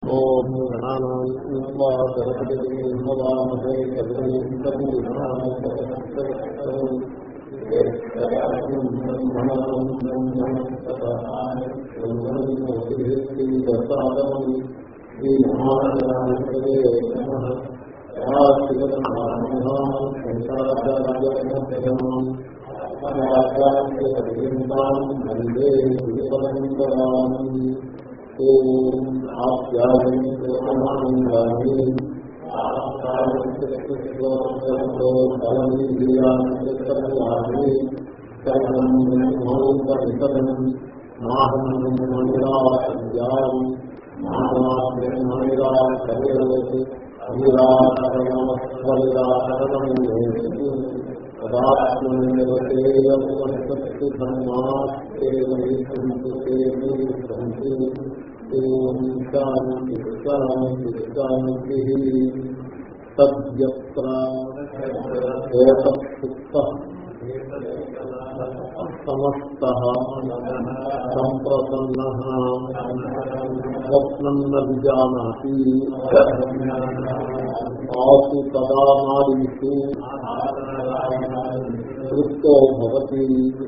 ఓం గణానామహే వందే ఓం ఆప్యాయంగాని తద్యత్ర సమస్త సంప్రసన్న స్వప్నం విజానాతి ఆసు తదా నాడీషు తృప్తో భవతి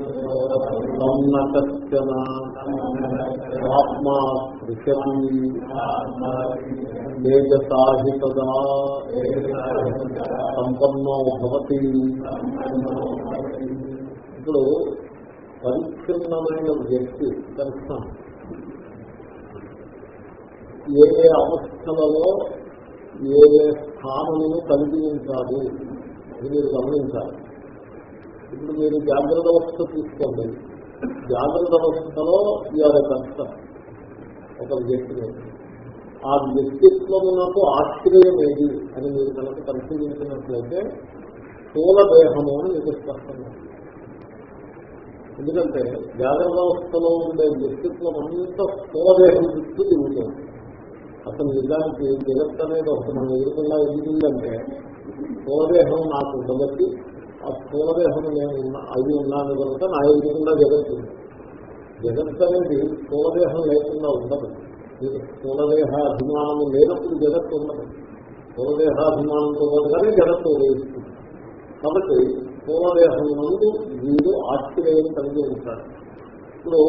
సన్నకచ్చన ఆత్మా స్పృశతి తేజసాహి తదా సంపన్నో భవతి ఇప్పుడు పరిచ్ఛిన్నమైన వ్యక్తి దర్శనం ఏ ఏ అవస్థలలో ఏ ఏ స్థానమును కలిగి ఉంటాడు అది మీరు గమనించాలి ఇప్పుడు మీరు జాగ్రత్త అవస్థ తీసుకోండి జాగ్రత్త అవస్థలో ఇవాళ కష్టం ఒక వ్యక్తి ఆ వ్యక్తిత్వమునకు ఆశ్రయం ఏది అని మీరు కనుక పరిశీలించినట్లయితే స్థూల దేహము అని మీకు స్పష్టంగా ఎందుకంటే జాగ్రత్త అవస్థలో ఉండే వ్యక్తిత్వం అంతా స్థూలదేహం చుట్టూ తిరుగుతుంది అసలు నిజానికి జగత్ అనేది ఒకటి మనం ఎదురుకుండా ఎదుగుతుందంటే స్థూలదేహం నాకు ఉండబట్టి ఆ స్థూలదేహం నేను ఉన్నా అది ఉన్నాను కనుక నా ఎదురుకుండా జగత్తు ఉంది జగత్ అనేది స్థూలదేహం లేకుండా ఉండదు మీకు స్థూలదేహ అభిమానము లేనప్పుడు జగత్తు ఉండదు స్థూలదేహాభిమానంతో పాటుగానే జగత్తు ఉదయిస్తుంది కాబట్టి స్థూలదేహం నుండి వీడు ఆశ్చర్యం కలిగి ఉంటాడు ఇప్పుడు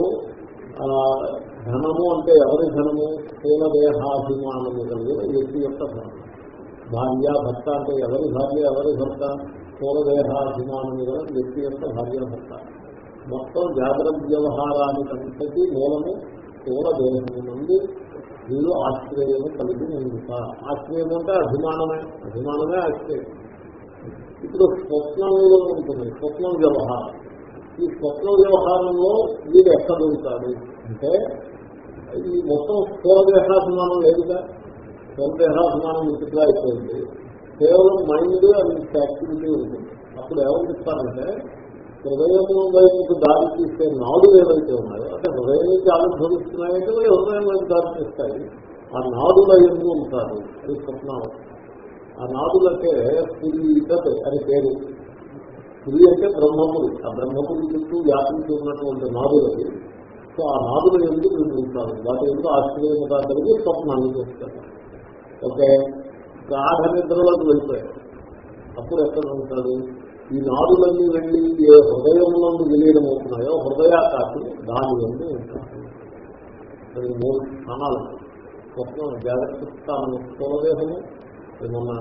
ధనము అంటే ఎవరి ధనము స్థూలదేహాభిమానము కలిగిన వ్యక్తి యొక్క ధనం భార్య భర్త అంటే ఎవరి భార్య ఎవరి భర్త స్థూలదేహాభిమానము గల వ్యక్తి యొక్క భార్య భర్త మొత్తం జాగ్రత్త వ్యవహారానికంతటి మూలము స్థూలదేహము నుండి వీళ్ళు ఆశ్చర్యము కలిగి ఉంటారు ఆశ్చర్యం అంటే అభిమానమే అభిమానమే ఆశ్చర్యం ఇప్పుడు స్వప్నంలో ఉంటుంది స్వప్నం వ్యవహారం ఈ స్వప్న వ్యవహారంలో వీడు ఎక్కడ ఉంటాడు అంటే ఈ మొత్తం స్థూలదేహాభిమానం లేదుగా స్థూలదేహాభిమానం ఇంటిగా అయిపోయింది కేవలం మైండ్ అండ్ యాక్టివిటీ ఉంటుంది అప్పుడు ఏమనిపిస్తారంటే హృదయం వైపు దారి తీసే నాడులు ఏవైతే ఉన్నాయో అంటే హృదయం నుంచి ఆవిర్భవిస్తున్నాయంటే హృదయం వైపు దారి తీస్తాయి ఆ నాడుల ఎందుకు ఉంటారు అది స్వప్నం ఆ నాదులంటే పురీతత్ అని పేరు పురి అంటే బ్రహ్మపురి ఆ బ్రహ్మపురి చుట్టూ వ్యాపించి ఉన్నటువంటి నాదులది సో ఆ నాదుల ఎందుకు వీళ్ళు ఉంటారు వాటి ఎందుకు ఆశ్చర్యత కలిగి స్వప్నాన్ని చేస్తారు ఓకే గాఢ నిద్రలోకి వెళ్ళిపోయారు అప్పుడు ఎక్కడ ఉంటాడు ఈ నాడులన్నీ వెళ్ళి ఏ హృదయంలో విలీనం అవుతున్నాయో హృదయాకాశం దాని ఎందు ఉంటారు మూడు స్థానాలు స్వప్నం జాగ్రత్త స్థానం స్థూలదేహము మొన్న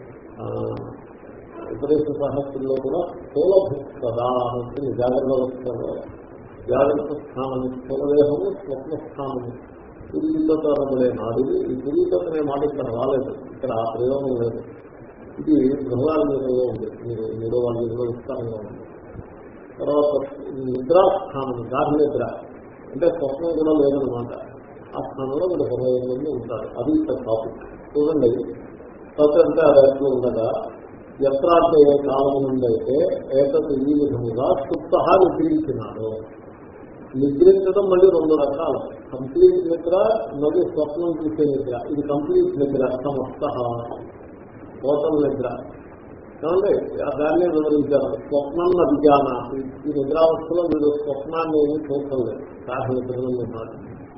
ఉపదేశ సహస్రంలో కూడా స్థూలభుక్తదా ఉంటుంది జాగ్రత్త అవస్థలో జాగ్రత్త స్థానము స్థూలదేహము స్వప్న స్థానము పురీతత అనబడే నాడుది ఈ పురీతత అనే మాట ఇక్కడ రాలేదు ఇక్కడ ఆ ప్రయోగం లేదు ఇది బృహదారంలో ఉంది మీరు మూడో వాళ్ళ ఇందులో విస్తారంగా ఉంది తర్వాత నిద్రాస్థానం గాఢ నిద్ర అంటే స్వప్నం కూడా లేదనమాట ఆ స్థానంలో మీరు హృదయంలో ఉంటారు అది ఇక్కడ టాపిక్ చూడండి తతంటే అదట్లో ఉండగా ఎత్ర అంటే ఏ కాలం నుండైతే ఏకత ఈ విధముగా సుప్త నిద్రించినాడు నిద్రించడం మళ్ళీ రెండు రకాలు కంప్లీట్ నిద్ర మరియు స్వప్నం చూసే నిద్ర ఇది కంప్లీట్ నిద్ర సమస్త టోటల్ నిద్ర ఏమంటే దాన్ని వివరించారు స్వప్నం విజ్ఞాన ఈ నిద్రావస్థలో వీడు స్వప్నాన్ని ఏమీ చూడటం లేదు సాహ నిద్రలో ఉన్నాడు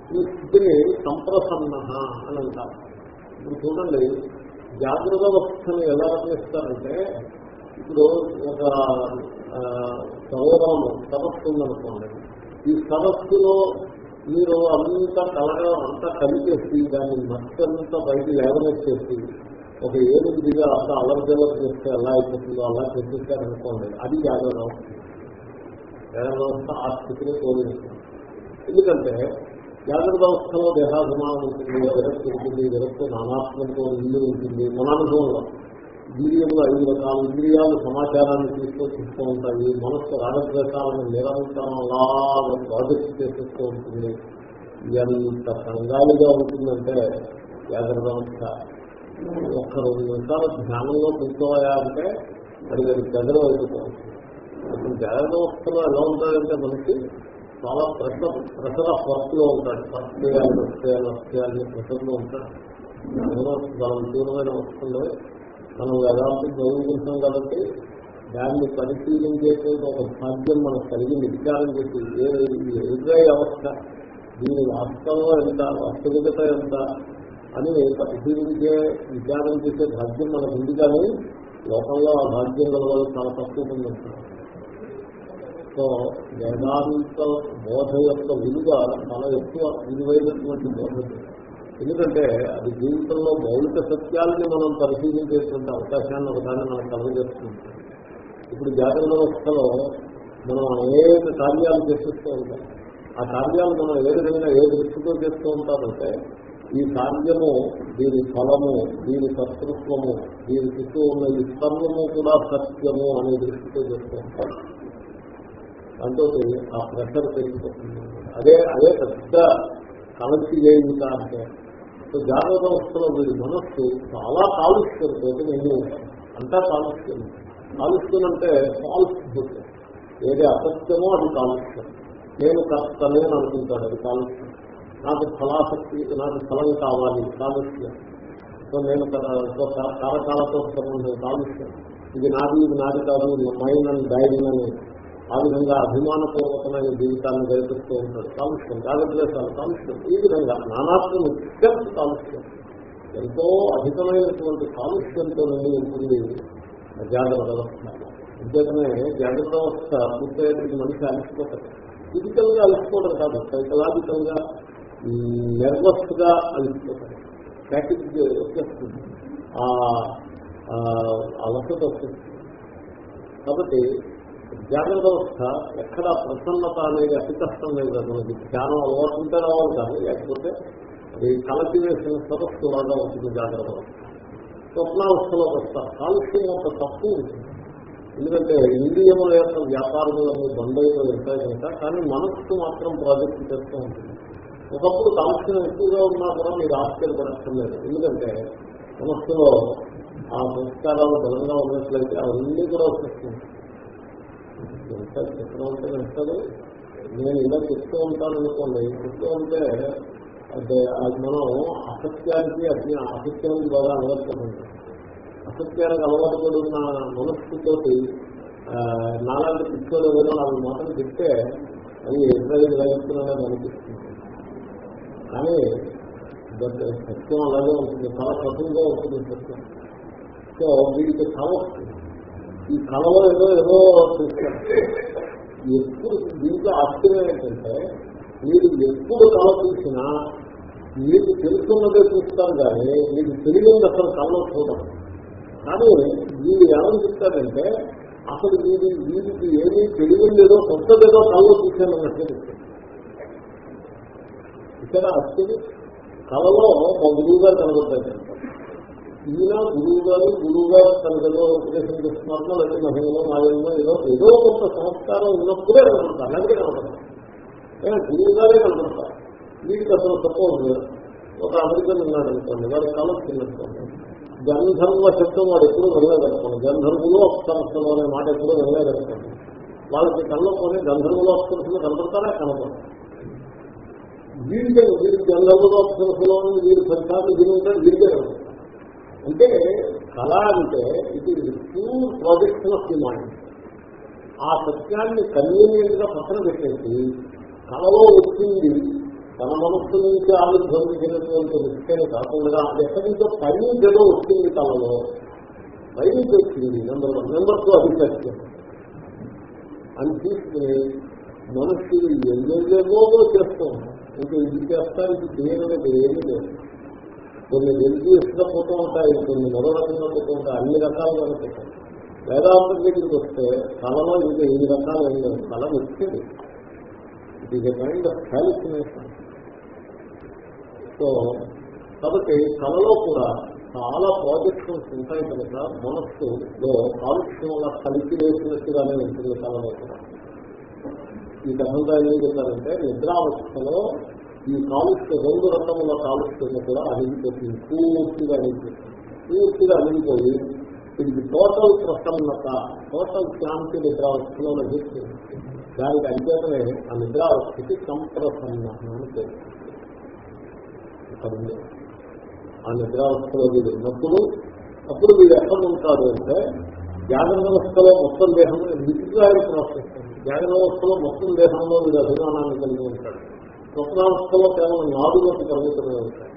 ఈ స్థితిని సంప్రసన్న అని అంటారు ఇప్పుడు చూడండి జాగ్రత్త అవస్థను ఎలా వర్ణిస్తారంటే ఇప్పుడు ఒక ఆ, సరోవరం సదస్సు ఉందనుకోండి ఈ సదస్సులో మీరు అంతా కలగా అంతా కలిపేసి దాన్ని మత్తంతా బయట లేవనెత్తేసి ఒక ఏనుగు దిగా అంతా అలర్జలర్ చేస్తే ఎలా అయిపోతుందో అలా చేసేసారనుకోండి అది జాగ్రత్త అవస్థ జాగ్రత్త అవస్థ ఆ స్థితిని కోరిస్తుంది ఎందుకంటే జాగ్రత్త అవస్థలో దేహాభిమానం ఉంటుంది విరక్తి ఉంటుంది విరక్తి నానాత్మంతో ఇల్లు ఉంటుంది మన అనుభవంలో ఇంద్రియంలో ఐదు రకాల ఇంద్రియాలు సమాచారాన్ని తీసుకొచ్చిస్తూ ఉంటాయి మనస్సు రాగద్వేషాలను నిరంతరం అలా ప్రాజెక్ట్ చేసేస్తూ ఉంటుంది ఎంత కంగాలిగా ఉంటుందంటే జాగ్రత్త అవస్థ ఒక్క రెండు నిమిషాలు ధ్యానంలో కూర్చోయా అంటే అది అది గదిలో అయిపోతుంది అసలు జాగ్రత్త అవస్థలో ఎలా ఉంటాడంటే మనకి చాలా ప్రెషర్ ప్రెషర్ ఆఫ్ వర్క్ లో ఉంటాడు వర్క్ చేయాలి వర్క్ చేయాలి వర్క్ చేయాలి ప్రెషర్ లో ఉంటాడు ఏదో మనం తీవ్రమైన వస్తుంది మనం వేదాంతం చదువుకుంటున్నాం కాబట్టి దాన్ని పరిశీలించేసే ఒక భాగ్యం మనకు కలిగింది విచారం చేసి ఏ ఎదురై అవస్థ దీని వాస్తవం ఎంత వాస్తవికత ఎంత అని పరిశీలించే విచారం చేసే భాగ్యం మనకు ఉంది కానీ లోకంలో ఆ భాగ్యం గల వాళ్ళు చాలా తక్కువ మంది ఉంటారు సో వేదాంత బోధ యొక్క విలువ చాలా ఎక్కువ విలువైనటువంటి బోధ ఎందుకంటే అది జీవితంలో మౌలిక సత్యాలని మనం పరిశీలించేటువంటి అవకాశాన్ని ఒకదాన్ని మనం కలుగజేస్తుంది ఇప్పుడు జాగ్రత్త వ్యవస్థలో మనం అనేక కార్యాలు చేసేస్తూ ఉంటాం ఆ కార్యాలు మనం ఏ విధంగా ఏ దృష్టితో చేస్తూ ఉంటామంటే ఈ కార్యము దీని ఫలము దీని కర్తృత్వము దీని చుట్టూ ఉన్న ఈ సర్వము కూడా సత్యము అనే దృష్టితో చేస్తూ ఉంటాం దాంతో ఆ ప్రెషర్ పెరిగిపోతుంది అదే అదే పెద్ద కలసి చేయిందా అంటే సో జాగ్రత్త అవస్థలో వీడి మనస్సు చాలా కాలుష్యంతో నిండి ఉంటాయి అంతా కాలుష్యం కాలుష్యం అంటే ఫాల్స్ బుక్ ఏది అసత్యమో అది కాలుష్యం నేను కర్తనే అని అనుకుంటాడు అది కాలుష్యం నాకు ఫలాసక్తి నాకు ఫలం కావాలి కాలుష్యం సో నేను కారకాలతో సంబంధం కాలుష్యం ఇది నాది ఇది నాది కాదు మైన్ అండ్ డైన్ అని ఆ విధంగా అభిమానపూర్వకమైన జీవితాన్ని గడిపిస్తూ ఉంటాడు కాలుష్యం రాగద్వేషాలు కాలుష్యం ఈ విధంగా నానాత్మ నిత్యం కాలుష్యం ఎంతో అధికమైనటువంటి కాలుష్యంతో నిండి ఉంటుంది జాగ్రత్త వ్యవస్థ అంతేకానే జాగ్రత్త వ్యవస్థ పూర్తయ్యేటికి మనిషి అలసిపోతాడు ఫిజికల్ గా అలసిపోవడం కాదు సైకలాజికల్ గా నెర్వస్ గా అలసిపోతాడు ప్యాకేజ్ వచ్చేస్తుంది అలసట వస్తుంది కాబట్టి జాగ్రత్త అవస్థ ఎక్కడ ప్రసన్నత అనేది అతి కష్టం లేదు కదా మనకి ధ్యానం అలవాటు ఉంటే రావాలి కానీ లేకపోతే అది కలసి వేసిన సదస్సు లాగా ఉంటుంది జాగ్రత్త అవస్థ స్వప్నావస్థలోకి వస్తారు కాలుష్యం యొక్క తక్కువ ఉంటుంది ఎందుకంటే ఇంద్రియముల యొక్క వ్యాపారములన్నీ బంద్ అయిపోయి ఉంటాయి కనుక కానీ మనస్సు మాత్రం ప్రాజెక్ట్ చేస్తూ ఉంటుంది ఒకప్పుడు కాలుష్యం ఎక్కువగా ఉన్నా కూడా మీరు ఆశ్చర్యపడక్కర్లేదు ఎందుకంటే మనస్సులో ఆ సంస్కారాలు బలంగా ఉన్నట్లయితే అవన్నీ కూడా వచ్చేస్తుంది ఎంత చెప్తూ ఉంటే వెళ్తాడు నేను ఇలా చెప్తూ ఉంటాను అనుకోండి చెప్తూ ఉంటే అంటే అది మనం అసత్యానికి అజ్ఞ అసత్యానికి బాగా అలవాటు ఉంటాం అసత్యానికి అలవాటు పడున్న మనస్సుతోటి నాలాంటి పిచ్చోలు ఏదో నాలుగు మాటలు చెప్తే అది ఎదురైదు వేస్తున్నాడని అనిపిస్తుంది కానీ బట్ సత్యం అలాగే ఉంటుంది చాలా కఠినంగా ఉంటుంది సత్యం సో వీడికి కళ వస్తుంది ఈ కళలో ఏదో ఏదో చూస్తారు ఎప్పుడు దీంట్లో ఆశ్చర్యం ఏంటంటే మీరు ఎప్పుడు కళ చూసినా మీకు తెలుసున్నదే చూస్తారు కానీ మీకు తెలియదు అసలు కళలో చూడరు కానీ వీడు ఏమని చెప్తారంటే అసలు వీడి వీడికి ఏమీ తెలియలేదో కొత్తదేదో కళలో చూశానన్నట్టు చెప్తారు ఇక్కడ ఆశ్చర్యం కళలో మా గురువు గారు కనబడతారు ఈయన గురువు గారు గురువు గారు తనకేదో ఉపదేశం చేస్తున్నారో లేకపోతే మహిళలో మాయంలో ఏదో ఏదో కొంత సంస్కారం ఉన్నప్పుడే కనబడతారు లేకపోతే కనబడతారు గురువు గారే కనబడతారు వీటికి అసలు సపోజ్ ఒక అమెరికన్ ఉన్నాడు అనుకోండి వాడి కళ చిన్ననుకోండి గంధర్వ శబ్దం వాడు ఎప్పుడూ వెళ్ళలేదనుకోండి గంధర్వులు అప్సరస్సులు అనే మాట ఎప్పుడూ వెళ్ళలేదనుకోండి వాళ్ళకి కళ్ళలోనే గంధర్వులు అప్సరస్సులు కనబడతారా కనబడతారు వీడికే వీరికి గంధర్వులు అప్సరస్సులో వీరి ఫలితాలు వీరు ఉంటారు వీరికే కనబడతారు అంటే కళ అంటే ఇది pure projection of the mind ఆ సత్యాన్ని కన్వీనియంట్ గా పక్కన పెట్టేసి కళలో వచ్చింది తన మనస్సు నుంచి ఆవిర్భవించినటువంటి విషయం కాకుండా ఎక్కడి నుంచో పై నుంచి ఏదో వచ్చింది తలలో పై నుంచి వచ్చింది నెంబర్ వన్ నెంబర్ టూ అది సత్యం అని తీసుకుని మనుషులు ఎన్నెన్నో చేస్తూ ఉంటారు ఇంకా ఇది చేస్తారు ఇది చేయలేదు ఏమీ లేదు కొన్ని రిలీజియస్గా పోతూ ఉంటాయి కొన్ని మరో రకంగా పోతూ ఉంటాయి అన్ని రకాలుగా పోతాయి వేదాంతం దగ్గరికి వస్తే కళలో ఇంకా ఎన్ని రకాలు ఏం లేదు కళ వచ్చేది it is a kind of hallucination so కాబట్టి కళలో కూడా చాలా ప్రాజెక్ట్స్ ఉంటాయి కనుక మనస్సులో కాలుష్యం వల్ల కలిసి వేసినట్టుగానే ఉంటుంది కళలో కూడా ఈ కథంగా ఏం చెప్పారంటే నిద్రావస్థలో ఈ కాలుష్య రెండు రకముల కాలుష్యం కూడా అణిగిపోతుంది పూర్తిగా అణిగిపోతుంది పూర్తిగా అణిగిపోయి ఇది టోటల్ ప్రసన్నత టోటల్ శాంతి నిద్రావస్థలో లభిస్తుంది దానికి అంచేతనే ఆ నిద్రావస్థకి సంప్రసన్న అని పేరు ఇక్కడ ఉంది. ఆ నిద్రావస్థలో వీడు ఉన్నప్పుడు అప్పుడు వీడు ఎక్కడ ఉంటాడు అంటే జాగ్రత్త అవస్థలో మొత్తం దేహం విచిత్రాన్ని ప్రాసెస్ జాగ్రత్త అవస్థలో మొత్తం దేహంలో వీడు అభిమానాన్ని కలిగి ఉంటాడు స్వప్నావస్థలో కేవలం నాలుగులకు పరిమితమై ఉంటాడు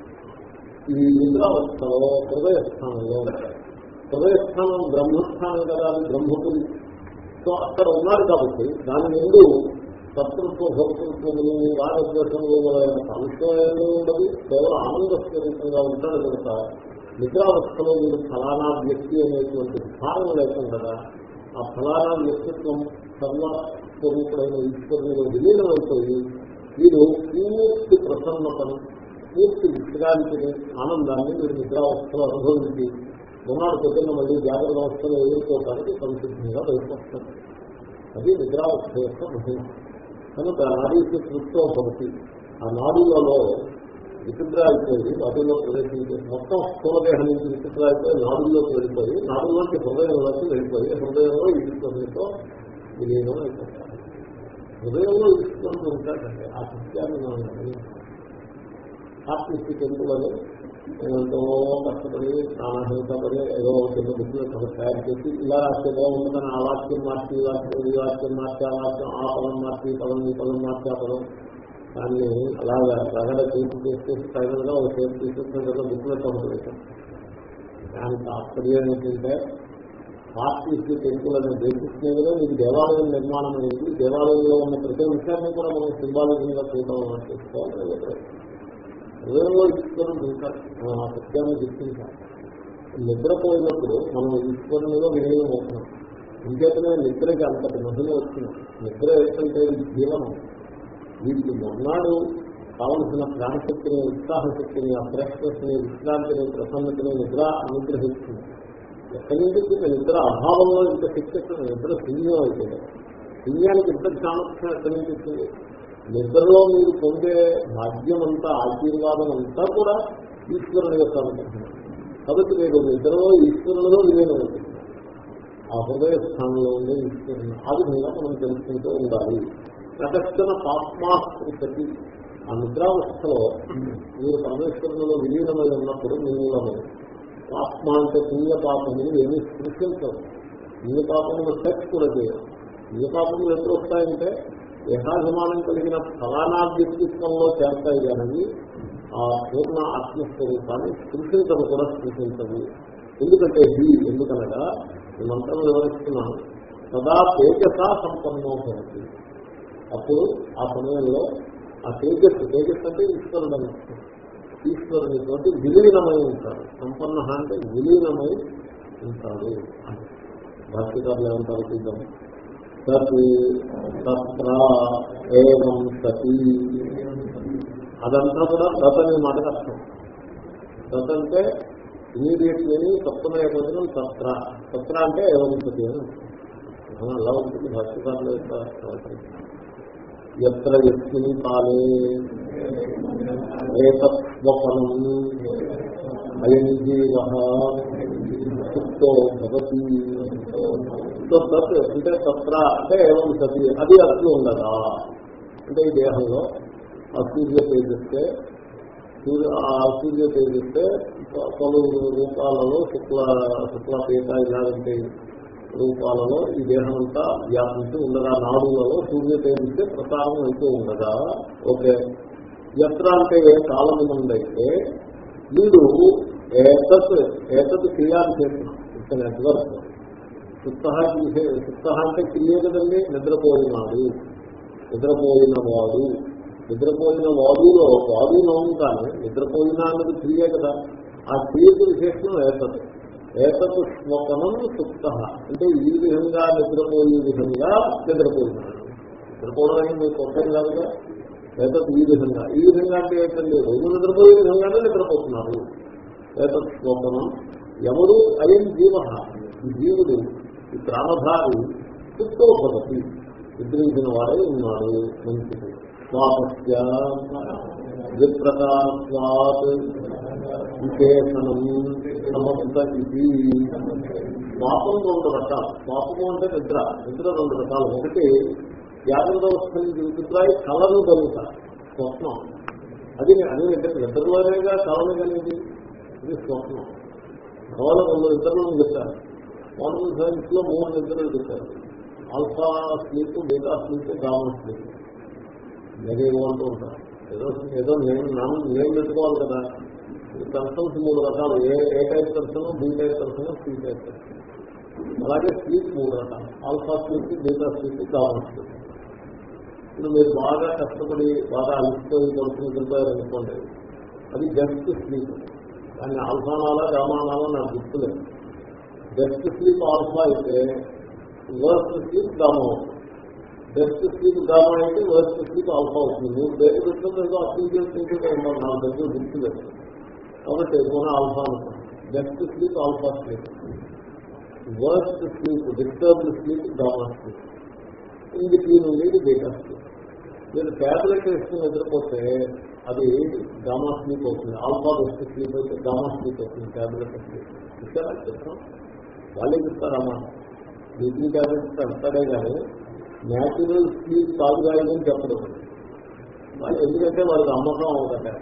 ఈ నిద్రావస్థలో హృదయ స్థానంలో ఉంటాడు హృదయ స్థానం బ్రహ్మస్థానం కదా అది బ్రహ్మపురి సో అక్కడ ఉన్నాడు కాబట్టి దాని ముందు శత్రుత్వ భక్తృత్వములు రాగద్వేషములు సంశయం ఉండదు కేవలం ఆనంద స్వరూపంగా ఉంటాడు కనుక నిద్రావస్థలో మీరు ఫలానా వ్యక్తి అనేటువంటి భావన లేకుండా ఆ ఫలానా వ్యక్తిత్వం సర్వ స్వరూపుడైన ఈశ్వరునిలో విలీనమైపోయి వీరు పూర్తి ప్రసన్నతను పూర్తి విశ్రాంతిని ఆనందాన్ని మీరు నిద్రావస్థలో అనుభవించి ఉన్నాడు పొద్దున్న మళ్ళీ జాగ్రత్త అవస్థలో ఎదుర్కోవడానికి సంసిద్ధంగా బయటకొస్తారు అది నిద్రావస్థ యొక్క మహిమ కనుక నాడీకి తృప్తో భవతి ఆ నాడులలో విచిత్ర అయిపోయి వాటిలో ప్రవేశించే మొత్తం స్థూలదేహం నుంచి విచిత్ర అయిపోయి నాడుల్లోకి వెళ్ళిపోయి నాడుల్లోకి హృదయంలోకి వెళ్ళిపోయి హృదయంలో ఈశ్వరునితో విలీనం అయిపోతారు హృదయంలో ఈశ్వరుడు ఉంటాడంటే ఆ సత్యాన్ని మనం గమనించాలి ఆత్మస్థితి ఎందుకని ఎంతో కష్టపడి నానాహింసపడి ఏదో చిన్న బుద్ధులు తయారు చేసి ఇలా రాస్తే బాగుంటుందని ఆ వాక్యం మార్చి ఈ వాక్యం ఈ వాక్యం మార్చి ఆ వాక్యం ఆ పదం మార్చి ఈ పదం ఈ పదం మార్చి ఆ పదం దాన్ని అలాగా రగడ చేసి చేసి ఫైనల్ గా ఒక చేసి తీసుకుంటే బుద్ధులు తగ్గుతాం దాని తాత్పర్యం ఏంటంటే పార్టీకి టెంపుల్ అనే బేసిస్ మీద మీకు దేవాలయం నిర్మాణం అనేది దేవాలయంలో ఉన్న ప్రతి విషయాన్ని కూడా మనం సింబాలిజంగా చూడడం అన్నట్టు చేసుకోవాలి హృదయంలో ఈశ్వరుడు ఉంటాడు మనం ఆ సత్యాన్ని గుర్తించాలి నిద్రపోయినప్పుడు మనం ఈశ్వరునిలో విలీనం అవుతున్నాం ఇంకేతనే నిద్రకి అంతటి మహిళ వచ్చింది నిద్ర ఏంటంటే ఇది జీవనం వీటికి మొన్నాడు కావలసిన ప్రాణశక్తిని ఉత్సాహ శక్తిని ఆ ఫ్రెష్నెస్ ని విశ్రాంతిని ప్రసన్నతని నిద్ర అనుగ్రహిస్తుంది ఎక్కడి నుంచి నిద్ర అభావంలో ఇంత శక్తి ఎక్కడ నిద్ర శూన్యం అయిపోయింది శూన్యానికి ఇంత సామర్థ్యం ఎక్కడి నుంచి వచ్చింది నిద్రలో మీరు పొందే భాగ్యం అంతా ఆశీర్వాదం అంతా కూడా ఈశ్వరుని యొక్క అనుగ్రహం కాబట్టి మీరు నిద్రలో ఈశ్వరునిలో విలీనమవుతుంది ఆ హృదయ స్థానంలో ఉండే ఈశ్వరుని ఆ విధంగా మనం తెలుసుకుంటూ ఉండాలి ప్రదర్శన పాత్మాస్తి ఆ నిద్రావస్థలో మీరు పరమేశ్వరునిలో విలీనమై ఉన్నప్పుడు మిమ్మల్ని ఆత్మ అంటే పుణ్యపాపములు ఏమీ స్పృశించవు పుణ్యపాపములు టచ్ కూడా చేయవు పుణ్యపాపములు ఎప్పుడు వస్తాయంటే దేహాభిమానం కలిగిన ఫలానా వ్యక్తిత్వంలో చేస్తాయి కానీ ఆ పూర్ణ ఆత్మస్వరూపాన్ని స్పృశించవు కూడా స్పృశించవు ఎందుకంటే హి ఎందుకనగా ఈ మంత్రం వివరిస్తున్నాను సదా తేజసా సంపన్నో భవతి అప్పుడు ఆ సమయంలో ఆ తేజస్సు తేజస్సు అంటే ఈశ్వరుడు అని ఈశ్వరుని తోటి విలీనమై ఉంటాడు సంపన్న అంటే విలీనమై ఉంటాడు అని భాష్యకారులు ఏమంటారు చూద్దాం సత్ తత్ర ఏవం సతీ అదంతా కూడా సత్ అనే మాటకు అర్థం సత్ అంటే ఇమీడియట్లీ సప్తమయ వచనం తత్ర తత్ర అంటే ఏవం సతి అని అర్థం. అలా ఉంటుంది భాష్యకారుల యొక్క ఎత్ర ఎస్మిన్ కాలే ఏతత్వపనం అయం జీవ సుప్తో భవతి సో తత్ అంటే తత్ర అంటే ఏమం సతి అది అట్లు ఉండదా అంటే ఈ దేహంలో ఆ సూర్య తేజస్తే సూర్య ఆ సూర్య తేజస్తే పలు రూపాలలో శుక్ల శుక్లపేట ఇలాంటి రూపాలలో ఈ దేహం అంతా వ్యాపించి ఉండగా నాడులలో సూర్య తేజస్తే ప్రసారం అయితే ఉండగా ఓకే ఎత్ర అంటే ఏ కాలము నుండైతే వీడు ఏతత్ ఏతత్ క్రియాలు చేస్తున్నాం ఇక్కడ నెట్వర్క్ సుప్త సుప్త అంటే క్రియ కదండి నిద్రపోయినాడు నిద్రపోయిన వాడు నిద్రపోయిన వాడులో వాడులో కానీ నిద్రపోయినా అన్నది క్రియ కదా ఆ క్రియకు విశేషణం ఏతత్ ఏతత్ స్వపనం సుప్త అంటే ఈ విధంగా నిద్రపోయే విధంగా నిద్రపోయినాడు నిద్రపోవడం అనేది మీకు కొత్తది కాదుగా ఏతత్ ఈ విధంగా ఈ విధంగా అంటే ఏంటండి రోజు నిద్రపోయే విధంగానే నిద్రపోతున్నారు ఏతత్ స్వపనం ఎవడు అయం జీవ ఈ జీవుడు ఈ ప్రాణధారి సుప్తోపదతి నిద్రించిన వాడే ఉన్నాడు మంచిది స్వాపస్య విప్రకారత్వాత్ విశేషణం సమస్త ఇది స్వాపం రెండు రకాలు స్వాపము అంటే నిద్ర నిద్ర రెండు రకాలు ఒకటి జాగ్రత్త అవస్థ నుంచి నిద్రాయి కళను కలుగుతారు స్వప్నం అది అది నిద్ర నిద్రలోనేగా కళను కలిగింది ఇది స్వప్నం కేవలం రెండు నిద్రలను చెప్పారు మోడర్న్ సైన్స్ లో మూడు నిద్రలు చెప్పారు alpha sleep beta sleep gamma sleep నెగేమో అంటూ ఉంటారు ఏదో ఏదో నేను నేను పెట్టుకోవాలి కదా కన్సల్స్ మూడు రకాలు ఏ ఏ టైప్ కన్సల్ బీ టైప్ కన్సల్ సి టైప్ కన్సల్ అలాగే స్లీప్ మూడు రకాలు alpha sleep beta sleep gamma sleep ఇప్పుడు మీరు బాగా కష్టపడి బాగా అలిసిపోయి పడుతుంటారనుకోండి అది జస్ట్ స్లీప్ దాన్ని ఆల్ఫానాలా గామానాలా నాకు గుర్తులేదు బెస్ట్ స్లీప్ ఆల్ఫా అయితే వర్స్ట్ స్లీప్ గామా అవుతుంది బెస్ట్ స్లీప్ గామా అయితే వర్స్ట్ స్లీప్ ఆల్ఫా అవుతుంది మూడు పేరు పెట్టినప్పుడు అర్థం చేసుకుంటూనే ఉన్నాం నా దగ్గర గుర్తులేదు కాబట్టి మన ఆల్ఫా అనుకోండి best sleep alpha sleep worst sleep disturbed sleep gamma sleep in between ఉండేది బీటా స్లీప్ మీరు ట్యాబ్లెట్ వేసుకుని నిద్రపోతే అది గామా స్లీప్ అవుతుంది ఆల్ఫా బెస్ట్ స్లీప్ అయితే గామా స్లీప్ అవుతుంది ట్యాబ్లెట్ స్లీప్ ఇస్తారా చెప్తాం వాళ్ళే చెప్తారమ్మా బీపీ ట్యాబ్లెట్స్ పెడతాడే కానీ న్యాచురల్ స్లీప్ కాదు కాదని చెప్పడం వాళ్ళు ఎందుకంటే వాళ్ళకి అమ్మకం అవుతారు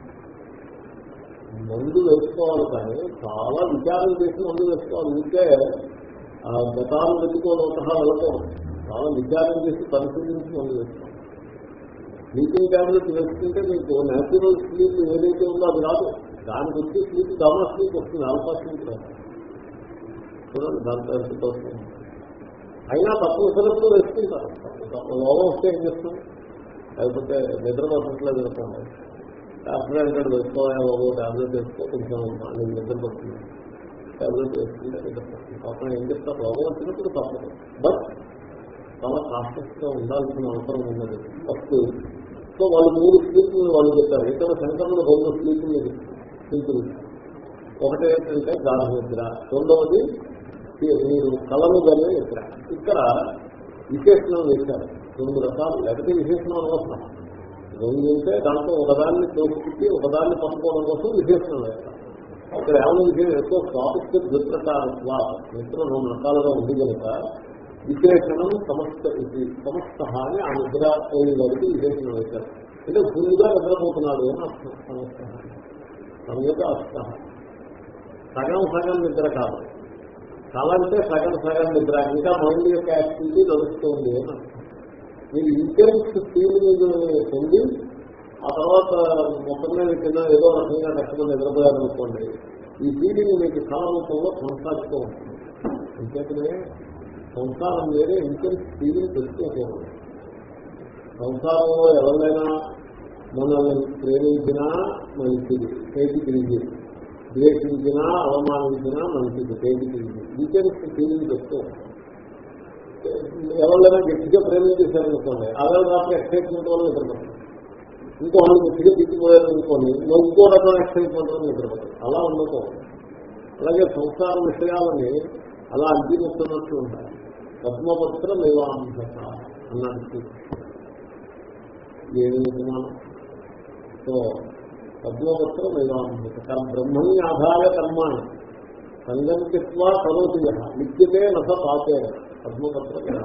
మందు వేసుకోవాలి కానీ చాలా విచారం చేసి మందు వేసుకోవాలి ఇంకే గతాలు పెట్టుకోవడం వెళ్ళకూడదు చాలా విచారం చేసి పరిశీలించి మందు వేసుకోవాలి స్లీపింగ్ ట్యాబ్లెట్ వేసుకుంటే మీకు న్యాచురల్ స్లీప్ ఏదైతే ఉందో అది రాదు దానికి వచ్చి స్లీప్ గమన స్లీప్ వస్తుంది ఆల్ఫా స్లీప్ రాదు చూడండి దాంట్లో ఎంత వస్తుంది అయినా తప్పనిసరిలో వేసుకుంటారు లోపం వస్తే ఏం చేస్తాం లేకపోతే నిద్ర పట్టట్లేదు అనుకోండి డాక్టర్ అంటాడు వేసుకోవాలి బాబు టాబ్లెట్ వేసుకో కొంచెం నేను నిద్ర పడుతుంది టాబ్లెట్ వేసుకుంటే నిద్ర పడుతుంది పాపం ఏం చెప్తారు రోగం వచ్చినప్పుడు తప్పదు బట్ చాలా కాన్షియస్ గా ఉండాల్సిన అవసరం ఉన్నది ఫస్ట్ సో వాళ్ళు మూడు స్లీపులు వాళ్ళు చెప్పారు ఇతర శంకరులు రెండు స్లీపులు స్లీపులు ఒకటి ఏంటంటే గాఢ నిద్ర రెండవది మీరు కళలు కానీ నిద్ర ఇక్కడ విశేషణం వేశారు రెండు రకాలు లేకపోతే విశేషణం అనవసరం రెండు ఉంటే దాంట్లో ఒకదాన్ని తోసిపెట్టి ఒకదాన్ని పట్టుకోవడం కోసం విశేషణం వేస్తారు ఇక్కడ ఏమైనా విషయం ఎక్కువ స్వాపిస్తే దుర్ప్రకారత్వ నిద్ర రెండు రకాలుగా ఉంది కనుక విశేషణం సమస్త ఇది సమస్త అని ఆ నిద్ర పోయిన వారికి విశేషణం వేశారు అంటే ఫుల్గా నిద్రపోతున్నాడు అని అర్థం సమస్త సమయత అర్థ సగం సగం నిద్ర కాదు కళ అంటే సగం సగం నిద్ర ఇంకా మైండ్ యొక్క యాక్టివిటీ నడుస్తుంది అని అర్థం మీరు ఇంటెన్స్ ఫీల్ పొంది ఆ తర్వాత మొత్తం మీద కింద ఏదో రకంగా కష్టపడి నిద్రపోయారనుకోండి ఈ ఫీలింగ్ మీకు కళ రూపంలో కొనసాగుతూ ఉంటుంది అంతేకానే సంసారం మీదే ఇంటెన్స్ ఫీలింగ్ పెట్టుకోకూడదు సంసారంలో ఎవరైనా మనల్ని ప్రేమించినా మంచిది చేతి తిరిగి ద్వేషించినా అవమానించినా మంచిది చేతి తిరిగి ఇంటెన్స్ ఫీలింగ్ పెట్టుకో ఎవరైనా గట్టిగా ప్రేమించేశారనుకోండి అదే రాత్రి ఎక్సైట్మెంట్ వల్ల నిద్రపడతారు ఇంకో వాళ్ళు గట్టిగా తిట్టిపోయారనుకోండి ఇంకో రకం ఎక్సైట్మెంట్ వల్ల నిద్రపడతారు అలా ఉండకూడదు అలాగే సంసార విషయాలని అలా అంటినట్టున్నట్టు ఉంటాయి పద్మపత్ర మేవాంశత అన్నట్టు ఏమి నిర్మాణం సో పద్మపత్ర మేవాంశత బ్రహ్మణి ఆధార కర్మాణి సంగం తిత్వా కరోతి లిఖితే నస పాతే పద్మపత్ర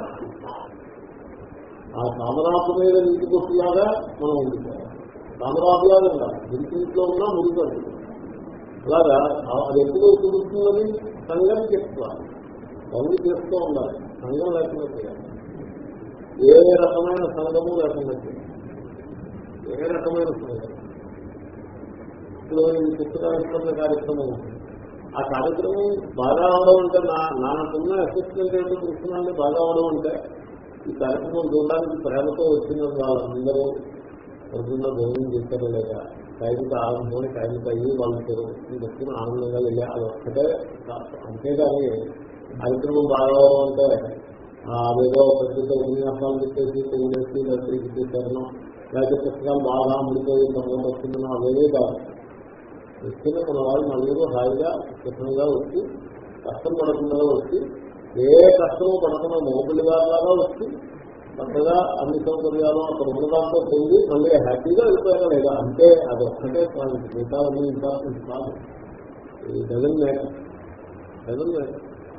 ఆ తామరాపు మీద నీటి కొట్టులాగా మనం ఉండిపోవాలి తామరాపులాగా ఉండాలి ఇంట్లో ఉన్నా మురుగుతుంది అలాగా అది ఎప్పుడు కుదురుతుందని సంఘం చేసుకోవాలి పనులు చేస్తూ ఉండాలి సంఘం లేకుండా చేయాలి ఏ రకమైన సంఘము లేకుండా చేయాలి ఏ రకమైన ప్రయోజనం ఇప్పుడు ఈ పుస్తకావిష్కరణ కార్యక్రమం ఉంది. ఆ కార్యక్రమం బాగా అవడం అంటే నా నాకున్న అసిస్టెంట్ ఏంటో చూస్తున్నాను బాగా అవడం అంటే ఈ కార్యక్రమం చూడడానికి ప్రేమతో వచ్చిన వాళ్ళందరూ పొద్దున్న భోజనం చేశారో లేదా టైంకి ఆరంభం టైంకి అయ్యి వాళ్ళు వచ్చిన ఆనందంగా వెళ్ళి అది ఒక్కటే అంతేగాని కార్యక్రమం బాగా అవడం అంటే ఆ, అదేదో పెద్ద ఉపన్యాసాలు చెప్పేసి తెలియజేసి లేకపోతే ఇది చేశారనో లేకపోతే పుస్తకాలు బాగా అమ్ముడిపోయి తొందర వస్తుందనో అవేదే కాదు వచ్చిన మన వాళ్ళు నలుగురు హాయిగా సుఖంగా వచ్చి కష్టం పడకుండా వచ్చి ఏ కష్టము పడకుండా మోపిల్లి గారిలాగా వచ్చి చక్కగా అన్ని సౌకర్యాలు అక్కడ ఉన్నదాంతో పొంది మళ్ళీ హ్యాపీగా వెళ్ళిపోయారా లేదా అంటే అది ఒక్కటే పాయింట్ మిగతా అన్ని ఇంపార్టెంట్ కాదు ఈ డజన్ మేటర్ డజన్ మేటర్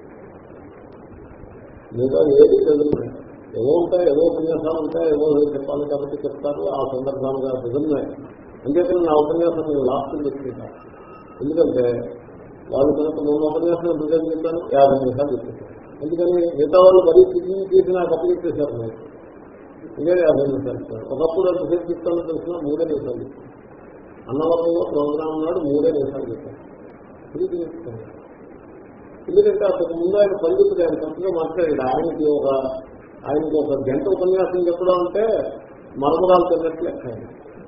మిగతా ఏది డజన్ మేటర్ ఏవో ఉంటాయి ఏవో ఉపన్యాసాలు ఉంటాయి ఏవో చెప్పాలి కాబట్టి చెప్తారు ఆ సందర్భాలుగా డజన్ మేటర్ అంతేకాని నా ఉపన్యాసం నేను లాస్ట్ చెప్తుంటాను ఎందుకంటే వాళ్ళు కనుక మూడు ఉపన్యాసం ఎంతసేపు చెప్పాను యాభై నిమిషాలు చెప్పేశాను ఎందుకని మిగతా వాళ్ళు మరీ సిగ్గింగ్ చేసి నాకు అప్పచెప్పేశారు నేను ఇదే యాభై నిమిషాలు ఇస్తాను ఒకప్పుడు ఎంతసేపు చెప్తానో తెలిసిన మూడే నిమిషాలు చెప్తాను అన్నవరంలో ప్రోగ్రామ్ నాడు మూడే నిమిషాలు చెప్పాను ఇది తెలుస్తాను ఎందుకంటే అసలు ముందు ఆయన పండితుడు ఆయన కొత్తగా మాట్లాడాడు ఆయనకి ఒక ఆయనకి ఒక గంట ఉపన్యాసం చెప్పడం అంటే మరమరాలు తిన్నట్లు లెక్క ఆయన.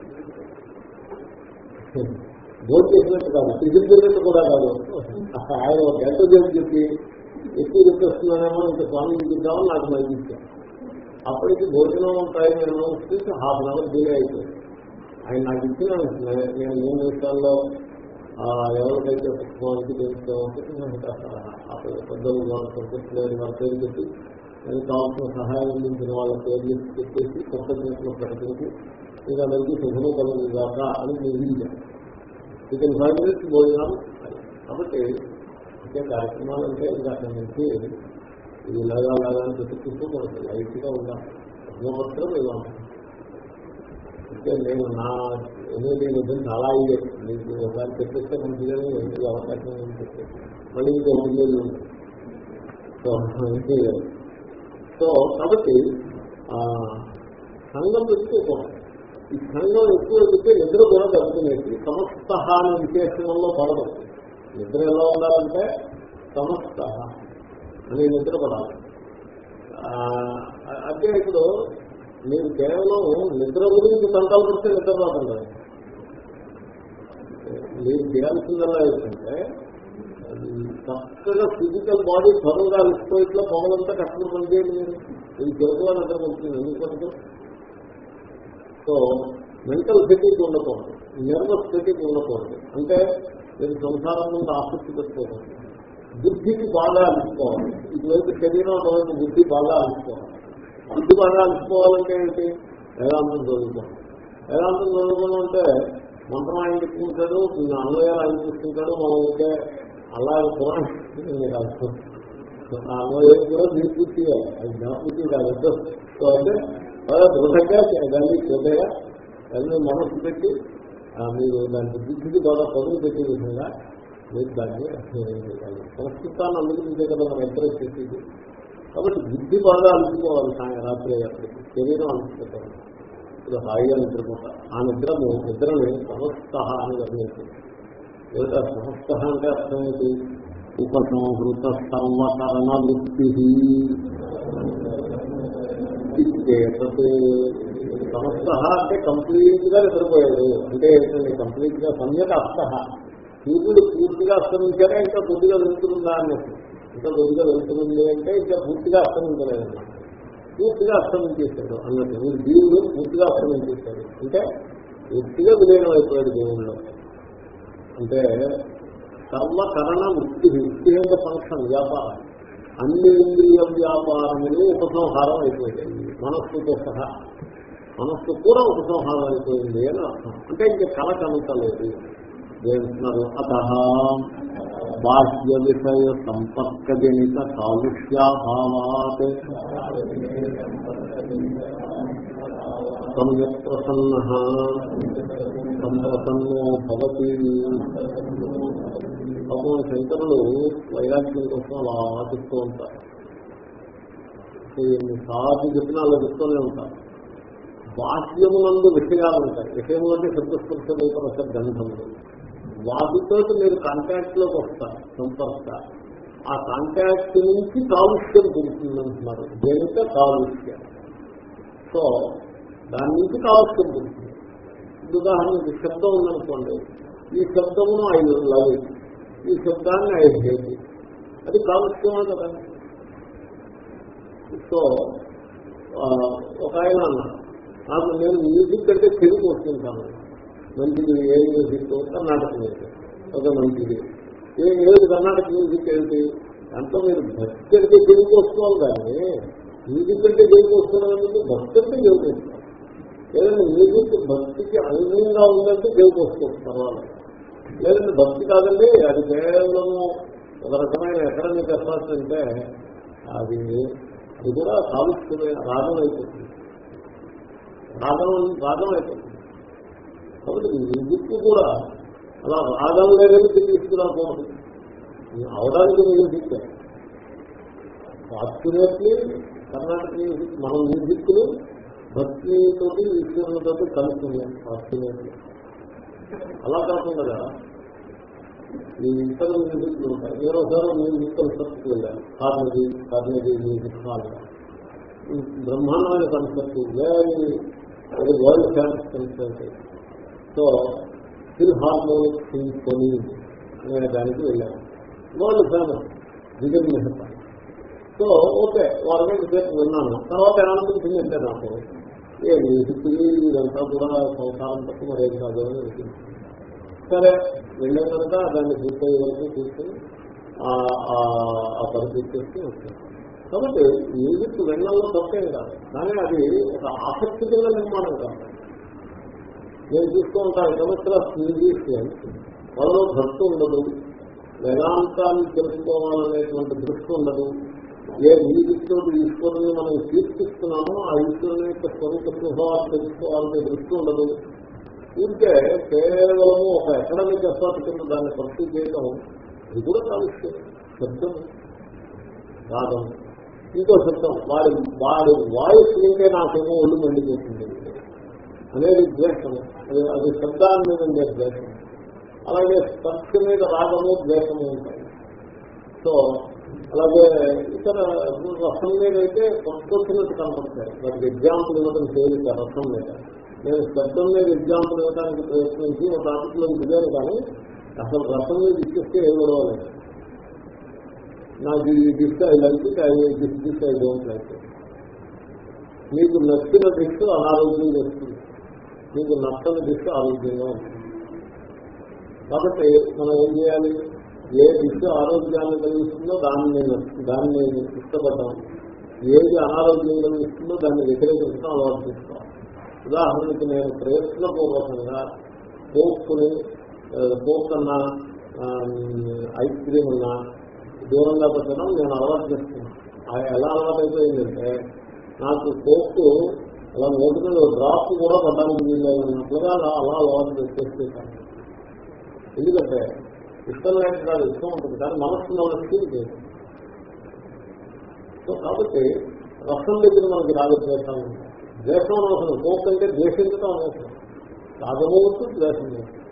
భోజనం చేసినట్టు కాదు టిఫిన్ తిన్నట్టు కూడా కాదు ఆయన ఒక గంట చేసి చెప్పి ఎక్కువ చెప్పేస్తున్నానేమో ఇంకా స్వామి చూద్దామని నాకు మంచి అప్పటికి భోజనం టైం అనౌన్స్ చేసి హాఫ్ అన్ అవర్ డిలే అయిపోయింది ఆయన నాకు ఇచ్చిన నేను మూడు నిమిషాల్లో ఆ, ఎవరికైతే పుస్తకానికి తెలుసుకోవాలంటే అక్కడ పెద్దలు వాళ్ళ సంతృప్తి వాళ్ళ పేరు పెట్టి నేను కావాల్సిన సహాయం అందించిన వాళ్ళ పేర్లు చెప్పేసి కొత్త చేసిన ప్రకటించి మీకు అందరికీ శుభము కలుగు కాక అని నేను విధించాను ఇక ఫైవ్ మినిట్స్ భోజనాలు కాబట్టి అంటే కార్యక్రమాలు అంటే ఇంకా అక్కడి నుంచి ఇది ఇలాగా అలాగా అని చెప్పుకుంటూ మనకు లైట్ గా ఉండాలి మాత్రం ఇలా ఉంటుంది అంటే నేను నా ఎనిమిది నిజం చాలా అయ్యే మీకు ఒకసారి చెప్పేస్తే మంచిదని ఎందుకు అవకాశం ఉంది చెప్పేసి మళ్ళీ ఇంకో ఉద్యోగులు ఉంటుంది సో ఇంకే లేదు. సో కాబట్టి ఆ, సంఘం పెట్టుకోకూడదు ఈ సంఘం ఎక్కువ ఎక్కితే నిద్ర కూడా దెబ్బతినేది సమస్త అనే విశేషణంలో పడదు నిద్ర ఎలా ఉండాలంటే సమస్త అని నిద్ర పడాలి ఆ, అంటే ఇప్పుడు మీరు కేవలం నిద్ర గురించి తంటాలు పడితే నిద్ర రాకుండా మీరు చేయాల్సిందల్లా ఏంటంటే చక్కగా ఫిజికల్ బాడీ త్వరగా అలసిపోయిట్లో పొగలంతా కష్టం పనిచేయండి మీరు ఇది తెలుగుగా నిద్ర పడుతుంది ఎందుకు పడుతుంది సో మెంటల్ ఫెటిక్ ఉండకూడదు నర్వస్ ఫెటిక్ ఉండకూడదు అంటే మీరు సంసారం ముందు ఆసక్తి పెట్టుకోకూడదు బుద్ధికి బాగా అలుసుకోవాలి ఇటువైపు శరీరం అటువైపు బుద్ధి బాగా అలుసుకోవాలి బుద్ధి బాగా అలుసుకోవాలంటే ఏంటి వేదాంతం చదువుకోవాలి వేదాంతం చదువుకోవడం అంటే మంత్రం ఆయన చెప్పుకుంటాడు అన్వయాలు ఆయన చూసుకుంటాడు మనం ఉంటే అలాగే కూడా మీకు అర్థం ఆ అన్వయం కూడా మీరు పూర్తి చేయాలి అది జ్ఞాపకం కాదు సో అంటే బాగా దృఢంగా దాన్ని చూడగా దాన్ని మనసు పెట్టి ఆ, మీరు దాని బుద్ధికి బాగా పదులు పెట్టే విధంగా మీరు దాన్ని అధ్యయనం చేయాలి సంస్కృతాన్ని అందుకుంటే కదా మనం ఎంకరేజ్ చేసేది కాబట్టి బుద్ధి బాగా అలుసుకోవాలి సాయం రాత్రి అయ్యేప్పటికి శరీరం అలుసుకోవాలి ఇప్పుడు హాయిగా నిద్రపోతా ఆ నిద్రము నిద్రని సమస్త అని వర్ణించింది ఏమిటా సమస్త అంటే అర్థం ఏంటి ఉపసంహృత సర్వకరణ వృత్తి ఇచ్చేతత్ సమస్త అంటే కంప్లీట్ గా నిద్రపోయాడు అంటే ఏంటండి కంప్లీట్ గా సంయత అర్థ సూర్యుడు పూర్తిగా అస్తమించారా ఇంకా కొద్దిగా వెళ్తుందా అన్నట్టు ఇంకా కొద్దిగా వెళ్తుంది అంటే ఇంకా పూర్తిగా అస్తమించలేదన్నమాట పూర్తిగా అస్తమించేశాడు అన్నట్టు మీరు దేవుడు పూర్తిగా అస్తమించేశాడు అంటే పూర్తిగా విలీనం అయిపోయాడు దేవుళ్ళు అంటే సర్వకరణ వృత్తి వృత్తి యొక్క ఫంక్షన్ వ్యాపారం అన్ని ఇంద్రియ వ్యాపారములు ఉపసంహారం అయిపోయాయి మనస్సుతో సహా మనస్సు కూడా ఉపసంహారం అయిపోయింది అని అర్థం అంటే ఇంక కళ కనుకలేదు ఏమంటున్నారు అత బాహ్య విషయ సంపర్కజనిత కాలుష్యాభావాత్ సమ్యక్ ప్రసన్న సంప్రసన్నో భవతి పాపం శంకరులు వైరాగ్యం కోసం అలా చెప్తూ ఉంటారు ఎన్నిసార్లు చెప్పినా అలా చెప్తూనే ఉంటారు బాహ్యమునందు విషయాలు ఉంటాయి విషయములు అంటే శబ్దస్పర్శ రూపరస గంధములు వాటితో మీరు కాంటాక్ట్ లోకి వస్తారు సంపర్క ఆ కాంటాక్ట్ నుంచి కాలుష్యం పుడుతుంది అంటున్నారు దేనితో కాలుష్యం సో దాని నుంచి కాలుష్యం పుడుతుంది ఉదాహరణకి శబ్దం ఉందనుకోండి ఈ శబ్దమును ఐ లవ్ ఈ శబ్దాన్ని ఐ హేట్ అది కాలుష్యమే కదా సో ఒక ఆయన అన్నారు నాకు నేను మ్యూజిక్ అంటే తెలుగు వస్తుంటాను మంచిది ఏ మ్యూజిక్ కర్ణాటక మ్యూజిక్ ఒక మంచిది ఏ ఏది కర్ణాటక మ్యూజిక్ ఏంటి దాంట్లో మీరు భక్తి అంటే తెలుగు వస్తున్నారు కానీ మ్యూజిక్ అంటే తెలుగు వస్తున్నారు భక్తి అంటే తెలుగు వస్తున్నారు లేదంటే మ్యూజిక్ భక్తికి అనుగుణంగా ఉందంటే దేవుడు వస్తుంది పర్వాలేదు లేదంటే భక్తి కాదండి అది కేవలము ఒక రకమైన ఎకరానికి ఎఫర్ట్స్ అంటే అది అది కూడా కాలుష్యమే రాగం అయిపోతుంది రాగం రాగం అయిపోతుంది కాబట్టి మ్యూజిక్ కూడా అలా రాగం లేదని తీసుకురాకూడదు అవడానికి మ్యూజిక్ ఫార్చునేట్లీ కర్ణాటక మ్యూజిక్ మన మ్యూజిక్లు భక్తితో ఈశ్వరులతో కలిసి ఫార్చునేట్లీ అలా కాకుండా ఈ ఇతర మ్యూజిక్లు ఉంటాయి నేను ఒకసారి మ్యూజిక్ కన్సెప్ట్కి వెళ్ళాను కార్నది కార్నది మ్యూజిక్ హాల్ బ్రహ్మాండమైన concept very world famous concept so philharmonic symphony అనే దానికి వెళ్ళాను world famous Zubin Mehta so okay వారం సేపు విన్నాను తర్వాత ఏమనిపించింది అంటే నాకు ఏ మ్యూజిక్ ఇదంతా కూడా సంసారం తప్ప మరేం కాదు అని అనిపించింది సరే వెళ్ళే కనుక దాన్ని పూర్తయ్యే వరకు కూర్చొని ఆ పని పూర్తి వచ్చాను కాబట్టి మ్యూజిక్ వెళ్ళడంలో తప్పేం కాదు కానీ అది ఒక ఆసక్తి కింద నిర్మాణం కాదు నేను చూస్తూ ఉంటాను సంవత్సర మ్యూజిషియన్ వాళ్ళలో భక్తి ఉండదు వేదాంతాన్ని తెలుసుకోవాలనేటువంటి దృష్టి ఉండదు ఏ మ్యూజిక్ తోటి ఈశ్వరుని మనం కీర్తిస్తున్నామో ఆ ఈశ్వరుని యొక్క స్వరూప స్వభావాలు తెలుసుకోవాలనే దృష్టి ఉండదు ఉంటే కేవలము ఒక ఎకడమిక్ ఎఫర్ట్ కింద దాన్ని భక్తి చేయడం ఇది కూడా కాలుష్యం శబ్దం రాగం ఇంకో శబ్దం వాడి వాడి వాయిస్ వింటే నాకేమో ఒళ్ళు మండిపోతుంది అనేది ద్వేషము అది అది శబ్దాన్ని మీద ఉండే ద్వేషం అలాగే స్పర్శ మీద రాగము ద్వేషము ఉంటాయి సో అలాగే ఇతర రసం మీద అయితే కొట్టుకొచ్చినట్టు కనపడతాయి వాటికి ఎగ్జాంపుల్ ఇవ్వడం తేలిక రసం మీద నేను శబ్దం మీద ఎగ్జాంపుల్ ఇవ్వడానికి ప్రయత్నించి ఒక టాపిక్లో దిగాను కానీ అసలు రసం మీద ఇచ్చేస్తే ఏ గొడవ లేదు నాకు ఈ dish I like it I this dish I don't like it మీకు నచ్చిన డిష్ అనారోగ్యం చేస్తుంది మీకు నచ్చని డిష్ ఆరోగ్యంగా ఉంటుంది కాబట్టి మనం ఏం చేయాలి ఏ డిష్ ఆరోగ్యాన్ని కలిగిస్తుందో దాన్ని దాన్ని ఇష్టపడ్డాం ఏది అనారోగ్యం కలిగిస్తుందో దాన్ని వ్యతిరేకించడం అలవాటు చేసుకోవాలి ఉదాహరణకి నేను ప్రయత్నపూర్వకంగా కోక్కుని కోక్ అన్నా ఐస్ క్రీమ్ అన్నా దూరంగా పెట్టడం నేను అలవాటు చేస్తున్నాను ఎలా అలవాటు అయిపోయిందంటే నాకు కోక్ అలా నోటి మీద డ్రాప్ కూడా పడ్డానికి వీళ్ళన్నట్లుగా అలా అలా అలవాటు పెట్టేస్తాను ఎందుకంటే ఇష్టం లేని కాదు ఇష్టం ఉంటుంది కానీ మనస్సులో వాళ్ళకి లేదు సో కాబట్టి రసం దగ్గర మనకి రాగద్వేషాలు ఉంటాయి ద్వేషం అనవసరం కోక్ అంటే ద్వేషించడం అనవసరం రాగమవచ్చు ద్వేషం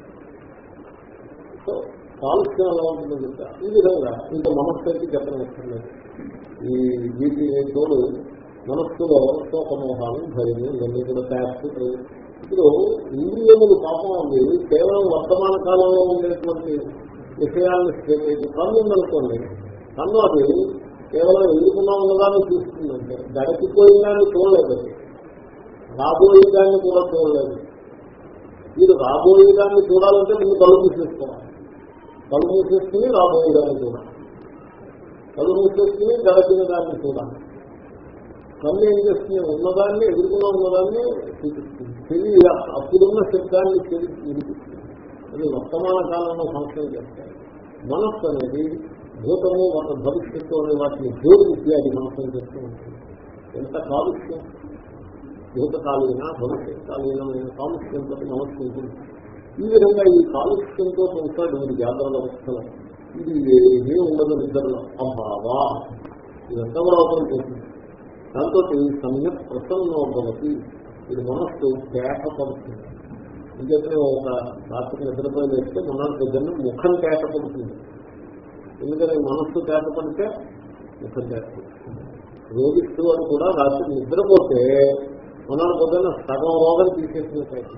సో కాలుష్యం ఎలా ఉంటుందో చెప్తా ఈ విధంగా ఇంకా మనస్సుకి చెప్పనవసరం ఈ వీటి తోడు మనస్సులో శోకమోహాలు భయము ఇవన్నీ కూడా తయారు ఇప్పుడు ఇంద్రియములు పాపం అవి కేవలం వర్తమాన కాలంలో ఉండేటువంటి విషయాలను కన్ను ఉందనుకోండి కన్ను అది కేవలం ఎదుర్కొన్నా ఉన్నదాన్ని చూస్తుందంటే గడిచిపోయిందాన్ని చూడలేదు రాబోయేదాన్ని కూడా చూడలేదు మీరు రాబోయేదాన్ని చూడాలంటే మీరు కళ్ళు మూసేసుకోవాలి కళ్ళు మూసేసుకుని రాబోయేదాన్ని చూడాలి కళ్ళు మూసేసుకుని గడిచిన దాన్ని చూడాలి కళ్ళు ఏం చేస్తుంది ఉన్నదాన్ని ఎదుర్కొన్న ఉన్నదాన్ని చూపిస్తుంది తెలివి అప్పుడున్న శబ్దాన్ని తెలిసి వినిపిస్తుంది అది వర్తమాన కాలంలో ఫంక్షన్ చేస్తాయి మనస్సు అనేది భూతము వాటి భవిష్యత్తు అనే వాటిని జోడు ఇత్యాది మనస్సు చేస్తూ ఉంటుంది ఎంత కాలుష్యం భూతకాలీన భవిష్యత్ కాలీనమైన కాలుష్యంతో మనస్సు ఉంటుంది ఈ విధంగా ఈ కాలుష్యంతో ఉంటాడు మీరు జాగ్రత్త వస్తున్నారు ఇది ఏమీ ఉండదు నిద్రలో అభావా ఇదంతా కూడా అవసరం చేస్తుంది దాంతో సమ్యక్ ప్రసన్నోభవతి ఇది మనస్సు కేక పడుతుంది ఎందుకంటే ఒక రాత్రి నిద్రపోయి వేస్తే మొన్నటి దగ్గర ముఖం కేక పడుతుంది ఎందుకని మనస్సు కేక పడితే ముఖం కేక పడుతుంది రోగిస్తూ వాడు కూడా రాత్రి నిద్రపోతే మొన్నటి పొద్దున్న సగం రోగం తీసేసినట్టు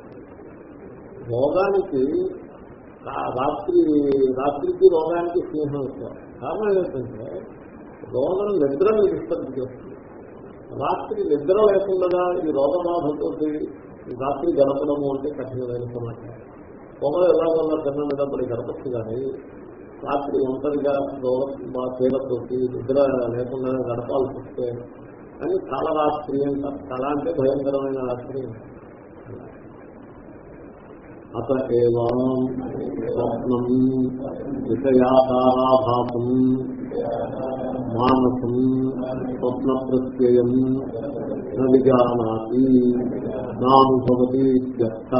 రోగానికి రా- రాత్రి రాత్రికి రోగానికి స్నేహం ఎక్కువ కారణం ఏంటంటే రోగం నిద్రను డిస్టర్బ్ చేస్తుంది రాత్రి నిద్ర లేకుండా ఈ రోగబాధతో రాత్రి గడపడము అంటే కఠినమైన సమాచారం పొగలు ఎలాగోలా తిన్న మీద పడి గడపచ్చు కానీ రాత్రి ఒంటరిగా రోగ తేలతోటి నిద్ర లేకుండా గడపాల్సి వస్తే అని కళ రాత్రి అంటారు కళ అంటే భయంకరమైన రాత్రి అత ఏవం స్వప్నం విషయాకారాభాసం మానసం స్వప్న ప్రత్యయం విజానాతి నానుభవతి ఇత్యర్థ.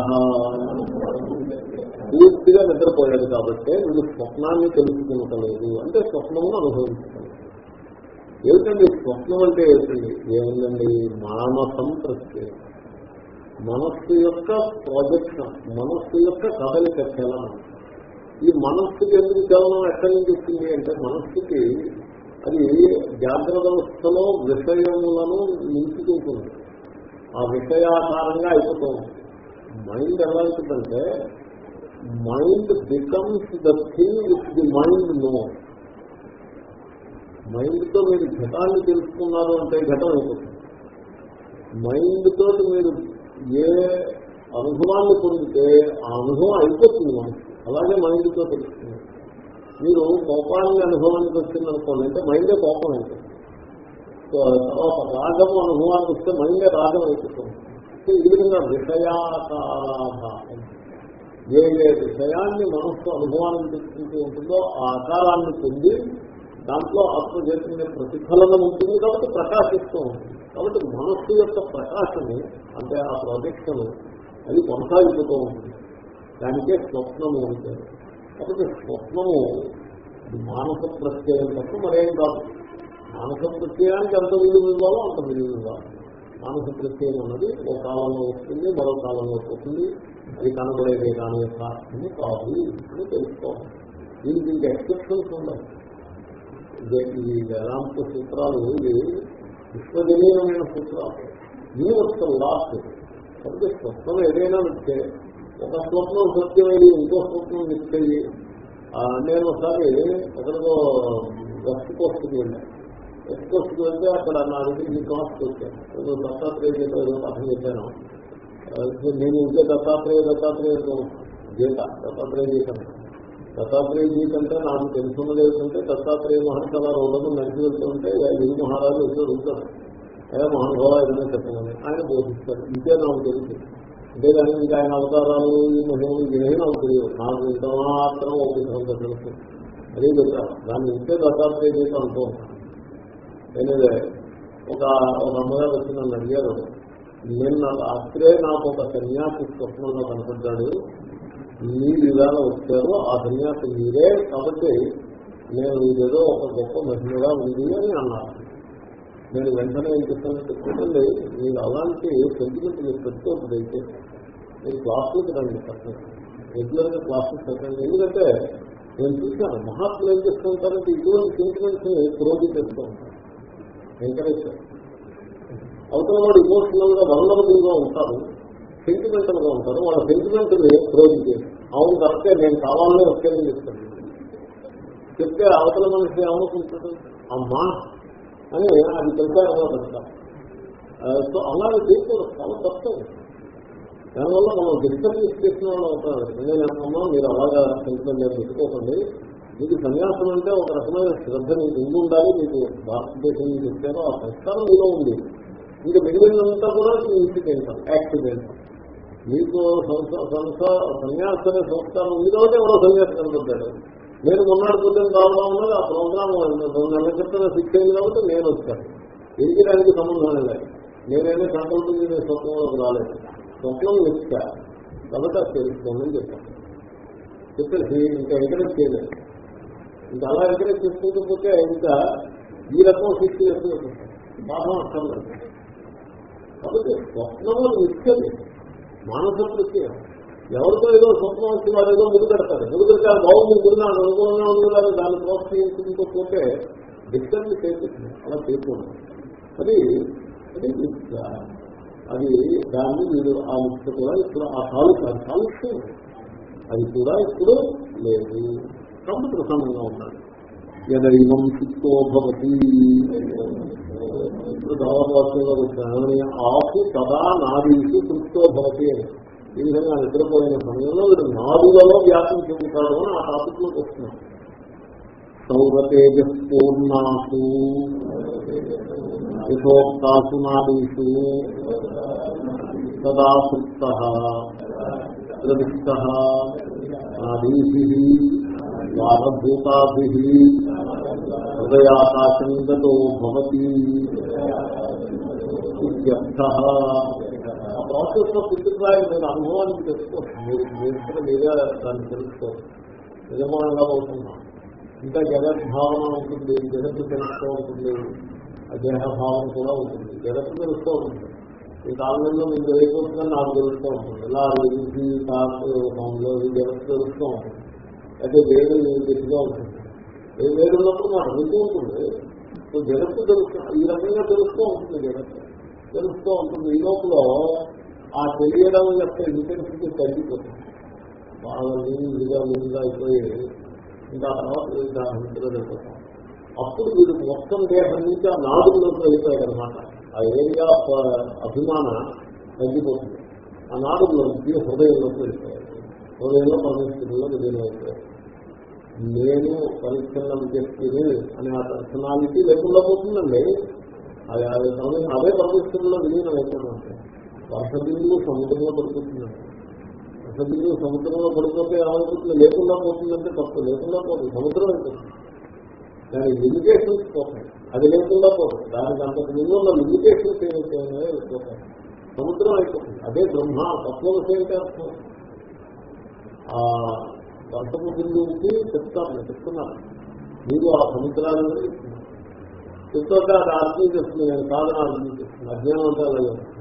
పూర్తిగా నిద్రపోయాడు కాబట్టి వీడు స్వప్నాన్ని తెలుసుకుంటలేదు అంటే స్వప్నమును అనుభవించలేదు ఏమిటండి స్వప్నం అంటే ఏమిటండి ఏముందండి మానసం ప్రత్యయం మనస్సు యొక్క ప్రాజెక్షన్ మనస్సు యొక్క కదలిక చలనం ఈ మనస్సుకి ఎందుకు చలనం ఎక్కడి నుంచి వచ్చింది అంటే మనస్సుకి అది జాగ్రత్త అవస్థలో విషయములను నింపుకుంటుంది ఆ విషయాధారంగా అయిపోతుంది మైండ్ ఎలా అవుతుందంటే mind becomes the thing with the mind no mind తో మీరు ఘటాన్ని తెలుసుకున్నారు అంటే ఘటం అయిపోతుంది మైండ్ తోటి మీరు ఏ అనుభవాన్ని పొందితే ఆ అనుభవం అయిపోతుంది మనకి అలాగే మైండ్ తో తెలుస్తుంది మీరు కోపాన్ని అనుభవానికి వచ్చిందనుకోండి అంటే మైండే కోపం అయిపోతుంది సో తర్వాత రాగము అనుభవానికి వస్తే మైండే రాగం అయిపోతుంది సో ఈ విధంగా విషయాకారాభావం ఏ ఏ విషయాన్ని మనస్సు అనుభవానికి తెచ్చుకుంటూ ఉంటుందో ఆ ఆకారాన్ని పొంది దాంట్లో ఆత్మ చేసిన ప్రతిఫలనం ఉంటుంది కాబట్టి ప్రకాశిస్తూ ఉంటుంది కాబట్టి మనస్సు యొక్క ప్రకాశము అంటే ఆ ప్రొజెక్షన్ అది కొనసాగిపోతూ ఉంటుంది దానికే స్వప్నము అంటే కాబట్టి స్వప్నము ఇది మానస ప్రత్యయం తప్ప మరేం కాదు మానస ప్రత్యయానికి ఎంత విలువ ఇవ్వాలో అంత విలువ ఇవ్వాలి మానస ప్రత్యయం అన్నది ఒక కాలంలో వస్తుంది మరో కాలంలో పోతుంది అది కనబడేదే కానీ శాస్త్రము కాదు అని తెలుసుకోవాలి దీనికి ఇంకా ఎక్సెప్షన్స్ ఉన్నాయి ఇదే ఈ వేదాంత సూత్రాలు ఇది విశ్వజనీయమైన సూత్రాలు యూనివర్సల్ లాస్ట్ కాబట్టి స్వప్నం ఏదైనా నిచ్చే ఒక స్వప్నం సత్యమేది ఇంకో స్వప్నం నిచ్చేది నేను ఒకసారి ఎక్కడికో వెస్ట్ కోస్ట్కి వెళ్ళాను వెస్ట్ కోస్ట్కి వెళ్తే అక్కడ నా దగ్గరికి కాస్ట్ వచ్చాను ఏదో దత్తాత్రేయ ఏదో పాఠం చెప్పాను ఆ, నేను ఇంకే దత్తాత్రేయ దత్తాత్రేయ గీత దత్తాత్రేయ గీత దత్తాత్రేయ గీత అంటే నాకు తెలుసున్నది ఏంటంటే దత్తాత్రేయ మహర్షి అలా రోడ్డు నడిచి వెళ్తుంటే గురు మహారాజు వచ్చి అడుగుతారు అదే మహానుభావ ఏదైనా చెప్పమని ఆయన బోధిస్తారు ఇంకే నాకు తెలుసు అంతేగాని ఇంకా ఆయన అవతారాలు ఈ మహిళలు ఇవన్నీ నాకు తెలియదు నాకు ఇంత మాత్రం ఒక తెలుసు అదే చెప్తారు దాన్ని ఇంకే దత్తాత్రేయ గీత అంటూ ఉంటాను ఎనివే ఒక ఒక అమ్మగారు వచ్చి నన్ను అడిగారు నిన్న రాత్రే నాకు ఒక సన్యాసి స్వప్నంలో కనపడ్డాడు మీ విధానం వచ్చారు ఆ సన్యాసి మీరే కాబట్టి నేను ఇదేదో ఒక గొప్ప మహిళగా ఉంది అని అన్నారు నేను వెంటనే ఏం చెప్తాను చెప్పుకోండి మీరు అలాంటి సెంటిమెంట్ మీరు పెట్టుకోవద్దు అయితే మీరు క్లాసులకు రండి పక్కన రెగ్యులర్ గా క్లాసెస్ పెట్టండి ఎందుకంటే నేను చూశాను మహాత్ములు ఏం చేస్తూ ఉంటారంటే ఇటువంటి సెంటిమెంట్స్ ని ప్రోజు చేస్తూ ఉంటారు ఎంకరేజ్ అవతల వాడు ఇమోషనల్ గా వనరబుల్ గా ఉంటారు సెంటిమెంటల్ గా ఉంటారు వాళ్ళ సెంటిమెంట్ ని ప్రోజు చేస్తారు అవును కరెక్టే నేను కావాలనే వచ్చానని చెప్తాను చెప్తే అవతల మనిషి ఏమనుకుంటాడు అమ్మా అని అది తెలిసారో పెడతారు సో అలాగే చేయకూడదు చాలా తప్పదు దానివల్ల మనం డిస్టర్బ్ చేసిన వాళ్ళు అవుతారు నేను అమ్మా మీరు అలాగా సెంటిమెంట్ నేను పెట్టుకోకండి మీకు సన్యాసం అంటే ఒక రకమైన శ్రద్ధ మీకు ఉండి ఉండాలి మీకు భారతదేశం నుంచి వచ్చారో ఆ సంస్కారం మీలో ఉంది ఇంకా మిగిలినంతా కూడా ఇన్సిడెంట్ యాక్సిడెంట్ మీకు సంస- సంస- సన్యాస అనే సంస్కారం ఉంది కాబట్టి ఎవరో సన్యాసం కనపడ్డాడు నేను మొన్నటి పొద్దున్న రావడం ఉన్నది ఆ ప్రోగ్రామ్ రెండు నెలల క్రితం ఫిక్స్ అయింది కాబట్టి నేను వచ్చాను దీనికి దానికి సంబంధం లేదు నేనేమో సంకల్పం చేసే స్వప్నంలోకి రాలేదు స్వప్నం నిత్య కాబట్టి అది తెలుసుకోమని చెప్పాను చెప్పేసి ఇంకా ఎంకరేజ్ చేయలేదు ఇంకా అలా ఎంకరేజ్ చేసుకుంటూ పోతే ఇంకా ఈ రకం శిక్ష చేస్తూ పాఠం అక్కర్లేదు కాబట్టి స్వప్నము నిత్యది మానస ప్రత్యయం ఎవరితో ఏదో స్వప్నం వచ్చి వాడు ఏదో ముందు పెడతారు ముందు పెడతారు బాగుంది ముందున్నాడు అనుకూలంగా ఉంది దాన్ని ప్రోత్సహించుకుంటూ పోతే డిస్టర్బ్ చేస్తుంది అలా చేయకూడదు అది అది మిథ్య. అది దాన్ని మీరు ఆ మిథ్య కూడా ఇప్పుడు ఆ కాలుష్యం కాలుష్యం అది కూడా ఇప్పుడు లేదు కాబట్టి ప్రసన్నంగా ఉన్నాడు యదైవం చిత్తో భవతి ఇప్పుడు భావవాక్యంలో వచ్చాను ఆకు తదా నాడీసు తృప్తో భవతి అని ఈ విధంగా నిద్రపోయిన సమయంలో వీడు నాడులలో వ్యాప్తం చెందుతాడు అని ఆ టాపిక్ లోకి వస్తున్నాం సౌరతేజపూర్ణాసు యథోక్తాసు నాడీసు తదా తృప్త ప్రవిష్ట నాడీభి ద్వారభూతాభి హృదయాకాశం గతో భవతి ఇత్యర్థ ఆ ప్రాసెస్ లో పుట్టుకురాయి నేను అనుభవానికి తెలుసుకోవచ్చు మీరు మీరు కూడా మీరే దాన్ని తెలుసుకోవచ్చు నిజమానంగా అవుతున్నాం ఇంకా జగత్ భావన ఉంటుంది జగత్తు తెలుస్తూ ఉంటుంది ఆ దేహ భావన కూడా ఉంటుంది జగత్తు తెలుస్తూ ఉంటుంది ఈ కాలంలో మీకు తెలియకపోతుందని నాకు తెలుస్తూ ఉంటుంది ఇలా రుచి కాలంలో ఈ జగత్తు తెలుస్తూ ఉంటుంది అయితే వేరు గట్టిగా ఉంటుంది ఏ వేరు ఉన్నప్పుడు మాట వింటూ ఉంటుంది సో జగత్తు తెలుస్తూ ఈ రకంగా తెలుస్తూ ఉంటుంది జగత్తు తెలుస్తూ ఉంటుంది ఈ లోపల ఆ తెలియడం యొక్క ఇంటెన్సిటీ తగ్గిపోతుంది బాగా నీళ్ళుగా నీళ్ళుగా అయిపోయి ఇంకా ఆ తర్వాత ఇంకా నిద్రపోతాం అప్పుడు వీడు మొత్తం దేహం నుంచి ఆ నాడులోకి వెళ్ళిపోయాడు అనమాట ఆ ఏరియా ఆఫ్ అభిమాన తగ్గిపోతుంది ఆ నాడులోకి హృదయంలోకి వెళ్ళిపోయాడు హృదయంలో పరమేశ్వరుల్లో విలీనమైపోయాడు నేను పరిచ్ఛన్నం చేస్తుంది అనే ఆ పర్సనాలిటీ లేకుండా పోతుందండి అది అది పరమే- అదే పరమేశ్వరుల్లో విలీనం అయిపోతుంది వర్ష బిందువు సముద్రంలో పడిపోతుందండి వర్ష బిందువు సముద్రంలో పడిపోతే ఏమవుతుంది లేకుండా పోతుందంటే తప్పు లేకుండా పోతుంది సముద్రం అయిపోతుంది దాని లిమిటేషన్స్ పోతాయి అది లేకుండా పోతుంది దానికి అంతకు ముందు ఉన్న లిమిటేషన్స్ ఏమైతే ఉన్నాయో అవి పోతాయి సముద్రం అయిపోతుంది అదే బ్రహ్మ తత్వం ఏంటి అర్థం ఆ వర్షపు బిందువుకి చెప్తాను చెప్తున్నాను మీరు ఆ సముద్రాన్ని చెప్తుంటే అది అర్థం చేస్తుంది నేను కాదని అర్థం చేస్తుంది అజ్ఞానం అంటే అలాగే ఉంటుంది.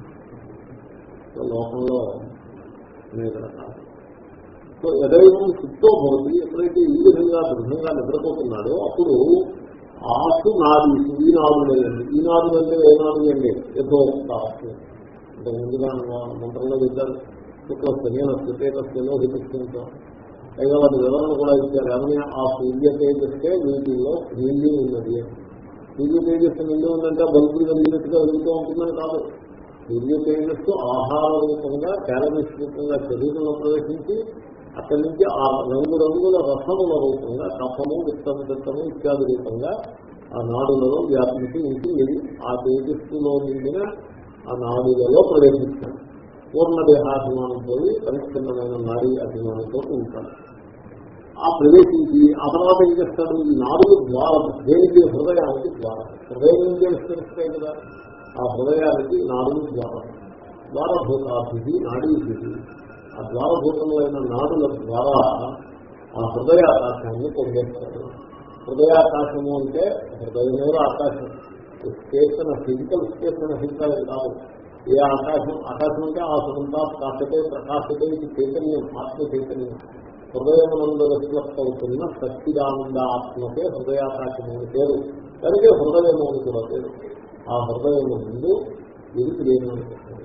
సో లోకంలో అనేక రకాలు సో ఎదైవం సుప్తో భవతి ఎప్పుడైతే ఈ విధంగా దృఢంగా నిద్రపోతున్నాడో అప్పుడు ఆసు నాది ఈ నాడు లేదండి ఈ నాడు అంటే ఏ నాడు అండి యథోక్త ఆసు అంటే ముందుగా మంత్రంలో చెప్పారు శుక్లస్తేన స్థితేకస్తేనో హితస్థితో పైగా వాటి వివరణ కూడా ఇచ్చారు ఏమని ఆ సూర్య తేజస్సే వీటిల్లో నిండి ఉన్నది అని. సూర్య తేజస్సు నిండి ఉందంటే బల్బులు వెలిగినట్టుగా వెలుగుతూ ఉంటుందని కాదు సూర్య తేజస్సు ఆహార రూపంగా క్యాలరీస్ రూపంగా శరీరంలో ప్రవేశించి అక్కడి నుంచి ఆ రంగు రంగుల రసముల రూపంగా కఫము విత్తము విత్తము ఇత్యాది రూపంగా ఆ నాడులలో వ్యాపించి ఉంటుంది ఆ తేజస్సులో నిండిన ఆ నాడులలో ప్రవేశిస్తాడు పూర్ణ దేహాభిమానం పోయి పరిచ్ఛిన్నమైన నాడీ అభిమానంతో ఉంటాడు ఆ ప్రవేశించి ఆ తర్వాత ఏం చేస్తాడు ఈ నాలుగు ద్వారం దేనికి హృదయానికి ద్వారం హృదయం నుంచి విస్తరిస్తాయి కదా ఆ హృదయానికి నాలుగు ద్వారం ద్వారభూతాభి నాడీభి ఆ ద్వారభూతములైన నాడుల ద్వారా ఆ హృదయాకాశాన్ని పొందేస్తాడు హృదయాకాశము అంటే హృదయమే ఆకాశం స్టేషన్ ఫిజికల్ స్టేషన్ ఫిజికల్ కాదు ఏ ఆకాశం ఆకాశం అంటే ఆ సుమంతా కాకటే ప్రకాశతే ఇది చైతన్యం ఆత్మ చైతన్యం హృదయమునందు విశ్వస్తవుతున్న సచ్చిదానంద ఆత్మకే హృదయాకాశము అని పేరు కనుక హృదయము అని కూడా పేరు ఆ హృదయము ముందు ఇది క్రియమని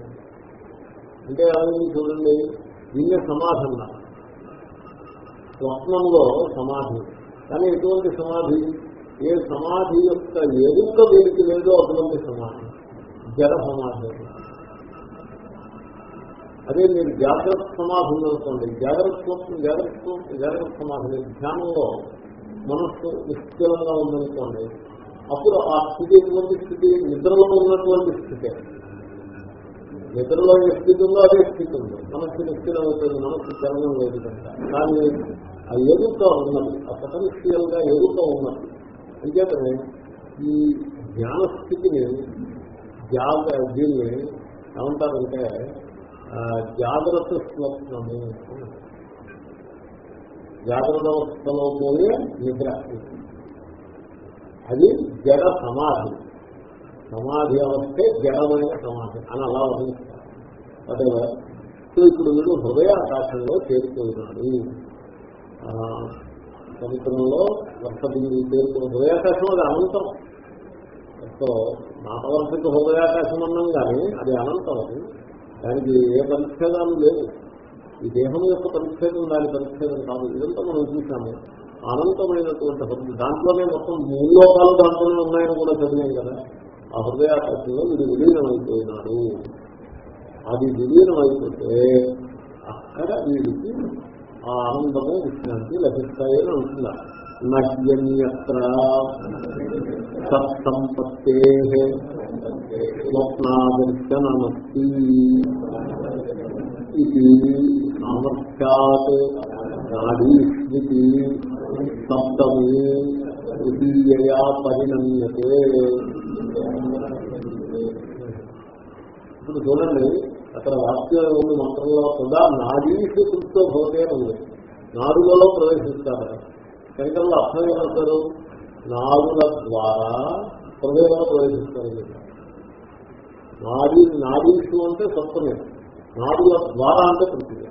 అంటే ఏమైంది చూడండి దీన్నే సమాధి అన్నారు స్వప్నంలో సమాధి కానీ ఎటువంటి సమాధి ఏ సమాధి యొక్క ఎరుక వీరికి లేదో అటువంటి సమాధి జడ సమాధి అదే మీరు జాగ్రత్త సమాధి ఉందనుకోండి జాగ్రత్త స్వప్నం జాగ్రత్త స్వప్నం జాగ్రత్త సమాధి ధ్యానంలో మనస్సు నిశ్చలంగా ఉందనుకోండి అప్పుడు ఆ స్థితి ఎటువంటి స్థితి నిద్రలో ఉన్నటువంటి స్థితి నిద్రలో ఏ స్థితి ఉందో అదే స్థితి ఉంది మనస్సు నిశ్చలం అవుతుంది మనస్సు చలనం లేదు కనుక కానీ ఆ ఎరుక ఉన్నది ఆ పొటెన్షియల్ గా ఎరుక ఉన్నది అంచేతనే ఈ జ్ఞాన స్థితిని జాగ దీన్ని ఏమంటారంటే ఆ, జాగ్రత్త స్వప్నము జాగ్రత్త అవస్థలో పోయే నిద్ర అది జడ సమాధి సమాధి అవస్థే జడమైన సమాధి అని అలా వర్ణిస్తారు అదే సో ఇప్పుడు వీడు హృదయాకాశంలో చేరుకున్నాడు ఆ, సముద్రంలో వర్ష బిందు చేరుకున్న హృదయాకాశం అది అనంతం సో మాట వరుసకి హృదయాకాశం అన్నాం కానీ అది అనంతం అది దానికి ఏ పరిచ్ఛేదాలు లేవు ఈ దేహం యొక్క పరిచ్ఛేదం దాని పరిచ్ఛేదం కాదు ఇదంతా మనం చూసాము అనంతమైనటువంటి హృదయం దాంట్లోనే మొత్తం మూడు లోకాలు దాంట్లోనే ఉన్నాయని కూడా చదివాం కదా ఆ హృదయాకాశంలో వీడు విలీనం అయిపోయినాడు అది విలీనం అయిపోతే అక్కడ వీడికి ఆ ఆనందము విశ్రాంతి లభిస్తాయని అంటున్నారు నహ్యన్యత్ర సత్సంపత్తే స్వప్నాదర్శనమస్తి ఇది సామర్థ్యాత్ నాడీస్మృతి సప్తమి తృతీయయా పరిణమ్యతే ఇప్పుడు చూడండి అక్కడ వాక్యం ఉంది మంత్రంలో కూడా నాడీసు కృత్తో భవతే అని ఉంది నాడులలో ప్రవేశిస్తారు శంకర్లో అర్థం ఏమంటారు నాడుల ద్వారా హృదయంలో ప్రవేశిస్తారు నాడీ నాడీసు అంటే సప్తమే నాడుల ద్వారా అంటే తృతీయ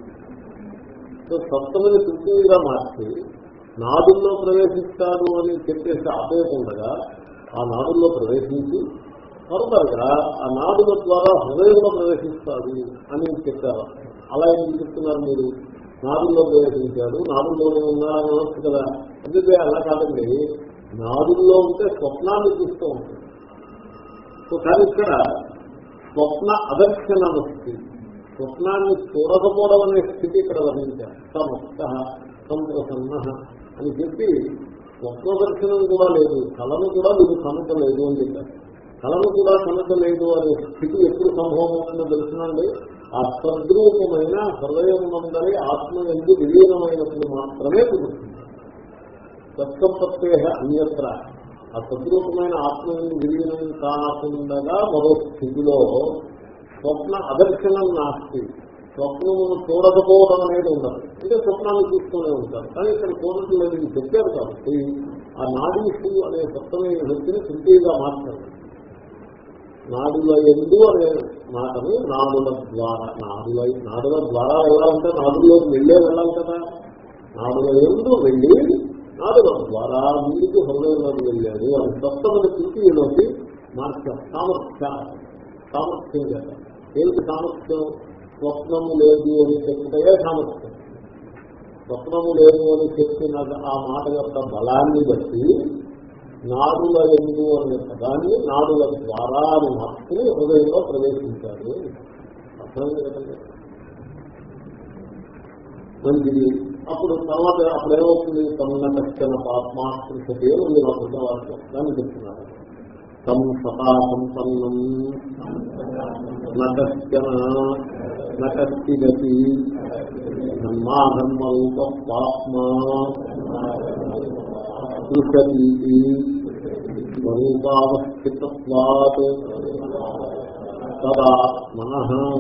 సో సప్తమిని తృతీయగా మార్చి నాడుల్లో ప్రవేశిస్తాడు అని చెప్పేసి ఆపేయకుండా ఆ నాడుల్లో ప్రవేశించి ఫర్దర్గా ఆ నాడుల ద్వారా హృదయంలో ప్రవేశిస్తాడు అని చెప్పారు అలా ఏం చెప్తున్నారు మీరు నాడుల్లో ప్రవేశించాడు నాడుల్లోనే ఉన్నారని అనొచ్చు కదా అందుకే అలా కాదండి నాడుల్లో ఉంటే స్వప్నాన్ని చూస్తూ ఉంటుంది సో కానీ ఇక్కడ స్వప్న అదర్శన స్థితి స్వప్నాన్ని చూడకపోవడం అనే స్థితి ఇక్కడ వర్ణించారు సమస్త సంప్రసన్న అని చెప్పి స్వప్న దర్శనం కూడా లేదు కళను కూడా వీడు కనుకలేదు అని చెప్పారు కళను కూడా కనుకలేదు అనే స్థితి ఎప్పుడు సంభవం అవుతుందో తెలుసునండి ఆ సద్రూపమైన హృదయం మందరి ఆత్మ ఎందుకు విలీనమైనప్పుడు మాత్రమే కుదురుతుంది సత్సంపత్తే అన్యత్ర ఆ సద్రూపమైన ఆత్మ ఎందు విలీనం కాకుండా మరో స్థితిలో స్వప్న అదర్శనం నాస్తి స్వప్నమును చూడకపోవడం అనేది ఉండదు అంటే స్వప్నాన్ని చూస్తూనే ఉంటారు కానీ ఇక్కడ చూడటం లేదు ఇది చెప్పారు కాబట్టి ఆ నాడీసు అనే సప్తమైన వ్యక్తిని సింటిగా మార్చారు నాడుల ఎందు అనే మాటను నాడుల ద్వారా నాడుల నాడుల ద్వారా వెళ్ళాలంటే నాడులోకి వెళ్ళే వెళ్ళాలి కదా నాడుల ఎందు వెళ్ళి నాడుల ద్వారా ముందుకు హృదయంలోకి వెళ్ళాడు అది సప్తమైన స్థితిలోకి మార్చాం సామర్థ్య సామర్థ్యం చేత ఏంటి సామర్థ్యం స్వప్నము లేదు అని చెప్తే సామర్థ్యం స్వప్నము లేదు అని చెప్పిన ఆ మాట యొక్క బలాన్ని బట్టి నాడుల ఎందు అనే పదాన్ని నాడుల ద్వారా అని మార్చుకుని హృదయంలో ప్రవేశించాడు అర్థమైంది కదండి మంచిది అప్పుడు తర్వాత అప్పుడు ఏమవుతుంది తమ కష్టన పాత్మాకృషతే ఉంది మా వాక్యం దాన్ని చెప్తున్నారు తం సతా సంపన్నం నకశ్చన నకస్తిగతి ధర్మాధర్మరూప పాత్మా దృశతీతి స్వరూపావస్థితత్వాత్ తదాత్మన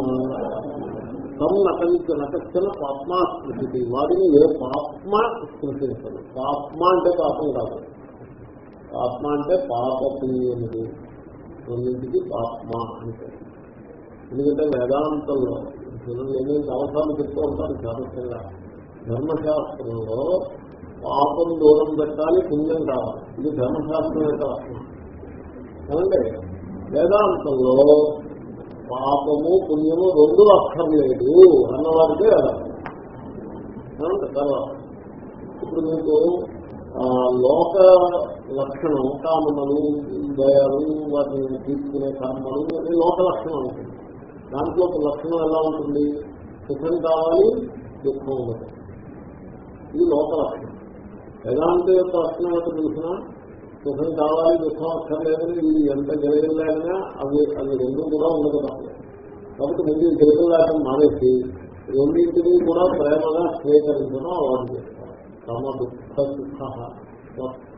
తం నకంచ నకచ్చన పాత్మా స్పృశతి వాడిని ఏ పాత్మ స్పృశించదు పాత్మ అంటే పాపం కాదు పాత్మ అంటే పాప పుణ్యముడు రెండింటికి పాత్మ అంటే ఎందుకంటే వేదాంతంలో చూడండి ఎన్ని అవసరాలు చెప్తూ ఉంటారు జాగ్రత్తగా ధర్మశాస్త్రంలో పాపం దూరం పెట్టాలి పుణ్యం కావాలి ఇది ధర్మశాస్త్రం యొక్క లక్షణం ఏమంటే వేదాంతంలో పాపము పుణ్యము రెండు అక్కర్లేదు అన్నవాడికే వేదాంతం ఏమంటే తర్వాత ఇప్పుడు మీకు ఆ, లోక లక్షణం కామనలు దయాలు వాటిని తీసుకునే కర్మలు ఇవన్నీ లోక లక్షణం ఉంటుంది దాంట్లో ఒక లక్షణం ఎలా ఉంటుంది సుఖం కావాలి దుఃఖం ఉండదు ఇది లోక లక్షణం వేదాంత యొక్క లక్షణం యొక్క తెలిసిన సుఖం కావాలి దుఃఖం అక్కర్లేదని ఇది ఎంత గెలగలేదన్నా అవి అవి రెండు కూడా ఉండదు తప్పలేదు కాబట్టి ముందు గెలగలేకం మానేసి రెండింటినీ కూడా ప్రేమగా స్వీకరించడం అలవాటు చేస్తారు తమ దుఃఖ సుఖ స్వస్థ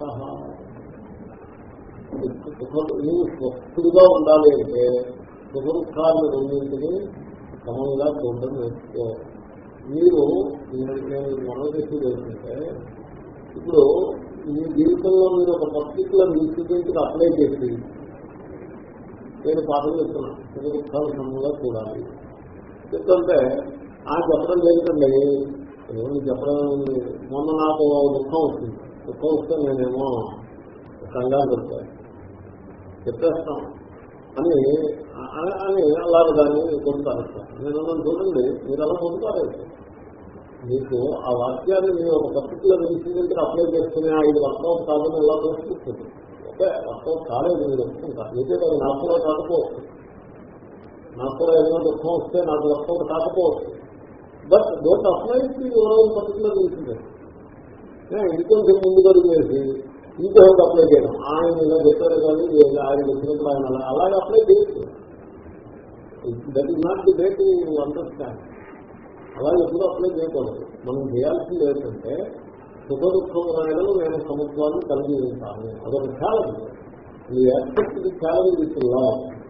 నువ్వు స్వస్థుడుగా ఉండాలి అంటే సుఖ దుఃఖాలను రెండింటినీ క్రమంగా చూడడం నేర్చుకో మీరు నేను- నేను మనం చేసేది ఏంటంటే ఇప్పుడు మీ జీవితంలో మీరు ఒక పర్టికులర్ ఇన్సిడెంట్ అప్లై చేసి నేను పాఠం చెప్తున్నాను సుఖ దుఃఖాలు సమంగా చూడాలి చెప్తుంటే ఆ చెప్పడం లేదండి ఏమని చెప్పడం ఉంది. మొన్న నాకు దుఃఖం వచ్చింది దుఃఖం వస్తే నేనేమో కంగారు చెప్తాను చెప్పేస్తాం అని అని- అని అలాగే దాన్ని కొడుతాను నేను అన్నాను, చూడండి మీరు అలా కొడుతారు మీకు ఆ వాక్యాన్ని మీరు ఒక పర్టికులర్ ఇన్సిడెంట్ అప్లై చేసుకుని ఐదు వర్కౌట్ కాదని ఎలా ప్రశ్నిస్తుంది ఓకే వర్కౌట్ కాలేదు మీరు ఒప్పుకుంటారు అయితే అది నాకు కూడా కాకపోవచ్చు నాకు కూడా ఏదైనా దుఃఖం వస్తే నాకు వర్కౌట్ కాకపోవచ్చు but don't apply to your particular incident ఇంకొంచెం ముందు అడుగు వేసి ఇంకొకటి అప్లై చేయడం ఆయన ఇలా చెప్పారు కానీ వీళ్ళు ఆయన వచ్చినప్పుడు ఆయన అలా అలాగే అప్లై చేయొచ్చు that is not the way to understand అలాగే ఎప్పుడు అప్లై చేయకూడదు మనం చేయాల్సింది ఏంటంటే సుఖ దుఃఖం రాయడం నేను సముద్రాన్ని కలిగి ఉంటాను అదొక ఛాలెంజ్ ఈ accept the challenge with law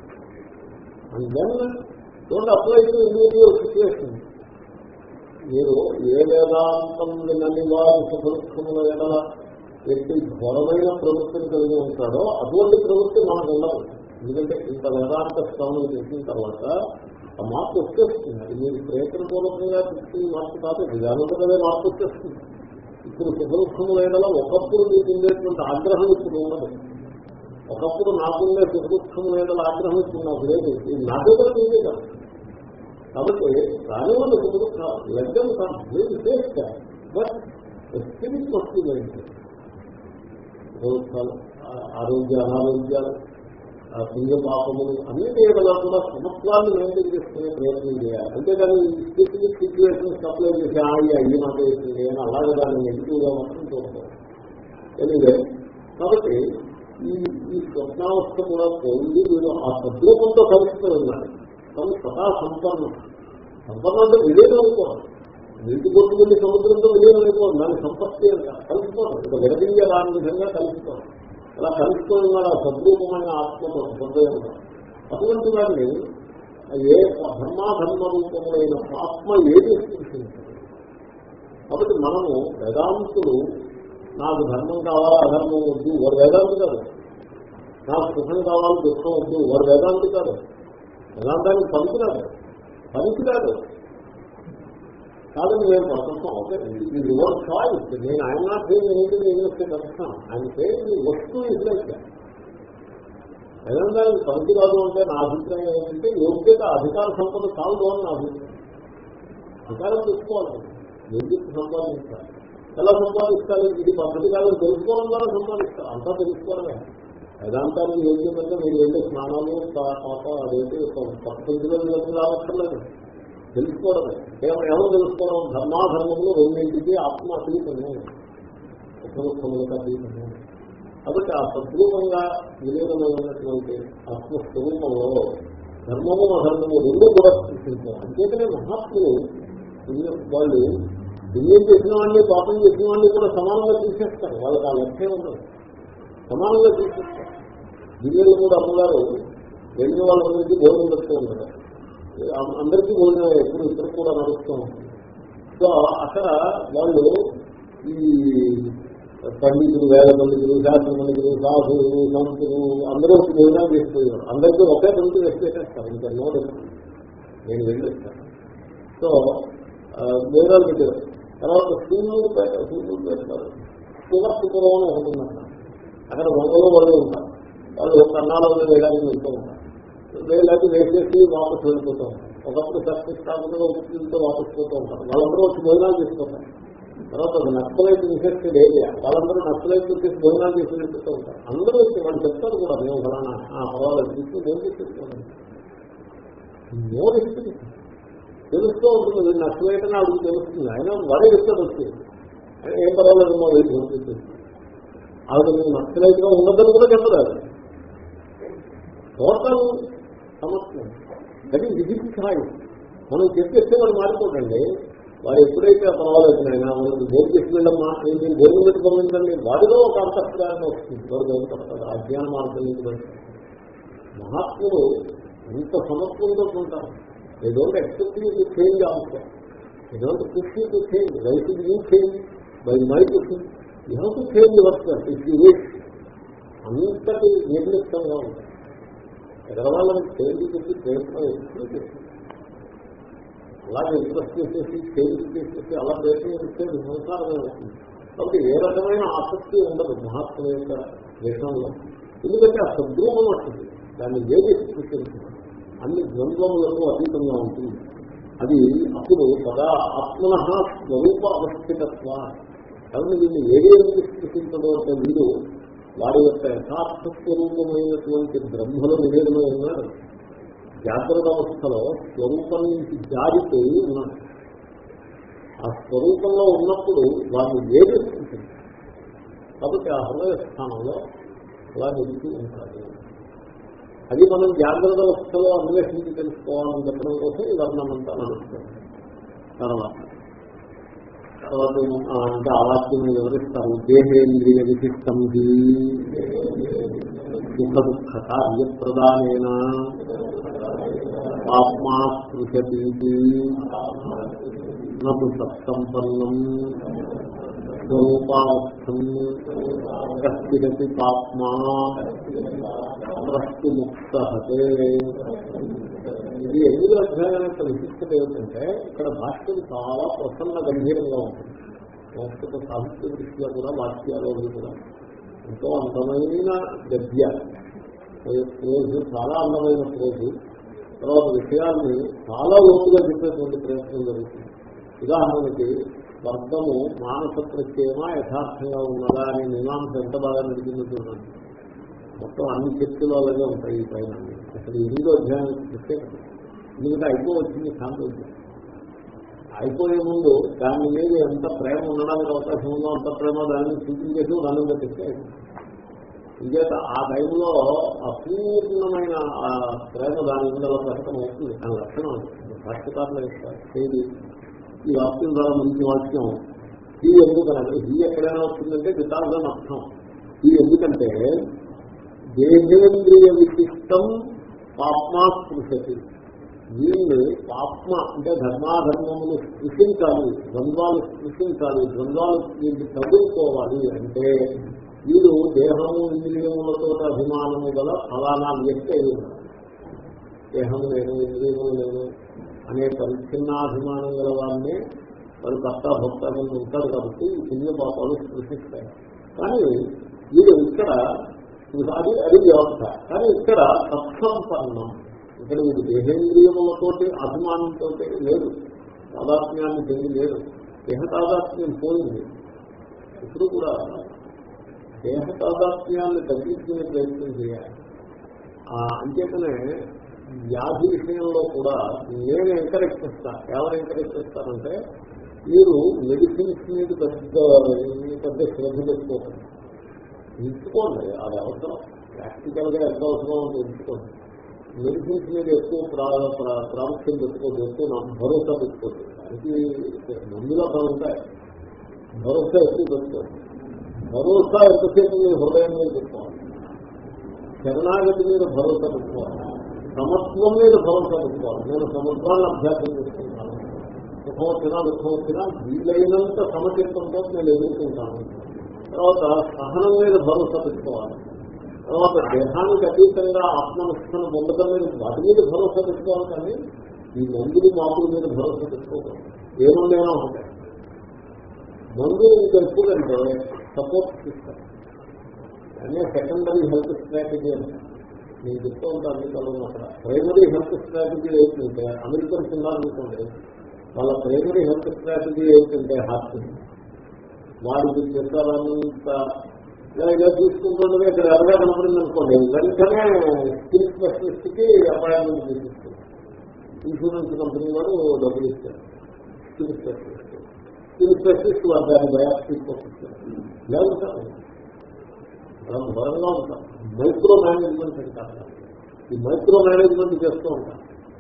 and then don't apply to individual situation మీరు ఏ వేదాంతం వినని వారి సుఖ దుఃఖముల ఎడల ఎట్టి ఘోరమైన ప్రవృత్తిని కలిగి ఉంటాడో అటువంటి ప్రవృత్తి మనకు ఉండదు ఎందుకంటే ఇంత వేదాంత శ్రవణం చేసిన తర్వాత ఆ మార్పు వచ్చేస్తుంది అది మీరు ప్రయత్నపూర్వకంగా తీసుకుని మార్పు కాదు విధానంతోనే మార్పు వచ్చేస్తుంది ఇప్పుడు సుఖదుఖములైన ఒకప్పుడు మీకు ఉండేటువంటి ఆగ్రహం ఇప్పుడు ఉండదు ఒకప్పుడు నాకుండే సుఖదుఖములైన ఆగ్రహం ఇప్పుడు నాకు లేదు ఇది నాకే కూడా మీదే కాదు కాబట్టి రానివ్వండి సుఖదుఖం లెక్కం కాదు మీరు చేస్తా బట్ స్పిరిట్ వస్తుంది సుఖదుఖాలు ఆరోగ్య అనారోగ్యాలు ఆ పుణ్య పాపములు అన్నిటి ఏదైనా కూడా సమత్వాన్ని మెయింటైన్ చేసుకునే ప్రయత్నం చేయాలి అంతేగాని స్పెసిఫిక్ సిచ్యువేషన్స్ అప్లై చేసి ఆగి అయ్యి మాట వేసింది అని అలాగే దాన్ని నెగిటివ్ గా మాత్రం చూస్తాం ఎనివే కాబట్టి ఈ ఈ స్వప్నావస్థ కూడా పోయింది వీడు ఆ సద్రూపంతో కలుస్తూ ఉన్నాడు కానీ సదా సంపన్నం సంపన్నం అంటే విలీనం అయిపోవాలి నీటి బొట్టు వెళ్ళి సముద్రంతో విలీనం అయిపోవాలి దాని సంపత్తి కలుసుకోవడం ఇక విడదీయ దాని విధంగా కలుసుకోవడం అలా కలుసుకొని ఉన్నాడు ఆ సద్రూపమైన ఆత్మతో హృదయం అటువంటి వాడిని ఏ ధర్మాధర్మ రూపములైన ఆత్మ ఏది స్పృశించదు కాబట్టి మనము వేదాంతులు నాకు ధర్మం కావాలా అధర్మం వద్దు వారు వేదాంతి కాదు నాకు సుఖం కావాలి దుఃఖం వద్దు వారు వేదాంతి కాదు వేదాంతానికి పనికిరాదు పనికిరాదు కాదని నేను పడుతున్నాం ఓకే ఇది యువర్ చాయిస్ నేను ఆయన నాట్ సేమ్ ఏంటి నేను వస్తే కలుస్తాను ఆయన సేమ్ ఈ వస్తువు ఇట్లయితే వేదాంతానికి పనికి రాదు అంటే నా అభిప్రాయం ఏంటంటే యోగ్యత అధికార సంపద కాదు అని నా అభిప్రాయం అధికారం తెచ్చుకోవాలి యోగ్యత సంపాదించాలి ఎలా సంపాదించాలి ఇది పద్ధతి కాదని తెలుసుకోవడం ద్వారా సంపాదిస్తారు అంతా తెలుసుకోవడమే వేదాంతానికి యోగ్యం అంటే మీరు వెళ్ళే స్నానాలు పాప అదేంటి పద్ధతిలో రావక్కర్లేదు తెలుసుకోవడమే ఏమో ఏమో తెలుసుకోవడం ధర్మాధర్మములు రెండింటికి ఆత్మ అతీతమే ఉపముఖములకు అతీతమే కాబట్టి ఆ సద్రూపంగా విలీనమైనటువంటి ఆత్మస్వరూపంలో ధర్మము అధర్మము రెండు కూడా సృష్టించారు అంతేకానే మహాత్ములు వాళ్ళు పుణ్యం చేసిన వాడిని పాపం చేసిన వాడిని కూడా సమానంగా తీసేస్తారు వాళ్ళకి ఆ లక్ష్యం ఉండదు సమానంగా తీసేస్తారు దివ్యులు కూడా అమ్మగారు వెళ్ళిన వాళ్ళ గురించి భోజనం పెడుతూ ఉంటారు అందరికీ భోజనం ఎప్పుడు ఇద్దరు కూడా నడుస్తూ ఉంటుంది సో అక్కడ వాళ్ళు ఈ పండితులు వేద పండితులు శాస్త్ర పండితులు సాధువులు సంతులు అందరూ వచ్చి భోజనాలు చేసిపోయారు అందరికీ ఒకే పండితు వేసేస్తారు ఇంకా నో నేను వెళ్ళేస్తాను సో భోజనాలు పెట్టారు తర్వాత సూర్యుడు సూర్యుడు పెడతారు సువర్పురం అని ఒకటి ఉందంట అక్కడ వందలో వాళ్ళు ఉంటారు వాళ్ళు కన్నాలో వేయడానికి వెళ్తూ ఉంటారు వేలాకి వేసేసి వాపసు వెళ్ళిపోతూ ఉంటారు ఒకప్పుడు సక్సెస్ కాకుండా ఉత్తితో వాపసు పోతూ ఉంటారు వాళ్ళందరూ వచ్చి భోజనాలు చేసుకుంటారు తర్వాత అది నక్సలైట్ ఇన్ఫెక్టెడ్ ఏరియా వాళ్ళందరూ నక్సలైట్ వచ్చేసి భోజనాలు చేసి వెళ్ళిపోతూ ఉంటారు అందరూ వచ్చి వాళ్ళు చెప్తారు కూడా మేము ఫలానా పర్వాలేదు తీసుకుని ఏం చేసేసుకోండి మోరిస్తుంది తెలుస్తూ ఉంటుంది వీళ్ళు నక్సలైట్ అని అడుగు తెలుస్తుంది ఆయన వరే ఇస్తాడు వచ్చింది ఏం పర్వాలేదు మా వెళ్ళి పంపిస్తుంది ఆవిడ మీరు నక్సలైట్ గా ఉండదని కూడా చెప్పలేదు టోటల్ సమస్య అది విజిట్ ఛాయి మనం చెప్పేస్తే వాళ్ళు మారిపోకండి వారు ఎప్పుడైతే పర్వాలేదు ఆయన మనకు భోజనం చేసి వెళ్ళమ్మా ఏంటి భోజనం పెట్టుకోమండి వాడిలో ఒక అంతఃప్రాయం వస్తుంది వారు భోజనం అజ్ఞాన మార్గం నుంచి మహాత్ములు ఎంత సమత్వంతో ఉంటారు they don't expect you to change also. They don't push you to change. Why should you change? By my pushing. You have to change yourself if you wish. అంతటి నిర్లిప్తంగా ఉంటాయి ఎగరవాళ్ళని చేతి పెట్టి ప్రయత్నం ఎప్పుడు చేస్తుంది అలాగే ఇంట్రెస్ట్ చేసేసి చేతి చేసేసి అలా ప్రయత్నం చేస్తే సంసారమే అవుతుంది కాబట్టి ఏ రకమైన ఆసక్తి ఉండదు మహాత్మ యొక్క దేశంలో ఎందుకంటే ఆ సద్రూపం వస్తుంది దాన్ని ఏది సృష్టించింది అన్ని ద్వంద్వములకు అతీతంగా ఉంటుంది అది అప్పుడు సదా ఆత్మన స్వరూప అవస్థితత్వ కాబట్టి దీన్ని ఏది ఎందుకు సృష్టించడం అంటే మీరు వారి యొక్క యథార్థ స్వరూపమైనటువంటి బ్రహ్మలో నివేదనై ఉన్నాడు జాగ్రత్త అవస్థలో స్వరూపం నుంచి జారిపోయి ఉన్నాడు ఆ స్వరూపంలో ఉన్నప్పుడు వారిని వేధిస్తుంటుంది కాబట్టి ఆ హృదయ స్థానంలో అలా నిలిచి ఉంటాడు అది మనం జాగ్రత్త అవస్థలో అన్వేషించి తెలుసుకోవాలని చెప్పడం కోసం ఈ వర్ణమంతా నడుస్తుంది తర్వాత తర్వాత అంటే ఆ వాక్యం వివరిస్తారు దేహేంద్రియ విశిష్టం సుఖ దుఃఖ కార్యప్రదానేన ఆత్మా స్పృశతి నటు సత్సంపన్నం స్వరూపావస్థం కస్తిరతి పాప్మా ప్రస్తు ముక్తహతే ఇది ఎనిమిది అధ్యాయం యొక్క విశిష్టత ఏమిటంటే ఇక్కడ భాష్యం చాలా ప్రసన్న గంభీరంగా ఉంటుంది సంస్కృత సాహిత్య దృష్ట్యా కూడా వాక్యాలు అవి కూడా ఎంతో అందమైన గద్య ప్రోజు చాలా అందమైన ప్రోజు తర్వాత విషయాన్ని చాలా లోతుగా చెప్పేటువంటి ప్రయత్నం జరుగుతుంది ఉదాహరణకి వర్గము మానస ప్రత్యయమా యథార్థంగా ఉన్నదా అనే మీమాంస ఎంత బాగా నడిచిందో చూడండి మొత్తం అన్ని చర్చలు అలాగే ఉంటాయి ఈ పైన అసలు ఎనిమిదో అధ్యాయం ప్రత్యేకత ఎందుకంటే అయిపోవచ్చింది కాంతి అయిపోయే ముందు దాని మీద ఎంత ప్రేమ ఉండడానికి అవకాశం ఉందో అంత ప్రేమ దాన్ని చూపించేసి దాన్ని పెట్టిస్తే ఇంకేత ఆ టైంలో అపూర్ణమైన ఆ ప్రేమ దాని మీద అలా ప్రకటన అవుతుంది దాని లక్షణం భాష్యకారులు ఇస్తారు ఈ వాక్యం చాలా మంచి వాక్యం ఈ ఎందుకనంటే ఈ ఎక్కడైనా వస్తుందంటే బికాస్ అని అర్థం ఈ ఎందుకంటే దేహేంద్రియ విశిష్టం పాప్మా స్పృశతి వీళ్ళు పాప్మ అంటే ధర్మాధర్మములు స్పృశించాలి ద్వంద్వాలు స్పృశించాలి ద్వంద్వాలు వీళ్ళు తగులుకోవాలి అంటే వీడు దేహము ఇంద్రియములతో అభిమానము గల ఫలానా వ్యక్తి అయి ఉన్నాడు దేహము నేను ఇంద్రియములు నేను అనే పరిచ్ఛిన్నాభిమానం గల వారిని వారు కర్త భక్త ఉంటారు కాబట్టి ఈ పుణ్య పాపాలు స్పృశిస్తాయి కానీ వీడు ఇక్కడ అది అది వ్యవస్థ కానీ ఇక్కడ సత్సంపన్నం ఇక్కడ వీడు దేహేంద్రియములతోటి అభిమానంతో లేదు తాదాత్మ్యాన్ని చెంది లేదు దేహ తాదాత్మ్యం పోయింది ఇప్పుడు కూడా దేహ తాదాత్మ్యాన్ని తగ్గించుకునే ప్రయత్నం చేయాలి అంచేతనే వ్యాధి విషయంలో కూడా నేను ఎంకరేజ్ చేస్తాను ఎవరు ఎంకరేజ్ చేస్తానంటే మీరు మెడిసిన్స్ మీద పెద్ద పెద్ద శ్రద్ధ పెట్టుకోకండి ఎంచుకోండి అది అవసరం ప్రాక్టికల్ గా ఎంత అవసరం అంటే ఎంచుకోండి మెడిసిన్స్ మీద ఎక్కువ ప్రాముఖ్యం పెట్టుకోవద్దు ఎక్కువ నాకు భరోసా పెట్టుకోవద్దు దానికి మందులో ఉంటాయి భరోసా ఎక్కువ పెట్టుకోండి భరోసా ఎంతసేపు మీరు హృదయం మీద పెట్టుకోవాలి శరణాగతి మీద భరోసా పెట్టుకోవాలి సమత్వం మీద భరోసా పెట్టుకోవాలి నేను సముద్రాన్ని అభ్యాసం చేసుకుంటాను సుఖం వచ్చినా దుఃఖం వచ్చినా వీలైనంత సమచిత్తంతో నేను ఎదుర్కొంటాను తర్వాత సహనం మీద భరోసా పెట్టుకోవాలి తర్వాత దేహానికి అతీతంగా ఆత్మనిష్టను పొందడం మీద వాటి మీద భరోసా పెట్టుకోవాలి కానీ ఈ మందులు మాపుల మీద భరోసా పెట్టుకోకూడదు ఏముండేనో ఉంటాయి మందు ఇంకా ఎక్కువంటే సపోర్ట్ సిస్టమ్ అనే సెకండరీ హెల్త్ స్ట్రాటజీ అంటే నేను చెప్తూ ఉంటాను అమెరికాలో అక్కడ ప్రైమరీ హెల్త్ స్ట్రాటజీ ఏంటంటే అమెరికన్ ఉన్నారనుకోండి వాళ్ళ ప్రైమరీ హెల్త్ స్ట్రాటజీ ఏంటంటే హాస్పిటల్ వారికి చెప్పాలంత ఇలా తీసుకుంటుండగా ఇక్కడ ఎర్రగా కనపడింది అనుకోండి వెంటనే స్కిల్ స్పెషలిస్ట్ కి అపాయింట్మెంట్ తీసుకుంటారు ఇన్సూరెన్స్ కంపెనీ వాడు డబ్బులు ఇస్తారు స్కిల్ స్పెషలిస్ట్ స్కిల్ స్పెషలిస్ట్ వారు దాన్ని బయాప్సీ తీసుకొస్తారు ఇలా ఉంటారు మనం ఘోరంగా ఉంటాం మైక్రో మేనేజ్మెంట్ అంటారు ఈ మైక్రో మేనేజ్మెంట్ చేస్తూ ఉంటాం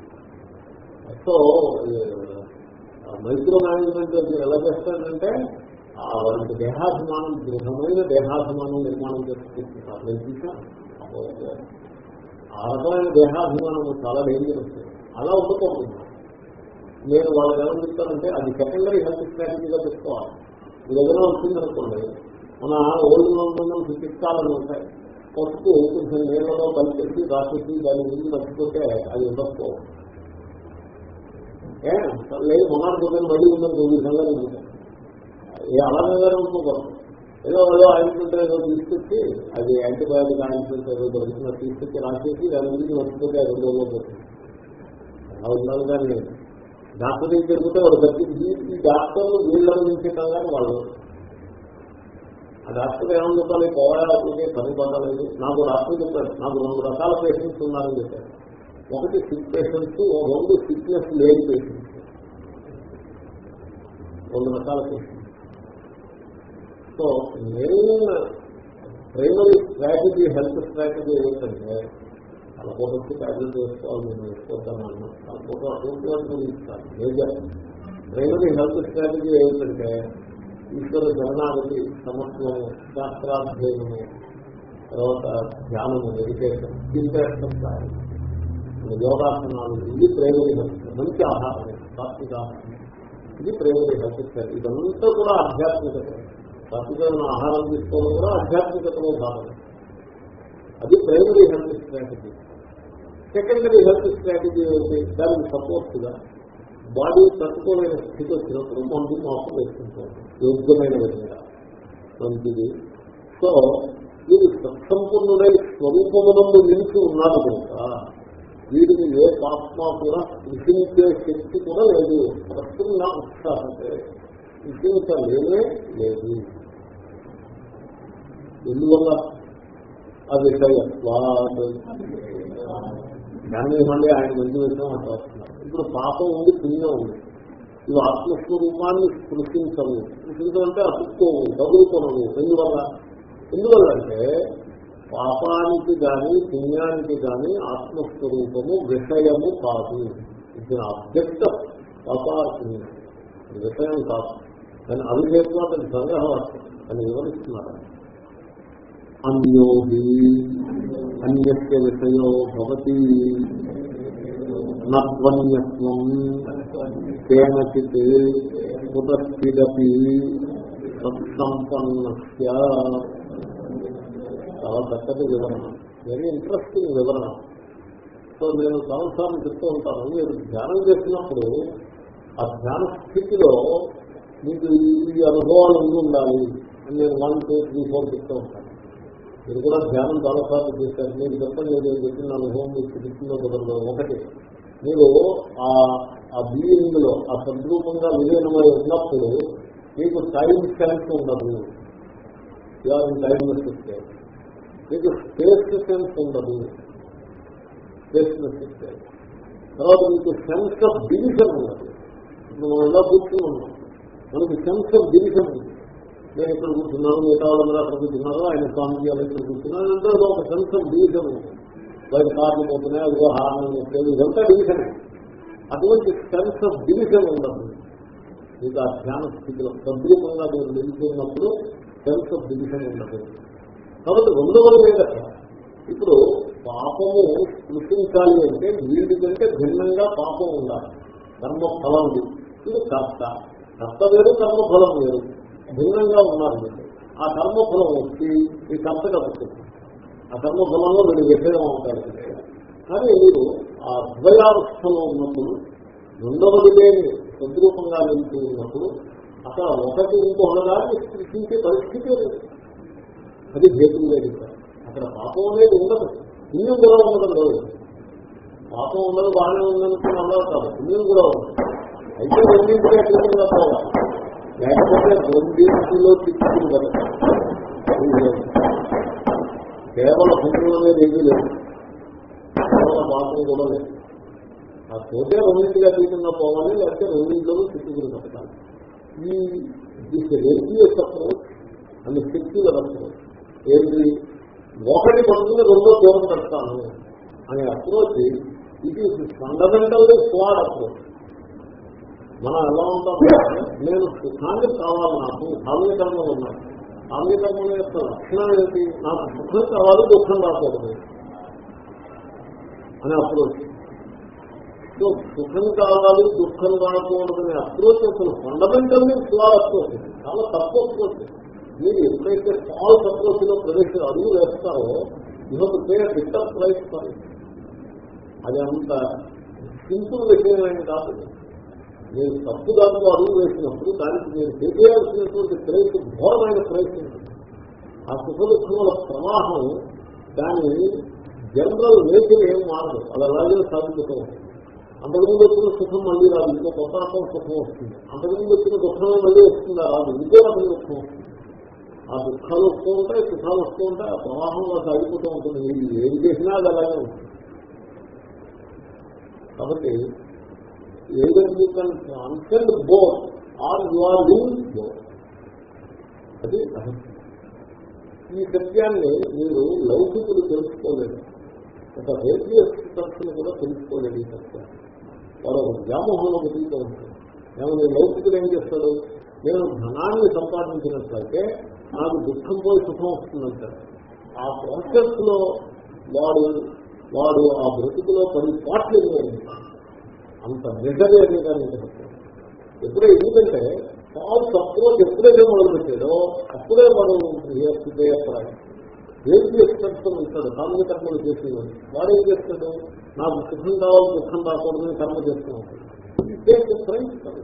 సో మైక్రో మేనేజ్మెంట్ ఎలా చేస్తారంటే వారికి దేహాభిమానం దృఢమైన దేహాభిమానం నిర్మాణం చేసుకుంటున్నారు నేను చూసాను ఆ రకమైన దేహాభిమానం చాలా డేంజరస్ అలా ఉండకూడదు నేను వాళ్ళకి ఎలా చెప్తానంటే అది సెకండరీ హెల్త్ స్ట్రాటజీగా పెట్టుకోవాలి మీ దగ్గర వచ్చిందనుకోండి మన ఓల్డ్ మందులు చికిత్సాలను ఉంటాయి పసుపు కొంచెం నీళ్ళలో కలిపేసి రాసేసి దాని ముందు మర్చిపోతే అది ఉండకపోవచ్చు ఏ లేదు మొన్నటి పొద్దున్న మళ్ళీ ఉందని తొమ్మిది సంగతి ఉంది. ఏ అలాగే అనుకోకూడదు ఏదో ఏదో ఆయింట్మెంట్ ఏదో తీసుకొచ్చి అది యాంటీబయాటిక్ ఆయింట్మెంట్ ఏదో దొరుకుతున్న తీసుకొచ్చి రాసేసి దాని గురించి మర్చిపోతే అది రెండు రోజుల్లో పోతుంది అలా ఉండాలి కానీ డాక్టర్ దగ్గర తిరిగితే వాడు బట్టి ఈ డాక్టర్లు వీళ్ళని మించటం కానీ వాళ్ళు ఆ డాక్టర్ ఏమని చెప్పాలి పోవాలంటే పని పడలేదు నాకు డాక్టర్ చెప్పాడు నాకు రెండు రకాల పేషెంట్స్ ఉన్నారని చెప్పారు ఒకటి సిక్ పేషెంట్స్ రెండు సిక్నెస్ లేని పేషెంట్స్ రెండు రకాల patients so main primary strategy health strategy ఏంటంటే తలపోటొచ్చి ట్యాబ్లెట్ వేసుకోవాలి నేను వేసుకోవద్దాను అన్నా తలపోట అటువంటి వాటిని ఇస్తాను మేజర్ ప్రైమరీ హెల్త్ స్ట్రాటజీ ఏంటంటే ఈశ్వర జగనానికి సమత్వము శాస్త్రాధ్యయనము తర్వాత ధ్యానము మెడిటేషన్ చింతేస్తాయి యోగాసనాలు ఇది ప్రైమరీ హెల్త్ మంచి ఆహారం సాత్విక ఆహారం ఇది ప్రైమరీ హెల్త్ స్టైల్ ఇదంతా కూడా ఆధ్యాత్మికత సాత్వికమైన ఆహారం తీసుకోవడం కూడా ఆధ్యాత్మికతలో భాగం అది primary health strategy secondary health strategy ఏంటి దానికి సపోర్ట్ గా బాడీ తట్టుకోలేని స్థితి వచ్చినప్పుడు మందు మాసం వేసుకుంటాం యోగ్యమైన విధంగా మంచిది సో వీరు సత్సంపన్నుడై స్వరూపమునందు నిలిచి ఉన్నారు కనుక వీడిని ఏ పాత్మ కూడా విధించే శక్తి కూడా లేదు ప్రస్తుతం నా ఉత్సాహంటే విధించలేనే లేదు ఎందువల్ల ఆ విషయం దాన్ని మళ్ళీ ఆయన మంచి విషయం అంటూ వస్తున్నారు ఇప్పుడు పాపం ఉంది పుణ్యం ఉంది ఇవి ఆత్మస్వరూపాన్ని స్పృశించవు స్పృశించమంటే అతుక్కోవు తగులుకొనవు ఎందువల్ల ఎందువల్ల అంటే పాపానికి గాని పుణ్యానికి గాని ఆత్మస్వరూపము విషయము కాదు ఇది అబ్జెక్ట్ పాప పుణ్యం ఇది విషయం కాదు కానీ అవివేకం అతని సంగ్రహం అని వివరిస్తున్నారు అన్యోగి అన్యస్య విషయో భవతి నత్వన్యత్వం కేనచిత్ కుతస్థిదపి సత్సంపన్నస్య చాలా చక్కటి వివరణ వెరీ ఇంట్రెస్టింగ్ వివరణ సో నేను చాలాసార్లు చెప్తూ ఉంటాను మీరు ధ్యానం చేసినప్పుడు ఆ ధ్యాన స్థితిలో మీకు ఈ అనుభవాలు ఉండి ఉండాలి అని నేను వన్ టూ త్రీ ఫోర్ చెప్తూ ఉంటాను మీరు కూడా ధ్యానం చాలాసార్లు చేశారు మీరు చెప్పండి నేను చెప్పిన అనుభవం మీకు చెప్తుందో కుదరదు ఒకటి మీరు ఆ బీయింగ్ లో ఆ సద్రూపంగా విలీనమై ఉన్నప్పుడు మీకు టైం సెన్స్ ఉండదు ఇన్ టైం మీకు స్పేస్ సెన్స్ ఉండదు స్పేస్నెస్ తర్వాత మీకు సెన్స్ ఆఫ్ డివిజన్ ఉండదు ఇప్పుడు మనం ఎలా కూర్చుని ఉన్నాం మనకి సెన్స్ ఆఫ్ డివిజన్ ఉంది నేను ఇక్కడ కూర్చున్నాను మిగతా వాళ్ళందరూ అక్కడ కూర్చున్నారు ఆయన స్వామిజీ వాళ్ళు ఇక్కడ కూర్చున్నారు అంటే అది ఒక సెన్స్ ఆఫ్ డివిజన్ ఉంది బయట కార్లు పోతున్నాయి అదిగో హార్న్ చెప్పలేదు ఇదంతా డివిజన్ అటువంటి సెన్స్ ఆఫ్ డివిజన్ ఉండదు మీకు ఆ ధ్యాన స్థితిలో సద్రూపంగా మీరు నిలిచినప్పుడు సెన్స్ ఆఫ్ డివిజన్ ఉండదు కాబట్టి రెండవది లేదట ఇప్పుడు పాపము సృష్టించాలి అంటే వీడి కంటే భిన్నంగా పాపం ఉండాలి కర్మ ఫలం ఇది ఇది కర్త కర్త వేరు కర్మఫలం వేరు భిన్నంగా ఉన్నారు వీళ్ళు ఆ కర్మఫలం వచ్చి ఈ కర్తగా పుట్టింది ఆ కర్మఫలంలో వీడు విషయం అవుతారు కానీ మీరు ఆ ద్వయావస్థలో ఉన్నప్పుడు రెండవది లేని సద్రూపంగా నిలిచి ఉన్నప్పుడు అక్కడ ఒకటి ఇంకొకదాన్ని సృష్టించే పరిస్థితి లేదు అది భేదం లేదు అక్కడ పాపం అనేది ఉండదు పుణ్యం కూడా ఉండదు లేదు పాపం ఉండదు బాగానే ఉందనుకుని అన్నారు కాదు పుణ్యం కూడా ఉండదు అయితే రెండింటికి అతీతంగా పోవాలి లేకపోతే రెండింటిలో తిప్పుకుని బతకాలి కేవలం పుణ్యం అనేది ఏమీ లేదు కేవలం పాపం కూడా లేదు ఆ పోతే రెండింటిగా అతీతంగా పోవాలి లేకపోతే రెండింటిలో తిప్పుకుని బతకాలి ఈ this religious approach and secular approach ఏంటి ఒకటి పడుతుంది రెండో దూరం పెడతాను అనే అప్రోచ్ ఇట్ ఈస్ ఫండమెంటల్లీ స్వాడ్ అప్రోచ్ మనం ఎలా ఉంటాం నేను సుఖాన్ని కావాలి నాకు కామ్యకర్మలు ఉన్నాయి కామ్యకర్మల యొక్క లక్షణం ఏంటి నాకు సుఖం కావాలి దుఃఖం రాకూడదు అనే అప్రోచ్ సో సుఖం కావాలి దుఃఖం రాకూడదు అనే అప్రోచ్ అసలు ఫండమెంటల్లీ స్వాడ్ అప్రోచ్ చాలా తక్కువ అప్రోచ్ మీరు ఎప్పుడైతే ఫాల్స్ అప్రోచ్ లో ప్రవేశ అడుగు వేస్తారో you pay return price for అది అంత సింపుల్ విషయం ఏం కాదు మీరు తప్పు దాంట్లో అడుగు వేసినప్పుడు దానికి మీరు పే చేయాల్సినటువంటి ప్రైస్ ఘోరమైన ప్రైస్ ఉంటుంది ఆ సుఖ దుఃఖముల ప్రవాహం దాని జనరల్ నేచర్ ఏం మారదు అది అలాగే సాధించటం అంతకుముందు వచ్చిన సుఖం మళ్ళీ రాదు ఇంకో కొత్త రకం సుఖం వస్తుంది అంతకుముందు వచ్చిన దుఃఖమే మళ్ళీ వస్తుందా రాదు ఇంకో రకం దుఃఖం వస్తుంది ఆ దుఃఖాలు వస్తూ ఉంటాయి సుఖాలు వస్తూ ఉంటాయి ఆ ప్రవాహంలో సాగిపోతూ ఉంటుంది మీరు ఏం చేసినా అది అలాగే ఉంటుంది కాబట్టి ఏదైతే you can ascend bore are you are living bore అది రహస్యం ఈ సత్యాన్ని మీరు లౌకికులు తెలుసుకోలేదు ఒక రేడియోని కూడా తెలుసుకోలేదు ఈ సత్యాన్ని వాడు ఒక వ్యామోహంలో బతుకుతూ ఉంటాడు ఏమైనా లౌకికుడు ఏం చేస్తాడు నేను ధనాన్ని సంపాదించినట్లయితే నాకు దుఃఖం పోయి సుఖం వస్తుందంటాడు ఆ ప్రాసెస్ లో వాడు వాడు ఆ బ్రతుకులో పది పాటలు అంత నిజమే కానీ ఎప్పుడే ఎందుకంటే ఫాల్స్ అప్రోచ్ ఎప్పుడైతే మొదలు పెట్టాడో అప్పుడే మనం ఏది ఎక్స్పెక్టం ఇస్తాడు కామ్య కర్మలు చేసేవాడు వాడు ఏం చేస్తాడు నాకు సుఖం కావాలి దుఃఖం రాకూడదని కర్మ చేస్తూ ఉంటాడు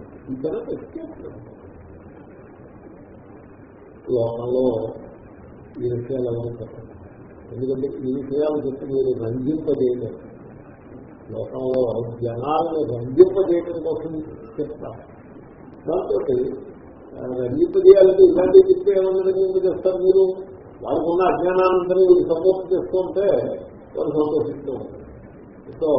లోకంలో ఈ విషయాలు ఎవరు చెప్పండి ఎందుకంటే ఈ విషయాలు చెప్పి మీరు రంజింపజేయలేరు లోకంలో జనాలను రంజింపజేయడం కోసం చెప్తారు దాంతో రంజింపజేయాలంటే ఇలాంటివి చెప్తే ఏమన్నా ఎందుకు చేస్తారు మీరు వాళ్ళకు ఉన్న అజ్ఞానానందరూ వీళ్ళు సపోర్ట్ చేస్తుంటే వాళ్ళు సంతోషిస్తూ ఉంటారు సో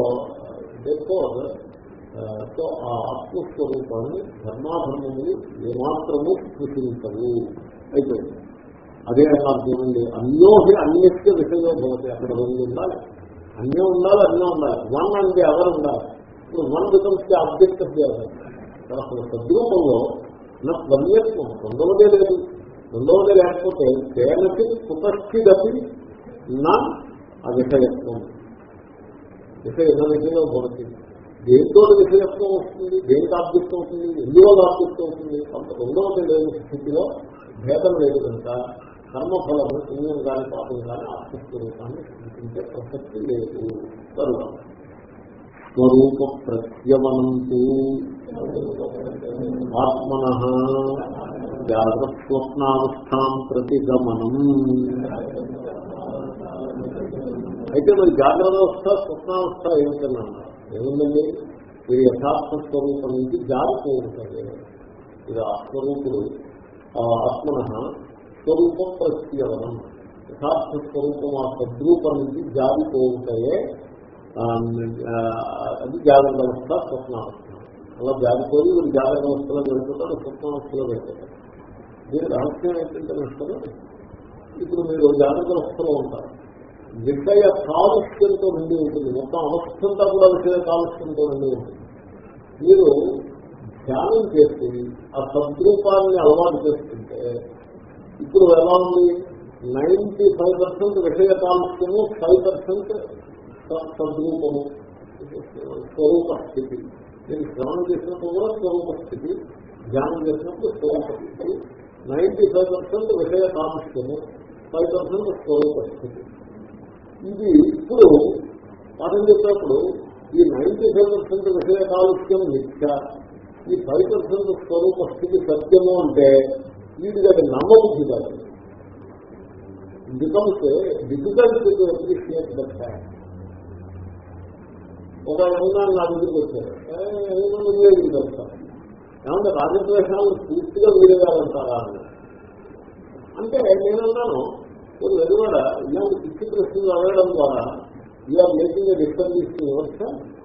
సో ఆ ఆత్మస్వరూపాన్ని ధర్మాధర్మములు ఏమాత్రము స్పృశించవు అయిపోయింది అదే అన్నారు చూడండి అన్యోహి అన్యస్య విషయం భవతి అక్కడ రెండు ఉండాలి అన్నీ ఉండాలి అన్నీ ఉండాలి వన్ అంటే ఎవరు ఉండాలి ఇప్పుడు one becomes object of the అసలు సద్రూపంలో నా స్వన్యత్వం రెండవదే లేదు రెండవది లేకపోతే తేనకి కుతస్థిదపి నా అవిషయత్వం విషయ విషయంలో భవతి దేంతో విషయత్వం వస్తుంది దేనికి ఆబ్జెక్ట్ అవుతుంది ఎందువల్ల ఆబ్జెక్ట్ అవుతుంది అంత రెండవది లేని స్థితిలో భేదం లేదు కనుక కర్మఫలము పుణ్యం కానీ పాపం కానీ ఆత్మస్వరూపాన్ని సృష్టించే ప్రసక్తి లేదు తరువాత స్వరూప ప్రత్యవనంతు ఆత్మన జాగ్రత్స్వప్నావస్థాం ప్రతిగమనం అయితే మరి జాగ్రత్త అవస్థ స్వప్నావస్థ ఏమిటన్నా ఏముందండి మీరు యథార్థ స్వరూపం నుంచి జారిపోతుంది ఇది ఆత్మరూపుడు ఆత్మన స్వరూప ప్రత్యవనం యథార్థ స్వరూపం ఆ సద్రూపం నుంచి జారిపోతాయే అది జాగ్రత్త అవస్థ స్వప్నావస్థ అలా జారిపోయి వీళ్ళు జాగ్రత్త అవస్థలో వెళ్ళిపోతారు స్వప్నావస్థలో వెళ్ళిపోతారు దీని రహస్యం ఏంటంటే నష్టం ఇప్పుడు మీరు జాగ్రత్త అవస్థలో ఉంటారు విషయ కాలుష్యంతో నిండి ఉంటుంది మొత్తం అవస్థంతా కూడా విషయ కాలుష్యంతో నిండి ఉంటుంది మీరు ధ్యానం చేసి ఆ సద్రూపాన్ని అలవాటు చేస్తుంటే ఇప్పుడు ఎలా ఉంది నైన్టీ ఫైవ్ పర్సెంట్ విషయ కాలుష్యము ఫైవ్ పర్సెంట్ సద్రూపము స్వరూప స్థితి నేను శ్రవణం చేసినప్పుడు కూడా స్వరూప స్థితి ధ్యానం చేసినప్పుడు స్వరూప స్థితి నైన్టీ ఫైవ్ పర్సెంట్ విషయ కాలుష్యము ఫైవ్ పర్సెంట్ స్వరూప స్థితి ఇది ఇప్పుడు పాఠం చెప్పినప్పుడు ఈ నైన్టీ ఫైవ్ పర్సెంట్ విషయ కాలుష్యం నిత్య ఈ ఫైవ్ పర్సెంట్ స్వరూప స్థితి సత్యము అంటే వీటికి అది నమ్మబుద్ధి కాదు becomes difficult to appreciate that fact ఒక యమునాన్ని నా దగ్గరికి వచ్చారు యమునాన్ని వీరేది వెళ్తారు ఏమంటే రాజద్వేషాలను పూర్తిగా వీరేయాలంటారా అని అంటే నేనన్నాను మీరు వెలువడ ఇలాంటి పిచ్చి ప్రశ్నలు అడగడం ద్వారా యూఆర్ మేకింగ్ డిస్టర్బీస్ వ్యవస్థ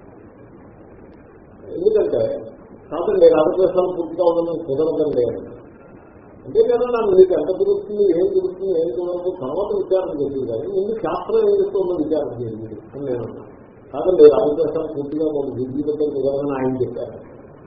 ఎందుకంటే కాదండి రాజద్వేషాలు పూర్తిగా ఉండడం కుదరదండి అంటే కదా నాకు మీకు ఎంత కుదురుతుంది ఏం కుదురుతుంది ఏం కుదరదు తర్వాత విచారణ చేసింది కానీ ముందు శాస్త్రం ఏం చేస్తుందో విచారణ చేయండి అని నేను కాదండి రాజద్వేషాలు పూర్తిగా మన జీవితంలో కుదరదని ఆయన చెప్పారు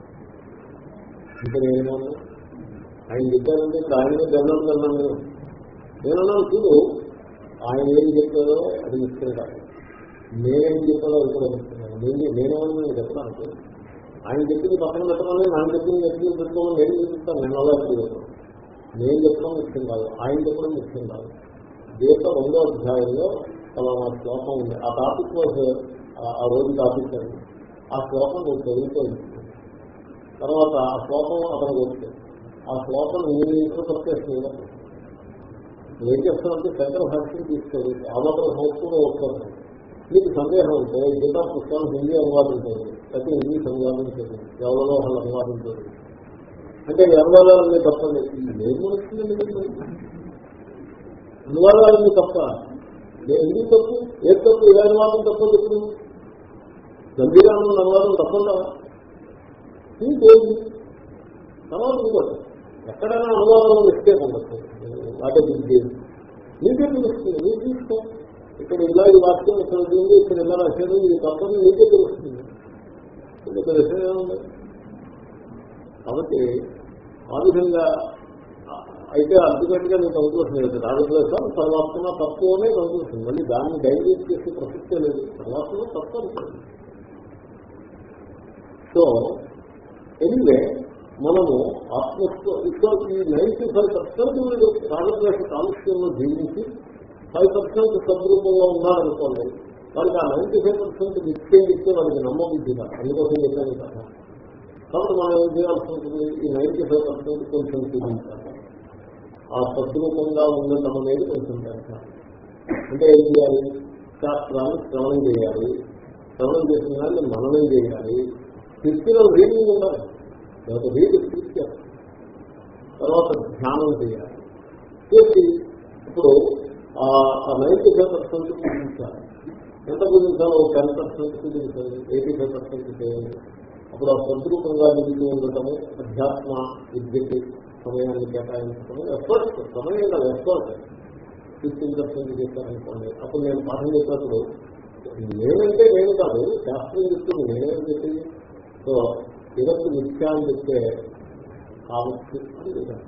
ఇంకా నేనేమన్నా ఆయన చెప్పారంటే ఇప్పుడు ఆయన జనం అన్నాను నేనన్నాను చూడు ఆయన ఏం చెప్పారో అది మిస్టర్ కాదు నేనేం చెప్పాలో అది కూడా మిస్తున్నాను నేను నేనేమన్నా నేను చెప్తాను ఆయన చెప్పింది పక్కన పెట్టమని నాకు చెప్పింది ఎత్తుకుని పెట్టుకోమని నేను చెప్తాను నేను అలా చెప్తాను నేను చెప్పడం ముఖ్యం కాదు ఆయన చెప్పడం ముఖ్యం కాదు గీత రెండో అధ్యాయంలో ఫలానా శ్లోకం ఉంది ఆ టాపిక్ వాజ్ ఆ రోజు టాపిక్ అది ఆ శ్లోకం నేను చదువుకోలేదు తర్వాత ఆ శ్లోకం అతను వచ్చింది ఆ శ్లోకం నేను ఇంటర్ప్రిటేషన్ ఏం చేస్తానంటే శంకర భాష్యం తీసుకెళ్ళి ఆ మాత్రం సంస్కృతం వస్తుంది మీకు సందేహం ఉంటే గీతా పుస్తకం హిందీ అనువాదం చేయండి అయితే ఇంగ్లీష్ అనువాదం చేయండి ఎవరిలో వాళ్ళు అనువాదం చేయండి అంటే ఈ అనువాదాలన్నీ తప్పండి ఏం వస్తుందండి మీకు? అనువాదాలన్నీ తప్ప ఏ- ఎందుకు తప్పు ఏ తప్పు ఏ అనువాదం తప్ప చెప్పు గంభీరాలను అనువాదం తప్పందా ఇంకేంటి తర్వాత ఇంకోటి ఎక్కడైనా అనువాదంలో మిస్టేక్ ఉండదు వాటే దిద్దే నీకే తెలుస్తుంది నీకు తీసుకో ఇక్కడ ఇలా ఈ వాక్యం ఇక్కడ ఉంది ఇక్కడ ఇలా రాశాడు ఇది తప్పని నీకే తెలుస్తుంది ఇక్కడ విషయం ఏముంది కాబట్టి ఆ విధంగా అయితే అల్టిమేట్ గా నీకు కంక్లూషన్ లేదు రాజప్రదేశం పరమాత్మ తత్వమే కంక్లూషన్ మళ్ళీ దాన్ని డైల్యూట్ చేసే ప్రసక్తే లేదు పరమాత్మ తత్వం అనుకోండి సో ఎనివే మనము ఆత్మస్వ ఇక్కడ ఈ నైన్టీ ఫైవ్ పర్సెంట్ మీరు రాజప్రదేశ కాలుష్యంలో జీవించి ఫైవ్ పర్సెంట్ సద్రూపంలో ఉన్నారనుకోండి వాళ్ళకి ఆ నైన్టీ ఫైవ్ పర్సెంట్ నిత్యం ఇస్తే వాళ్ళకి నమ్మబుద్ధి కాదు అందుకోసం చెప్పాను కదా కాబట్టి మనం ఏం చేయాల్సి ఉంటుంది ఈ నైన్టీ ఫైవ్ పర్సెంట్ కొంచెం చూపించాలి ఆ సద్రూపంగా ఉండటం అనేది కొంచెం పెంచాలి అంటే ఏం చేయాలి శాస్త్రాన్ని శ్రవణం చేయాలి శ్రవణం చేసిన దాన్ని మననం చేయాలి స్థితిలో రీడింగ్ ఉండాలి తర్వాత రీడ్ స్థితి తర్వాత ధ్యానం చేయాలి చేసి ఇప్పుడు ఆ నైన్టీ ఫైవ్ పర్సెంట్ కుదించాలి ఎంత కుదించాలో టెన్ పర్సెంట్ కుదించండి ఎయిటీ ఫైవ్ పర్సెంట్ చేయండి అప్పుడు ఆ సద్రూపంగా నిలిచి ఉండటము అధ్యాత్మ విద్యకి సమయాన్ని కేటాయించడం ఎఫర్ట్ సమయం కాదు ఎఫర్ట్ ఫిఫ్టీన్ పర్సెంట్ చేశారనుకోండి అప్పుడు నేను పాఠం చెప్పినప్పుడు నేనంటే నేను కాదు శాస్త్రం చెప్తుంది నేనేం చెప్పింది సో జగత్తు మిథ్యా అని చెప్తే కావచ్చు అని చెప్పాను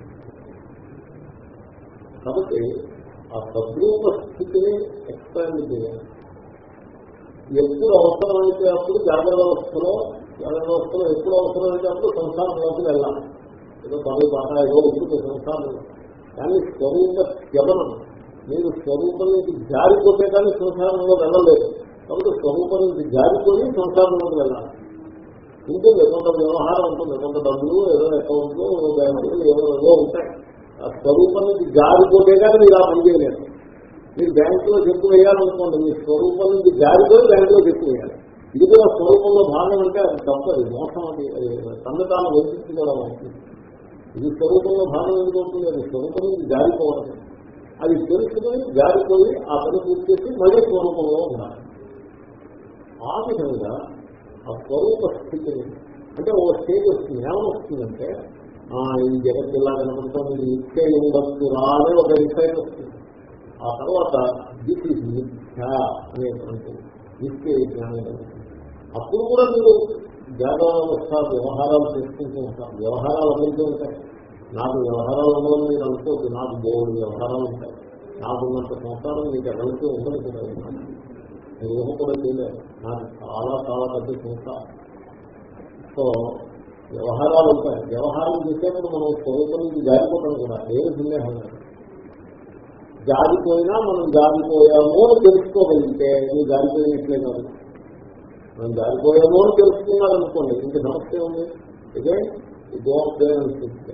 కాబట్టి ఆ సద్రూప స్థితిని ఎక్స్పాండ్ చేయాలి ఎప్పుడు అవసరమైతే అప్పుడు జాగ్రత్త వ్యవస్థలో జాగ్రత్త వ్యవస్థలో ఎప్పుడు అవసరమైతే అప్పుడు సంసారంలోకి వెళ్ళాలి ఏదో పనులు బాగా ఏదో ఉంటుంది సంసారంలో కానీ స్వరూప త్యమనం మీరు స్వరూపం నుంచి జారిపోతే కానీ సంసారంలో వెళ్ళలేదు కాబట్టి స్వరూపం నుంచి జారిపోయి సంసారంలోకి వెళ్ళాలి ఉంటుంది కొంత వ్యవహారం ఉంటుంది కొంత డబ్బులు ఏదో అకౌంట్లు బ్యాంకులు ఏదో ఏదో ఉంటాయి ఆ స్వరూపం నుంచి జారిపోతే కానీ మీరు ఆ పని చేయలేరు మీరు బ్యాంకులో చెక్కు వేయాలనుకోండి మీ స్వరూపం నుంచి జారిపోయి బ్యాంకులో చెక్కు వేయాలి ఇది కూడా స్వరూపంలో భాగం అంటే అది తప్పదు మోసం అది తన తాను వంచుకోవడం అవుతుంది ఇది స్వరూపంలో భాగం ఎందుకు అవుతుంది అది స్వరూపం నుంచి జారిపోవడం అది తెలుసుకుని జారిపోయి ఆ పని పూర్తి చేసి మళ్ళీ స్వరూపంలో ఉండాలి ఆ విధంగా ఆ స్వరూప స్థితిని అంటే ఓ స్టేజ్ వస్తుంది ఏమని వస్తుందంటే ఆ, ఈ జగత్ ఇలా కనపడుతుంది ఇది నిత్య ఉండొచ్చు రానే ఒక ఇన్సైట్ వస్తుంది ఆ తర్వాత దిస్ ఈజ్ మిథ్య అనేటువంటి నిత్య జ్ఞానం కలుగుతుంది. అప్పుడు కూడా మీరు జాగ్రత్త వ్యవహారాలు చేసుకుంటూ ఉంటారు వ్యవహారాలు అందరికీ ఉంటాయి నాకు వ్యవహారాలు ఉండవని మీరు అనుకోవద్దు నాకు బోర్డు వ్యవహారాలు ఉంటాయి నాకున్నంత సంసారం మీకు ఎవరికి ఉండదు కూడా నేను ఊహ కూడా చేయలేదు నాకు చాలా చాలా పెద్ద సంసారం సో వ్యవహారాలు ఉంటాయి వ్యవహారం చేసేప్పుడు మనం స్వరూపం నుంచి జారిపోవడం కూడా ఏమి సందేహం లేదు జారిపోయినా మనం జారిపోయాము అని తెలుసుకోగలిగితే నువ్వు జారిపోయినట్లే కాదు మనం జారిపోయాము అని తెలుసుకున్నారనుకోండి ఇంక సమస్య ఉంది ఇదే దోషం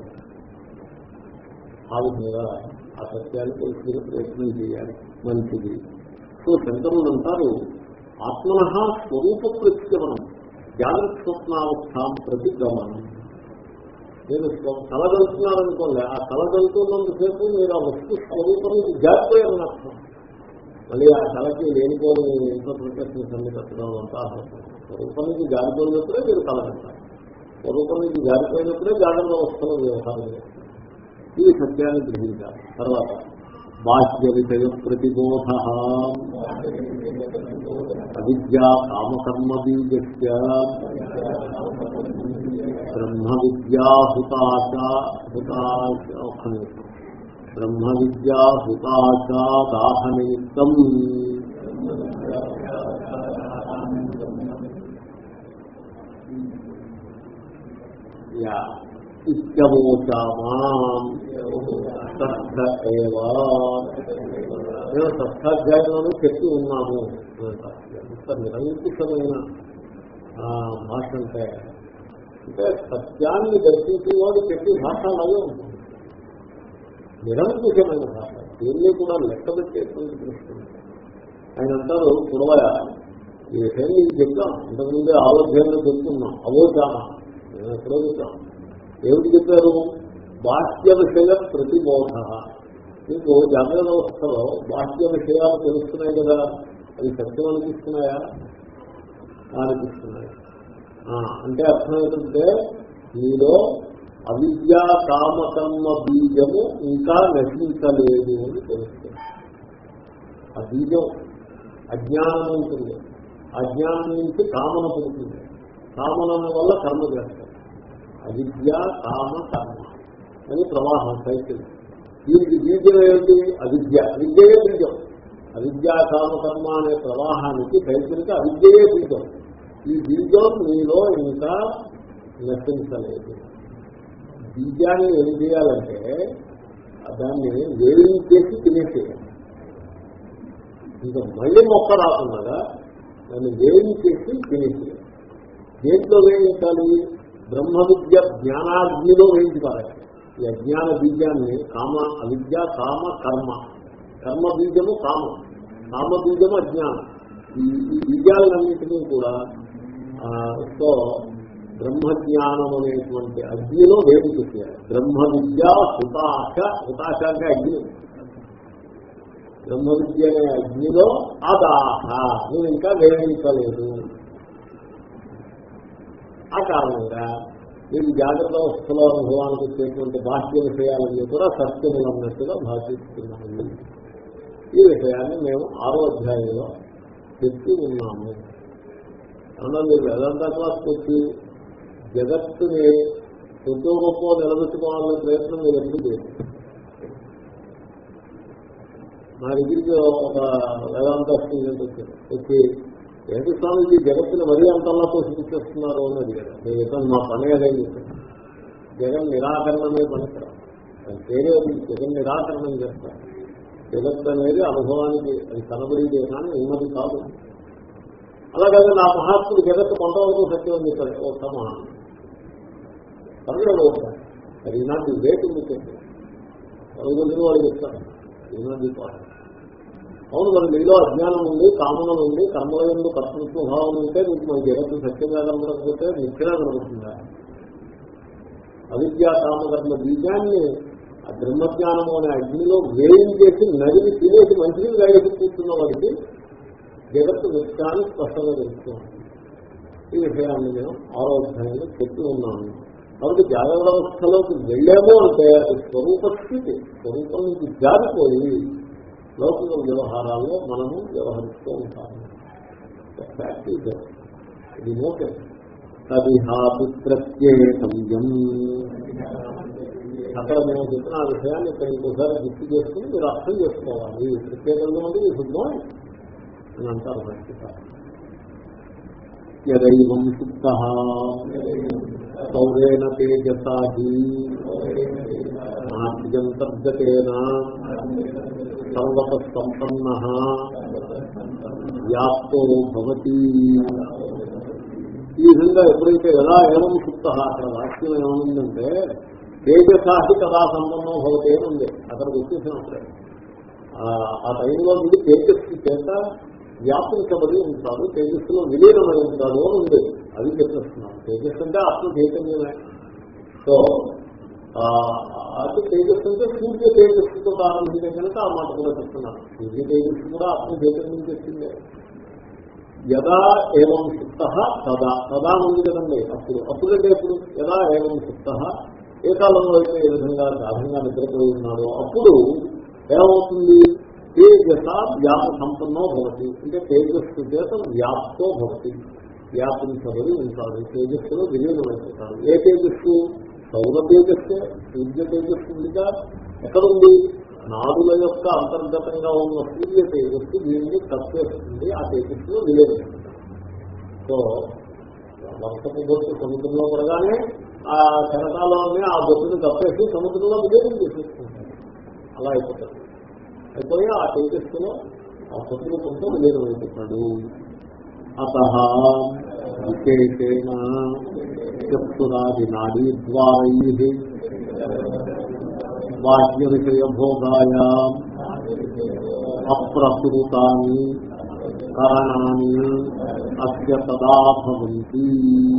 ఆ విధంగా ఆ సత్యాన్ని తెలుసుకునే ప్రయత్నం చేయాలి మంచిది సో శంకరులు అంటారు ఆత్మన స్వరూప ప్రత్యమనం జాగ్రత్త స్వప్నావస్థాం ప్రతి గమనం మీరు కలగలుతున్నారనుకోండి ఆ కలగలుతున్నంతసేపు మీరు ఆ వస్తు స్వరూపం నుంచి జారిపోయారని అర్థం మళ్ళీ ఆ కళకి లేనిపోని ఇంటర్ప్రిటేషన్ అన్ని పెట్టడం అంతా అర్థం స్వరూపం నుంచి జారిపోయినప్పుడే మీరు కలగంటారు స్వరూపం నుంచి జారిపోయినప్పుడే జాగ్రత్త అవస్థలో వ్యవహారం చేస్తారు. ఇది సత్యాన్ని గ్రహించాలి తర్వాత బాహ్య విషయ ప్రతిబోధ అవిద్యా కామకర్మ బీజస్య బ్రహ్మ విద్యా హుతాశ హుతాశ ఒక్క నిమిషం బ్రహ్మ విద్యా హుతాశ దాహ నిమిత్తం యా ఇత్యవోచామా షష్ఠ ఏవా నేను షష్టాధ్యాయంలోనూ చెప్పి ఉన్నాము ఇంత నిరంకుశమైన ఆ, భాష అంటే అంటే సత్యాన్ని దర్శించేవాడు చెప్పి భాష అలాగే ఉంటుంది నిరంకుశమైన భాష దీన్ని కూడా లెక్క పెట్టేటువంటి దృష్టి ఆయన అంటారు పుడవయ ఈ విషయం నీకు చెప్తాం ఇంతకుముందే ఆరోగ్యంలో చెప్తున్నాం అవోచామా నేను ఎక్కడో చెప్తాం ఏమిటి చెప్పారు బాహ్య విషయ ప్రతిబోధ మీకు జాగ్రత్త వ్యవస్థలో బాహ్య విషయాలు తెలుస్తున్నాయి కదా అవి సత్యం అనిపిస్తున్నాయా అనిపిస్తున్నాయి ఆ, అంటే అర్థం ఏంటంటే మీలో అవిద్యా కామకర్మ బీజము ఇంకా నశించలేదు అని తెలుస్తుంది ఆ బీజం అజ్ఞానం ఉంటుంది అజ్ఞానం నుంచి కామన పుడుతుంది కామన వల్ల కర్మ చేస్తారు అవిద్య కామ కర్మ అని ప్రవాహం సైకిల్ దీనికి బీజం ఏమిటి అవిద్య అవిద్యయే బీజం అవిద్యా కామ కర్మ అనే ప్రవాహానికి సైకిల్కి అవిద్యయే బీజం ఈ బీజం మీలో ఇంకా నశించలేదు బీజాన్ని ఏం చేయాలంటే దాన్ని వేయించేసి తినేసేయాలి ఇంకా మళ్ళీ మొక్క రాకుండా దాన్ని వేయించేసి తినేసేయాలి దేంట్లో వేయించాలి బ్రహ్మ విద్య జ్ఞానాగ్నిలో వేయించుకోవాలి ఈ అజ్ఞాన బీజాన్ని కామ అవిద్య కామ కర్మ కర్మ బీజము కామం కామ బీజము అజ్ఞానం ఈ ఈ బీజాలన్నింటినీ కూడా ఆ, సో బ్రహ్మజ్ఞానం అనేటువంటి అగ్నిలో వేడి చేయాలి బ్రహ్మ విద్య హుతాశ హుతాశ అంటే అగ్ని బ్రహ్మ విద్య అనే అగ్నిలో అదాహ నేను ఇంకా వేయించలేదు ఆ కారణంగా మీరు జాగ్రత్త అవస్థలో అనుభవానికి వచ్చేటువంటి బాహ్య విషయాలన్నీ కూడా సత్యములు అన్నట్టుగా భాషిస్తున్నాము ఈ విషయాన్ని మేము ఆరో అధ్యాయంలో చెప్పి ఉన్నాము అన్నా మీరు వేదాంత క్లాస్కి వచ్చి జగత్తుని ఎంతో గొప్ప నిలబెట్టుకోవాలనే ప్రయత్నం మీరు ఎప్పుడు చేయరు నా దగ్గరికి ఒక వేదాంత స్టూడెంట్ వచ్చారు వచ్చి ఏంటి స్వామిజీ జగత్తుని మరీ అంతలా పోషించేస్తున్నారు అని అడిగారు నేను చెప్పాను మా పని అదే చెప్పాను జగన్ నిరాకరణమే పనికిరా దాని పేరే అది జగన్ నిరాకరణం చేస్తారు జగత్ అనేది అనుభవానికి అది కనబడేదే కానీ ఉన్నది కాదు అలాగే నా మహాత్ముడు జగత్తు కొంతవరకు సత్యం అని చెప్పాడు ఓ తమ పర్లేదు ఒకసారి అది నాకు వేట్ ఉంది చెప్పి రోజులు వాళ్ళు చెప్తారు ఈనాటి అవును మరి మీలో అజ్ఞానం ఉంది కామనం ఉంది కర్మల ఎందు కర్తృత్వ భావం ఉంటే మీకు మన జగత్తు సత్యంగా కనబడకపోతే నిత్యంగా కనబడుతుందా అవిద్యా కామకర్మ బీజాన్ని ఆ బ్రహ్మజ్ఞానము అనే అగ్నిలో వేయించేసి నదిని తినేసి మంచిని వేయకు కూర్చున్న వాడికి జగత్తు నిత్యాన్ని స్పష్టంగా తెలుస్తుంది ఈ విషయాన్ని నేను ఆరోగ్యంగా చెప్పి ఉన్నాను కాబట్టి జాగ్రత్త అవస్థలోకి వెళ్ళాము అంటే అది స్వరూప స్థితి స్వరూపం నుంచి జారిపోయి లౌకిక వ్యవహారాల్లో మనము వ్యవహరిస్తూ ఉంటాము Fact is that. ఇది ఓకే తదిహాపి ప్రత్యేకం అక్కడ మేము చెప్పిన ఆ విషయాన్ని ఇక్కడ ఇంకోసారి గుర్తు చేసుకుని మీరు అర్థం చేసుకోవాలి ప్రత్యేకంగా ఉంది ఈ శుద్ధం అని అంటారు మంచిగా యదైవం సుప్త సౌరేణ తేజసాహి నాట్యంతర్గతేన సర్వత సంపన్న వ్యాప్తో భవతి ఈ విధంగా ఎప్పుడైతే ఎలా ఏమం సుప్త అక్కడ వాక్యం ఏమనుందంటే తేజసాహి కదా సంపన్నం భవతి అని ఉంది అక్కడికి వచ్చేసినప్పుడే ఆ టైంలో నుండి తేజస్సు చేత వ్యాపించబడి ఉంటాడు తేజస్సులో విలీనమై ఉంటాడు అని ఉంది అది చెప్పేస్తున్నాను తేజస్సు అంటే ఆత్మ చైతన్యమే సో అది తేజస్సు అంటే సూర్య తేజస్సుతో ప్రారంభించే కనుక ఆ మాట కూడా చెప్తున్నాను సూర్య తేజస్సు కూడా ఆత్మ చైతన్యం చేసిందే యదా ఏవం సుప్త తదా తదా ఉంది కదండి అప్పుడు అప్పుడంటే ఎప్పుడు యదా ఏవం సుప్త ఏ కాలంలో అయితే ఏ విధంగా గాఢంగా నిద్రపోయి ఉన్నాడో అప్పుడు ఏమవుతుంది తేజస వ్యాప సంపన్నో భవతి అంటే తేజస్సు చేత వ్యాప్తో భవతి వ్యాపించబడి ఉంటాడు తేజస్సులో విలీనమైపోతాడు ఏ తేజస్సు సౌర తేజస్సే సూర్య తేజస్సు ఉందిగా ఎక్కడుంది నాడుల యొక్క అంతర్గతంగా ఉన్న సూర్య తేజస్సు దీన్ని కప్పేస్తుంది ఆ తేజస్సులో విలీనమైపోతాడు సో వర్షపు బొట్టు సముద్రంలో పడగానే ఆ కెరటాలని ఆ బొట్టుని కప్పేసి సముద్రంలో విలీనం చేసేసుకుంటాడు అలా అయిపోతాడు అయిపోయి ఆ తేజస్సులో ఆ శత్రుకుంటూ విలీనం అయిపోతాడు అత విశేషేణ చక్షురాది నాడీ ద్వారై బాహ్య విషయ భోగాయ అప్రసృతాన్ని కారణాన్ని అస్య తదా భవంతి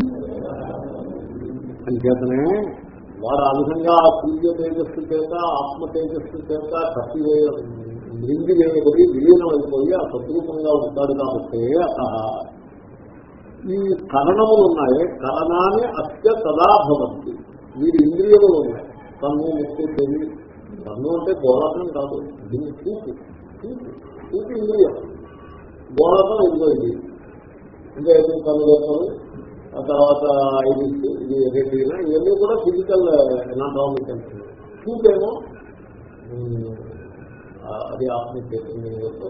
అంచేతనే వారు ఆ విధంగా ఆ సూర్య తేజస్సు చేత ఆత్మ తేజస్సు చేత కప్పివేయ మృంగి వేయబడి విలీనం అయిపోయి ఆ సద్రూపంగా ఉంటాడు కాబట్టి అత ఈ కరణములు ఉన్నాయి కరణాన్ని అత్య తదా భవంతి వీరి ఇంద్రియములు ఉన్నాయి కన్ను ముక్కు చెవి కన్ను అంటే గోళకం కాదు దీన్ని చూపు చూపు చూపు ఇంద్రియం గోళకం ఇదిగో ఇది అంటే ఎదురు కన్ను గోళకం ఆ తర్వాత ఇది ఇది రెటీనా ఇవన్నీ కూడా ఫిజికల్ ఎనాటామికల్ చూపేమో ఉమ్, ఆ, అది ఆత్మచైతన్యంలో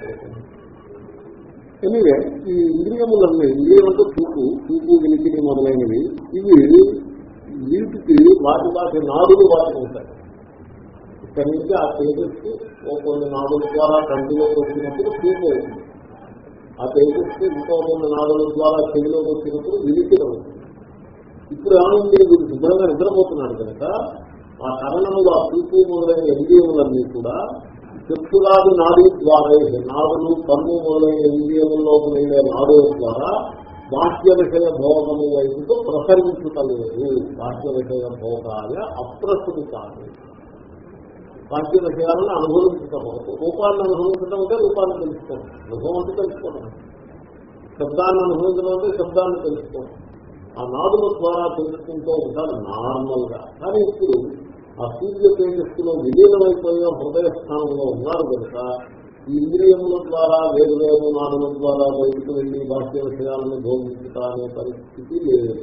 ఎనివే ఈ ఇంద్రియములన్నీ ఇంద్రియములతో చూపు చూపు వినికిడి మొదలైనవి ఇవి వీటికి వాటి వాటి నాడులు వాటికి ఉంటాయి ఇక్కడి నుంచి ఆ తేజస్సు ఓ కొన్ని నాడుల ద్వారా కంటిలోకి వచ్చినప్పుడు చూపు అవుతుంది ఆ తేజస్సు ఇంకో కొన్ని నాడుల ద్వారా చెవిలోకి వచ్చినప్పుడు వినికిడి అవుతుంది ఇప్పుడు ఏమైంది వీడు శుభ్రంగా నిద్రపోతున్నాడు కనుక ఆ కరణములు ఆ చూపు మొదలైన ఇంద్రియములన్నీ కూడా చక్షురాది నాడీ ద్వారా నాడులు కన్ను మొదలైన ఇంద్రియముల్లో వెళ్ళే నాడుల ద్వారా బాహ్య విషయ భోగము వైపుకు ప్రసరించుటలేదు బాహ్య విషయ భోగాయ అప్రసృతాలు బాహ్య విషయాలను అనుభవించకపోతే రూపాన్ని అనుభవించడం అంటే రూపాన్ని తెలుసుకోవడం అనుభవం అంటే తెలుసుకోవడం శబ్దాన్ని అనుభవించడం అంటే శబ్దాన్ని తెలుసుకోవడం ఆ నాడుల ద్వారా తెలుసుకుంటూ ఉంటారు నార్మల్ గా కానీ ఇప్పుడు ఆ సూర్య తేజస్సులో విలీనమైపోయిన హృదయ స్థానంలో ఉన్నారు కనుక ఈ ఇంద్రియముల ద్వారా వేరు వేరు నాడుల ద్వారా బయటకు వెళ్లి బాహ్య విషయాలను భోగించుట అనే పరిస్థితి లేదు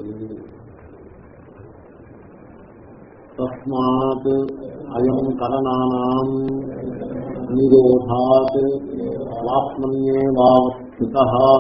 తస్మాత్ అయం కరణానాం నిరోధాత్ స్వాత్మన్యేవావస్థిత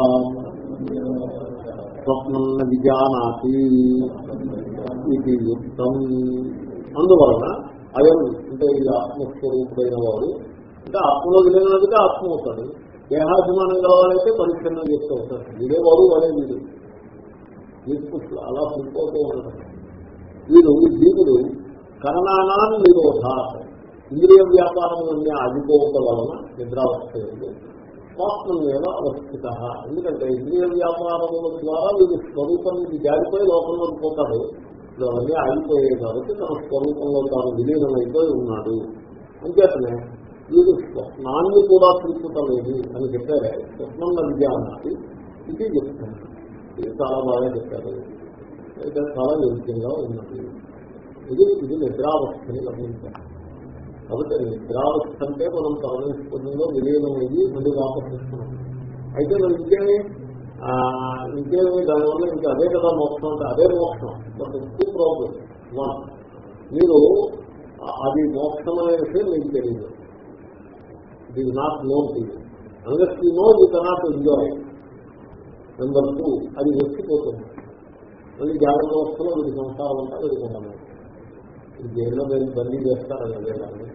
స్వప్నం విజానాతి ఇది యుక్తం అందువలన అయం అంటే ఇది ఆత్మస్వరూపుడైన వాడు అంటే ఆత్మలో విలీనదిగా ఆత్మ అవుతాడు దేహాభిమానం గలవాడైతే పరిచ్ఛిన్నం చేస్తూ అవుతాడు వీడే వాడు వాడే వీడు వీడు అలా పుట్టుకోతూ ఉండటం వీడు ఈ జీవుడు కరణానాన్ని నిరోధ ఇంద్రియ వ్యాపారములన్నీ ఆగిపోవటం వలన నిద్రావస్థ స్వాత్మం మీద అవస్థిత ఎందుకంటే ఇంద్రియ వ్యాపారముల ద్వారా వీడు స్వరూపం నుంచి జారిపోయి లోకంలో పోతాడు ఇప్పుడు అవన్నీ ఆగిపోయాయి కాబట్టి తన స్వరూపంలో తాను విలీనమైపోయి ఉన్నాడు అంచేతనే వీడు స్వప్నాన్ని కూడా తెలుసుటలేదు అని చెప్పారే స్వప్నం విద్య అన్నది ఇది చెప్తాను ఇది చాలా బాగా చెప్పారు అయితే చాలా యోగ్యంగా ఉన్నది ఇది ఇది నిద్రావస్థని గమనించాలి కాబట్టి నిద్రావస్థ అంటే మనం పరమేశ్వరంలో విలీనమయ్యి మళ్ళీ వాపసు వస్తున్నాం అయితే మరి ఇంకేమి ఆ, ఇంకేమి దానివల్ల ఇంకా అదే కదా మోక్షం అంటే అదే మోక్షం బట్ టూ ప్రాబ్లమ్ వన్ మీరు ఆ- అది మోక్షం అనే విషయం మీకు తెలియదు it is not known to you unless you know you cannot enjoy number two అది వచ్చిపోతుంది మళ్ళీ జాగ్రత్త వస్తులో వీడి సంసారం అంతా వెళ్ళుకుంటాను ఈ జైల్లో మీరు బందీ చేస్తారని అదేదాన్ని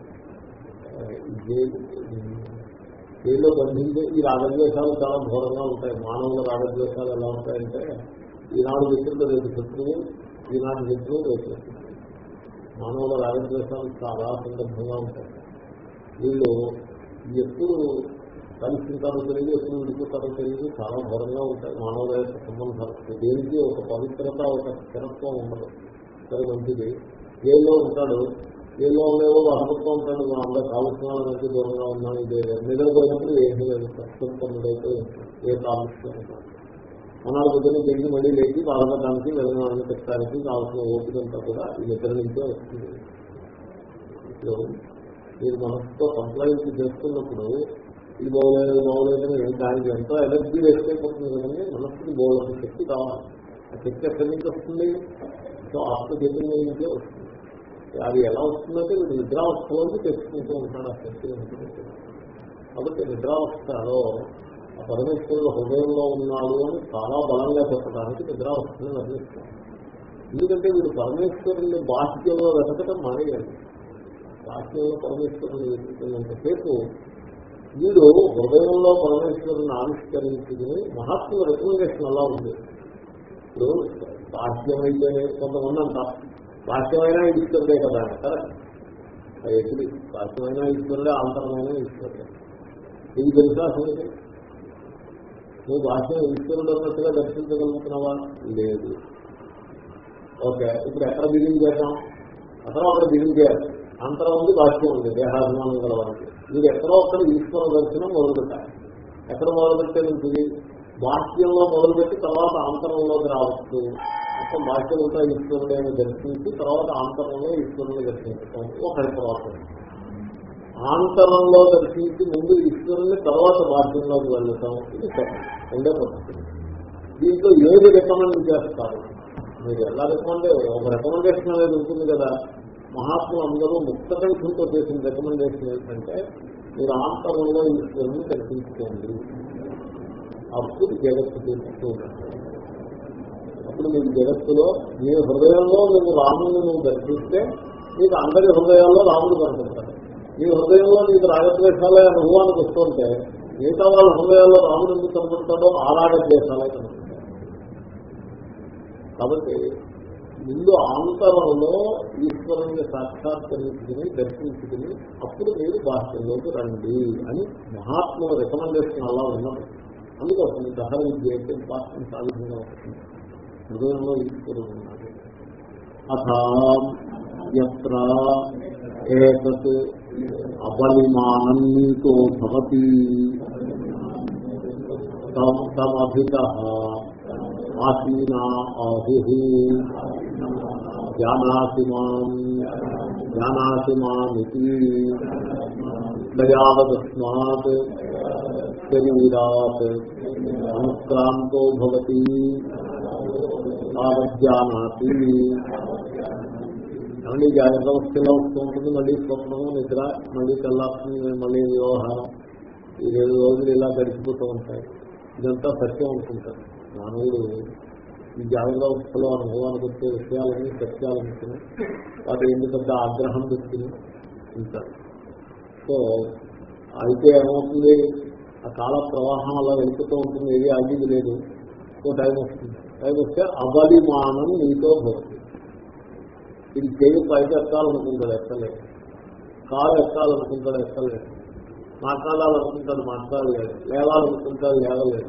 జైల్లో బంధించే ఈ రాగద్వేషాలు చాలా ఘోరంగా ఉంటాయి మానవుల రాగద్వేషాలు ఎలా ఉంటాయంటే ఈనాడు మిత్రులు రేపు శత్రువు ఈనాడు మిత్రులు రేపు శత్రువు మానవుల రాగద్వేషాలు చాలా సందర్భంగా ఉంటాయి వీళ్ళు ఎప్పుడు కలిసి ఉంటారో తెలియదు ఎప్పుడు విడిపోతారో తెలియదు చాలా ఘోరంగా ఉంటాయి మానవుల యొక్క సంబంధాలు దేనికి ఒక పవిత్రత ఒక స్థిరత్వం ఉండదు సరే మంచిది ఏలో ఉంటాడు ఏలో ఉండేవో బాధపడుతూ ఉంటాడు మా అందరూ కాలుష్యం నుంచి దూరంగా ఉన్నాం ఇదే నిద్రపోయినప్పుడు ఏమీ లేదు సత్సంపన్నుడైతే ఏ కాలుష్యం ఉంటాడు అనాడు పొద్దున్న తిరిగి మళ్ళీ లేచి బాధపడడానికి వెళ్ళడానికి పెట్టడానికి కావాల్సిన ఓపిక అంతా కూడా ఈ నిద్ర నుంచే వస్తుంది ఇప్పుడు మీరు మనసుతో కంప్లైంట్ చేస్తున్నప్పుడు ఇది బాగోలేదు ఇది బాగోలేదని దానికి ఎంతో ఎనర్జీ వేస్ట్ అయిపోతుంది కదండి మనస్సుకి బోలంత శక్తి కావాలి ఆ శక్తి ఎక్కడి నుంచి వస్తుంది సో ఆత్మ చైతన్యం నుంచే వస్తుంది అది ఎలా వస్తుందంటే వీడు నిద్రావస్థలోంచి తెచ్చుకుంటూ ఉంటాడు ఆ శక్తి కాబట్టి నిద్రావస్థలో ఆ పరమేశ్వరుడు హృదయంలో ఉన్నాడు అని చాలా బలంగా చెప్పడానికి నిద్రావస్థని వర్ణిస్తాం ఎందుకంటే వీడు పరమేశ్వరుని బాహ్యంలో వెతకటం మానేయాలి బాహ్యంలో పరమేశ్వరుని వెతుకుతున్నంతసేపు వీడు హృదయంలో పరమేశ్వరుని ఆవిష్కరించుకుని మహాత్ముల రికమెండేషన్ అలా ఉంది ఇప్పుడు బాహ్యమైతే కొంతమంది అంటారు బాహ్యమైనా ఈశ్వరుడే కదా కరెక్ట్ ఎప్పుడు బాహ్యమైన ఈశ్వరుడే ఆంతరమైన ఈశ్వరుడే ఇది తెలుసా అసలు నువ్వు బాహ్యం ఈశ్వరుడు అన్నట్టుగా దర్శించగలుగుతున్నావా లేదు ఓకే ఇప్పుడు ఎక్కడ బిగిన్ చేద్దాం అక్కడ అక్కడ బిగిన్ చేయాలి అంతరం ఉంది బాహ్యం ఉంది దేహాభిమానం గలవానికి మీరు ఎక్కడో అక్కడ ఈశ్వర దర్శనం మొదలుపెట్టాలి ఎక్కడ మొదలుపెట్టే ఉంటుంది బాహ్యంలో మొదలుపెట్టి తర్వాత అంతరంలోకి రావచ్చు మొత్తం బాహ్యంతో ఈశ్వరుడైన దర్శించి తర్వాత అంతరంలో ఈశ్వరుని దర్శించడం ఒక ప్రాసెస్ ఆంతరంలో దర్శించి ముందు ఈశ్వరుని తర్వాత బాహ్యంలోకి వెళ్ళటం ఇది రెండే పద్ధతి దీంట్లో ఏది రికమెండ్ చేస్తారు మీరు ఎలా రికమెండ్ ఒక రికమెండేషన్ అనేది ఉంటుంది కదా మహాత్ములు అందరూ ముక్త కంఠంతో చేసిన రికమెండేషన్ ఏంటంటే మీరు ఆంతరంలో ఈశ్వరుని దర్శించుకోండి అప్పుడు జగత్తు తెలుస్తూ అప్పుడు మీకు జగత్తులో మీ హృదయంలో మీరు రాముని నువ్వు దర్శిస్తే మీకు అందరి హృదయాల్లో రాముడు కనుకుంటాడు మీ హృదయంలో మీకు రాగద్వేషాలే అనుభవానికి వస్తుంటే మిగతా వాళ్ళ హృదయాల్లో రాముడు ఎందుకు కనుకుంటాడో ఆ రాగద్వేషాలే కనుకుంటాడు కాబట్టి ముందు ఆంతరంలో ఈశ్వరుని సాక్షాత్కరించుకుని దర్శించుకుని అప్పుడు మీరు బాహ్యంలోకి రండి అని మహాత్ముల రికమెండేషన్ అలా ఉన్నది అందుకోసం దహన విద్య అయితే ఇంపార్టెన్స్ ఆ విధంగా వస్తుంది హృదయంలో ఈశ్వరుడు ఉన్నాడు అథ ఎత్ర ఏతత్ అబలిమానన్నీతో భవతి తమభిత ఆసీనా ఆహు జానాసి మాం జానాసి మామితి దయావదస్మాత్ శరీరాత్ అనుక్రాంతో భవతి ఆవజ్ఞానాతి మళ్ళీ జాగ్రత్త వస్తేలా వస్తూ ఉంటుంది మళ్ళీ స్వప్నము నిద్ర మళ్ళీ తెల్లాస్తుంది మళ్ళీ వ్యవహారం ఈ రెండు రోజులు ఇలా గడిచిపోతూ ఉంటాయి ఇదంతా సత్యం అనుకుంటారు మానవుడు ఈ జాగ్రత్త అవస్థలో అనుభవానికి వచ్చే విషయాలని సత్యాలనుకుని వాటి ఎందుకంత ఆగ్రహం పెట్టుకుని ఉంటారు సో అయితే ఏమవుతుంది ఆ కాల ప్రవాహం అలా వెళుతూ ఉంటుంది ఏది ఆగిది లేదు ఓ టైం వస్తుంది టైం వస్తే అబలిమానం నీతో భక్తి ఇది చేయి పైకి ఎక్కాలనుకుంటాడు ఎక్కలేదు కాలు ఎక్కాలనుకుంటాడు ఎక్కలేదు మాట్లాడాలనుకుంటాడు మాట్లాడలేదు లేవాలనుకుంటాడు లేవలేదు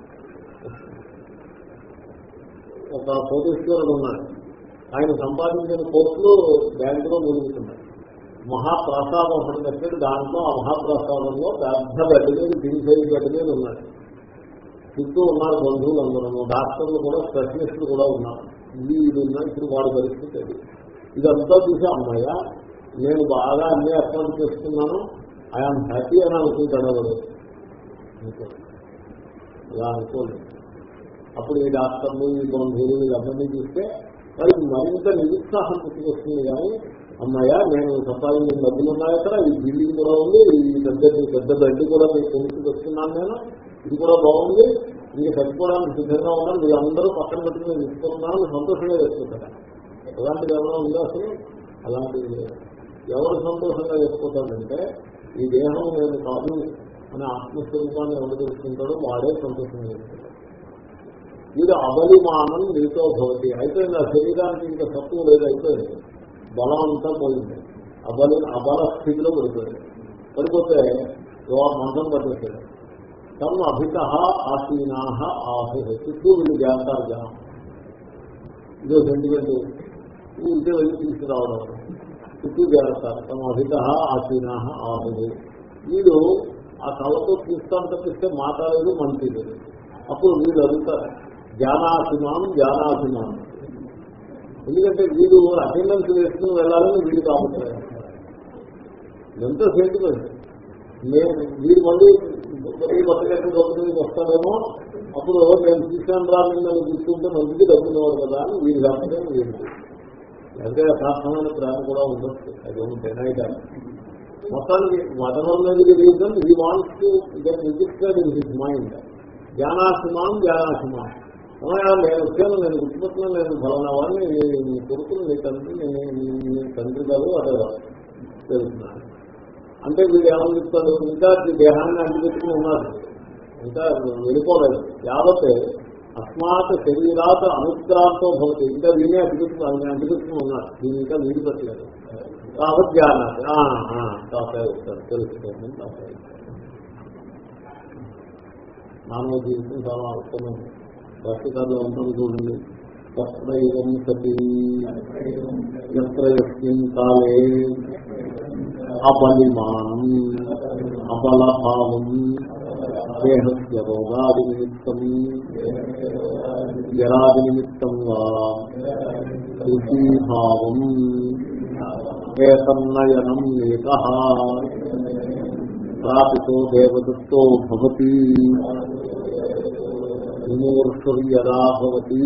ఒక కోటేశ్వరుడు ఉన్నాడు ఆయన సంపాదించిన కోట్లు బ్యాంకులో మురుగుతున్నాయి మహాప్రసాదం ఒకటి కట్టాడు దాంట్లో ఆ మహాప్రసాదంలో పెద్ద గడ్డ మీద దినిసేది గడ్డ మీద ఉన్నాడు చుట్టూ ఉన్నారు బంధువులు అందరూ డాక్టర్లు కూడా స్పెషలిస్టులు కూడా ఉన్నారు ఇది ఉన్నా ఇప్పుడు వాడి పరిస్థితి అది ఇదంతా చూసి అమ్మాయ నేను బాగా అన్ని అర్థం చేస్తున్నాను ఐఆమ్ హ్యాపీ అని అనుకుంటాడు వాడు అలా అనుకోండి అప్పుడు ఈ డాక్టర్లు ఈ బంధువులు వీళ్ళందరినీ చూస్తే వాళ్ళకి మరింత నిరుత్సాహం పుట్టుకొస్తుంది కానీ అమ్మాయ నేను సంపాదించిన డబ్బులు ఉన్నాయి అక్కడ ఈ బిల్డింగ్ కూడా ఉంది ఈ పెద్ద పెద్ద బెడ్ కూడా మీకు కొనుక్కు వస్తున్నాను నేను ఇది కూడా బాగుంది మీకు చచ్చిపోవడానికి సిద్ధంగా ఉన్నాను మీరు అందరూ పక్కన పెట్టుకుని నేను తీసుకున్నాను సంతోషంగా చేసుకుంటాను అలాంటిది ఏమైనా ఉందా అసలు అలాంటిది లేదు ఎవరు సంతోషంగా చెప్పుకుంటాడంటే ఈ దేహం నేను కాదు అనే ఆత్మస్వరూపాన్ని ఎవరు తెలుసుకుంటాడో వాడే సంతోషంగా చెప్పుకుంటాడు ఇది అబలిమానం నీతో భవతి అయిపోయింది ఆ శరీరానికి ఇంకా తక్కువ లేదు అయిపోయింది బలం అంతా పోయింది అబలి అబల స్థితిలో పడిపోయింది పడిపోతే మందం పట్టేసాడు తమ అభిత ఆసీనా ఆహు చుట్టూ వీళ్ళు జాగ్రత్త జనం ఇదో సెంటిమెంట్ ఇదే వెళ్ళి తీసుకురావడం చుట్టూ జాగ్రత్త తమ అభిత ఆసీనా ఆహు వీడు ఆ కళ్ళతో చూస్తాను తప్పిస్తే మాట్లాడలేదు మంచి లేదు అప్పుడు వీళ్ళు అడుగుతారు జ్ఞానాభిమానం జ్ఞానాభిమానం ఎందుకంటే వీడు అటెండెన్స్ వేసుకుని వెళ్ళాలని వీడు కాబట్టి ఎంతో సెంటిమెంట్ నేను వీడు మళ్ళీ బతకట్టు డబ్బులు వస్తాడేమో అప్పుడు నేను చూశాను రా నిన్న తీసుకుంటే మంచిది డబ్బులు ఇవ్వడు కదా అని వీడు కాకపోతే వీడు అయితే యథార్థమైన ప్రేమ కూడా ఉండొచ్చు అది ఉంటాయి మొత్తానికి మొదలన్నది reason he wants to get registered in his mind జ్ఞానాసిమాన్ జ్ఞానాసిమాన్ "అమ్మయ్య, నేను వచ్చాను నేను గుర్తుపెట్టుకున్నాను నేను ఫలానా వాడిని నీ- నీ కొడుకులు నీ తండ్రి నీ- నీ- నీ తండ్రి గారు అదే తెలుస్తున్నాను అంటే వీడు ఏమని చెప్తాడు ఇంకా ఈ దేహాన్ని అంటిపెట్టుకుని ఉన్నారు ఇంకా వెళ్ళిపోలేదు యావత్ అస్మాత్ శరీరాత అనుగ్రాంతో భవతి ఇంకా వీనే అంటిపెట్టుకుని అంటిపెట్టుకుని ఉన్నారు దీని ఇంకా వీడి పెట్టలేదు తావజ్ఞానాన్ని తాతయ్య వస్తారు తెలుసుకోండి తాతయ్య మానవ జీవితం చాలా అర్థమైంది భాష్యకారులు ఉంటుంది చూడండి తత్రైవం సతి ఎత్ర యస్మిన్ కాలే అబలిమానం అబలభావం దేహస్య రోగాది నిమిత్తం జరాది నిమిత్తం వా కృషీభావం ఏతన్నయనం ఏక ప్రాపితో దేవదత్తో భవతి విమూర్షుర్యదా భవతి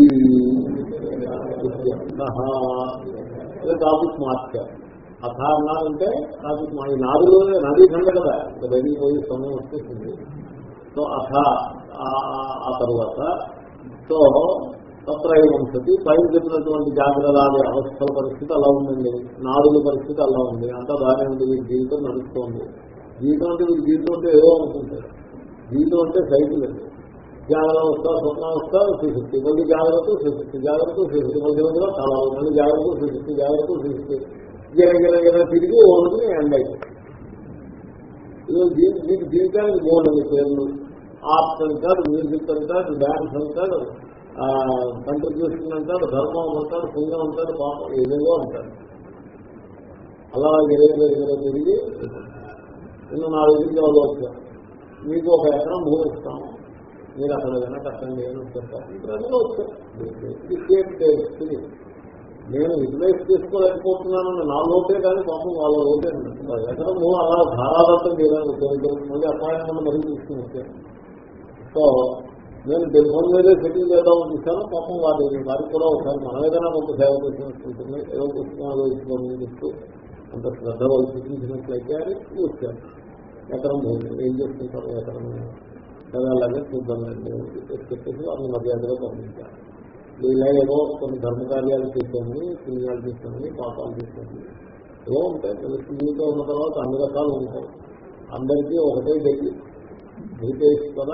టాపిక్ మార్చారు అథ అన్నారంటే టాపిక్ మా ఈ నాదులో నదీ ఖండ కదా ఇంకా బయటికి పోయి సమయం వచ్చేసింది సో అథ ఆ- ఆ తర్వాత సో తత్రైవం సతి పైన చెప్పినటువంటి జాగ్రత్త అవస్థల పరిస్థితి అలా ఉందండి నాడుల పరిస్థితి అలా ఉంది అంతా బాగానే ఉంది వీడి జీవితం నడుస్తోంది జీవితం అంటే వీడి జీవితం అంటే ఏదో అనుకుంటారు జీవితం అంటే సైకిల్ అండి జాగ్రత్త వస్తా స్వప్న వస్తా శ్రీశక్తి మళ్ళీ జాగ్రత్త శ్రీశక్తి జాగ్రత్త శ్రీశక్తి మధ్య మధ్యలో చాలా మళ్ళీ జాగ్రత్త శ్రీశక్తి జాగ్రత్త శ్రీశక్తి గిర గిర గిర తిరిగి ఓడిని ఎండ్ అయిపోయింది ఇది జీ- మీకు జీవితానికి మూడు పేర్లు ఆర్ట్స్ అంటాడు మ్యూజిక్ అంటాడు డాన్స్ అంటాడు కంట్రిబ్యూషన్ అంటాడు ధర్మం అంటాడు పుణ్యం అంటాడు పాపం ఏదేదో అంటాడు అలా ఇరవై ఇరవై తిరిగి నిన్న నా దగ్గరికి వాళ్ళు వచ్చారు మీకు ఒక ఎకరం భూమి ఇస్తాము మీరు అక్కడ ఏదైనా కట్టండి అని చెప్తారు ఇప్పుడు అందులో వచ్చారు ఇది సేఫ్ డేస్ ఇది. నేను యూటిలైజ్ చేసుకోలేకపోతున్నానని నా లోటే కానీ పాపం వాళ్ళ లోటే ఎకరం భూమి అలా ధారాదత్తం చేయడానికి ఉపయోగించారు మళ్ళీ అపాయింట్మెంట్ మరీ తీసుకుని వచ్చారు సో నేను టెలిఫోన్ మీదే సెటిల్ చేద్దాం చూశాను పాపం వారి వారికి కూడా ఒకసారి మనం ఏదైనా కొంత సేవ చేసినట్టుంటుంది ఏదో పుస్తకాలు ఇస్తున్నాం చెప్తూ అంత శ్రద్ధ వాళ్ళు చూపించినట్లయితే అని వచ్చారు ఎకరం భూమి ఏం చేసుకుంటారు ఎకరం కదా అలాగే చూద్దాం అండి అని చెప్పేసి చెప్పేసి వాళ్ళని మర్యాదగా పంపించారు ఇలాగేమో కొన్ని ధర్మకార్యాలు చేస్తామని పుణ్యాలు చేస్తామని పాపాలు చేస్తామని ఏవో ఉంటాయి పుణ్యంతో ఉన్న తర్వాత అన్ని రకాలు ఉంటాయి అందరికీ ఒకటే గట్టి భూతేశ్వర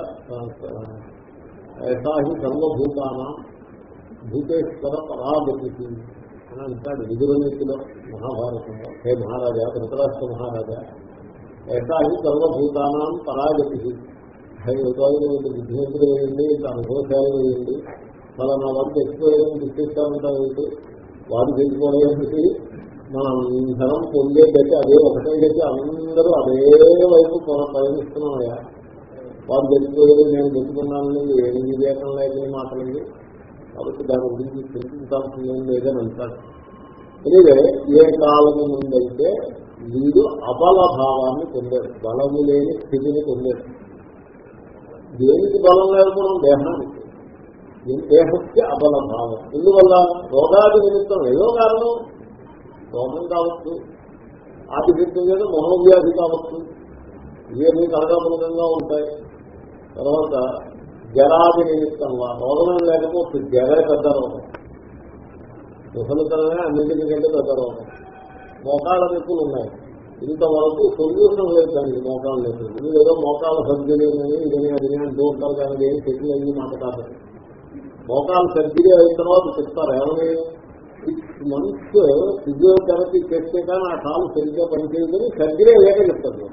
ఏసాహి సర్వభూతాన భూతేశ్వర పరాగతి అని అంటాడు విదురనీతిలో మహాభారతంలో హే మహారాజా ధృతరాష్ట్ర మహారాజా ఏసాహి సర్వభూతానం పరాగతి యోగాలు బుద్ధిమంతులు వేయండి ఇంత అనుభవశాలు వేయండి ఫలానా వాడికి ఎక్కువ గుర్తిస్తామంటే వాడు తెలుసుకోవడానికి మనం ధనం పొందేదైతే అదే ఒకటే గట్టి అందరూ అదే వైపు కొన- ప్రయాణిస్తున్నామయ్యా వాడు గెలిచిపోయేది నేను గెలుచుకున్నానని ఏమి వివేకం లేదని మాటలండి కాబట్టి దాని గురించి చింతించాల్సింది ఏం లేదని అంటాడు ఎనివే ఏ కాలము ముందైతే వీడు అబల భావాన్ని పొందాడు బలము లేని స్థితిని పొందాడు దేనికి బలం లేకపోవడం దేహానికి ఈ దేహస్య అబల భావం ఎందువల్ల రోగాది నిమిత్తం ఏదో కారణం రోగం కావచ్చు ఆదిశక్తి మీద మనోవ్యాధి కావచ్చు ఇవన్నీ కలగాపులకంగా ఉంటాయి తర్వాత జరాది నిమిత్తంగా రోగం లేకపోతే జరే పెద్ద రోగం విఫలతలమే అన్నింటికంటే పెద్ద రోగం మోకాళ్ళ నొప్పులు ఉన్నాయి ఇంతవరకు సొల్యూషన్ లేదు దానికి మోకాలు లేదు ఇది ఏదో మోకాళ్ళ సర్జరీ అని ఇదని అదని అంటూ ఉంటారు కానీ ఏం సెటిల్ అయ్యి మాట కాదు మోకాలు సర్జరీ అయిన తర్వాత చెప్తారు ఏమని సిక్స్ మంత్స్ ఫిజియోథెరపీ చేస్తే కానీ ఆ కాలు సరిగ్గా పనిచేయదని సర్జరీ అయ్యాక చెప్తారు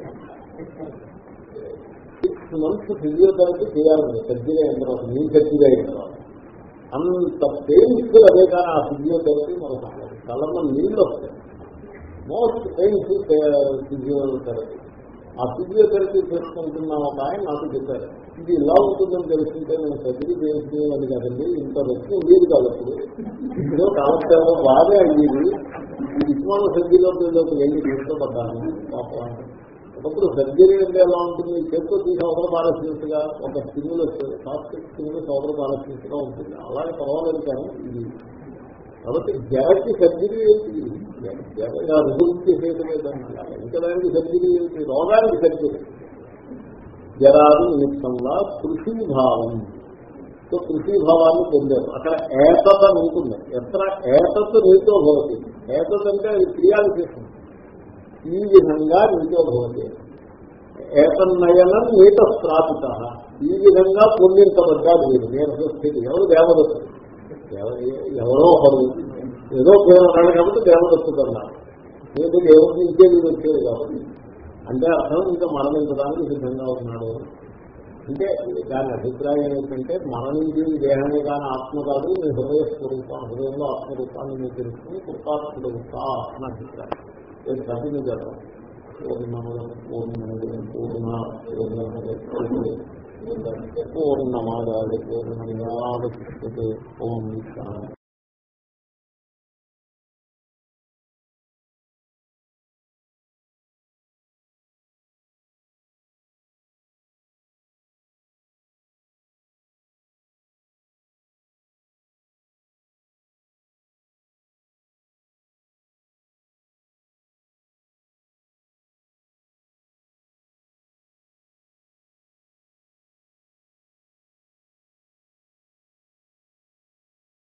సిక్స్ మంత్స్ ఫిజియోథెరపీ చేయాలండి సర్జరీ అయిన తర్వాత నీ సర్జరీ అయిన తర్వాత అంత పెయిన్ఫుల్ అదే కానీ ఆ ఫిజియోథెరపీ మనకు కళ్ళల్లో నీళ్ళు వస్తాయి మోస్ట్ పెయిన్ఫుల్ ఫిజియోథెరపీ ఆ ఫిజియోథెరపీ చేసుకుంటున్న ఒక ఆయన నాకు చెప్పారు ఇది ఇలా ఉంటుందని తెలుసుకుంటే నేను సర్జరీ చేయించుకునేది కదండి ఇంత రెస్ట్ ఉండేది కాదు అప్పుడు ఇప్పుడు కాలక్రమం బాగా అయ్యేది ఈ విశ్వాల సర్జరీలోకి వెళ్ళి తీసుకోబడ్డాను పాపం ఒకప్పుడు సర్జరీ అంటే ఎలా ఉంటుంది చేతితో తీసి అవతల పారేసినట్టుగా ఒక స్టిమ్యులస్ సాఫ్ట్ స్టిమ్యులస్ అవతల పారేసినట్టుగా ఉంటుంది అలాగే పర్వాలేదు కానీ ఇది కాబట్టి జరకి సర్జరీ ఏంటి జరగా రిజల్ట్ చేసేయలేదండి ఇంకా దానికి సర్జరీ ఏంటి రోగానికి సర్జరీ జరాది నిమిత్తంగా కృషి భావం సో కృషిభావాన్ని పొందారు అక్కడ ఏతత ఉంటుంది ఎత్ర ఏతత్ నీతో భవతి ఏతత్ అంటే అది క్రియావిశేషం ఈ విధంగా నీతో భవతి ఏతన్నయనం నీత స్థాపిత ఈ విధంగా పొందించబడ్డాడు మీరు నేను స్థితి ఎవరు దేవదత్తుడు ఎవ- ఎవరో ఒకరు ఏదో పేరు అన్నాడు కాబట్టి దేవదత్తుడు అన్నారు నేను దేవుడికి ఇంకేది వచ్చేది కాబట్టి అంటే అర్థం ఇంకా మరణించడానికి సిద్ధంగా ఉన్నాడు అని. అంటే దాని అభిప్రాయం ఏంటంటే మరణించి దేహమే కానీ ఆత్మ కాదు నీ హృదయ స్వరూపం హృదయంలో ఆత్మరూపాన్ని మీరు తెలుసుకుని కృతాత్ముడు అని అభిప్రాయం నేను కంటిన్యూ చేద్దాం పూర్ణములను పూర్ణములను పూర్ణ పూర్ణమాదాలు పూర్ణమేవాశిష్యతే ఓం శాంతి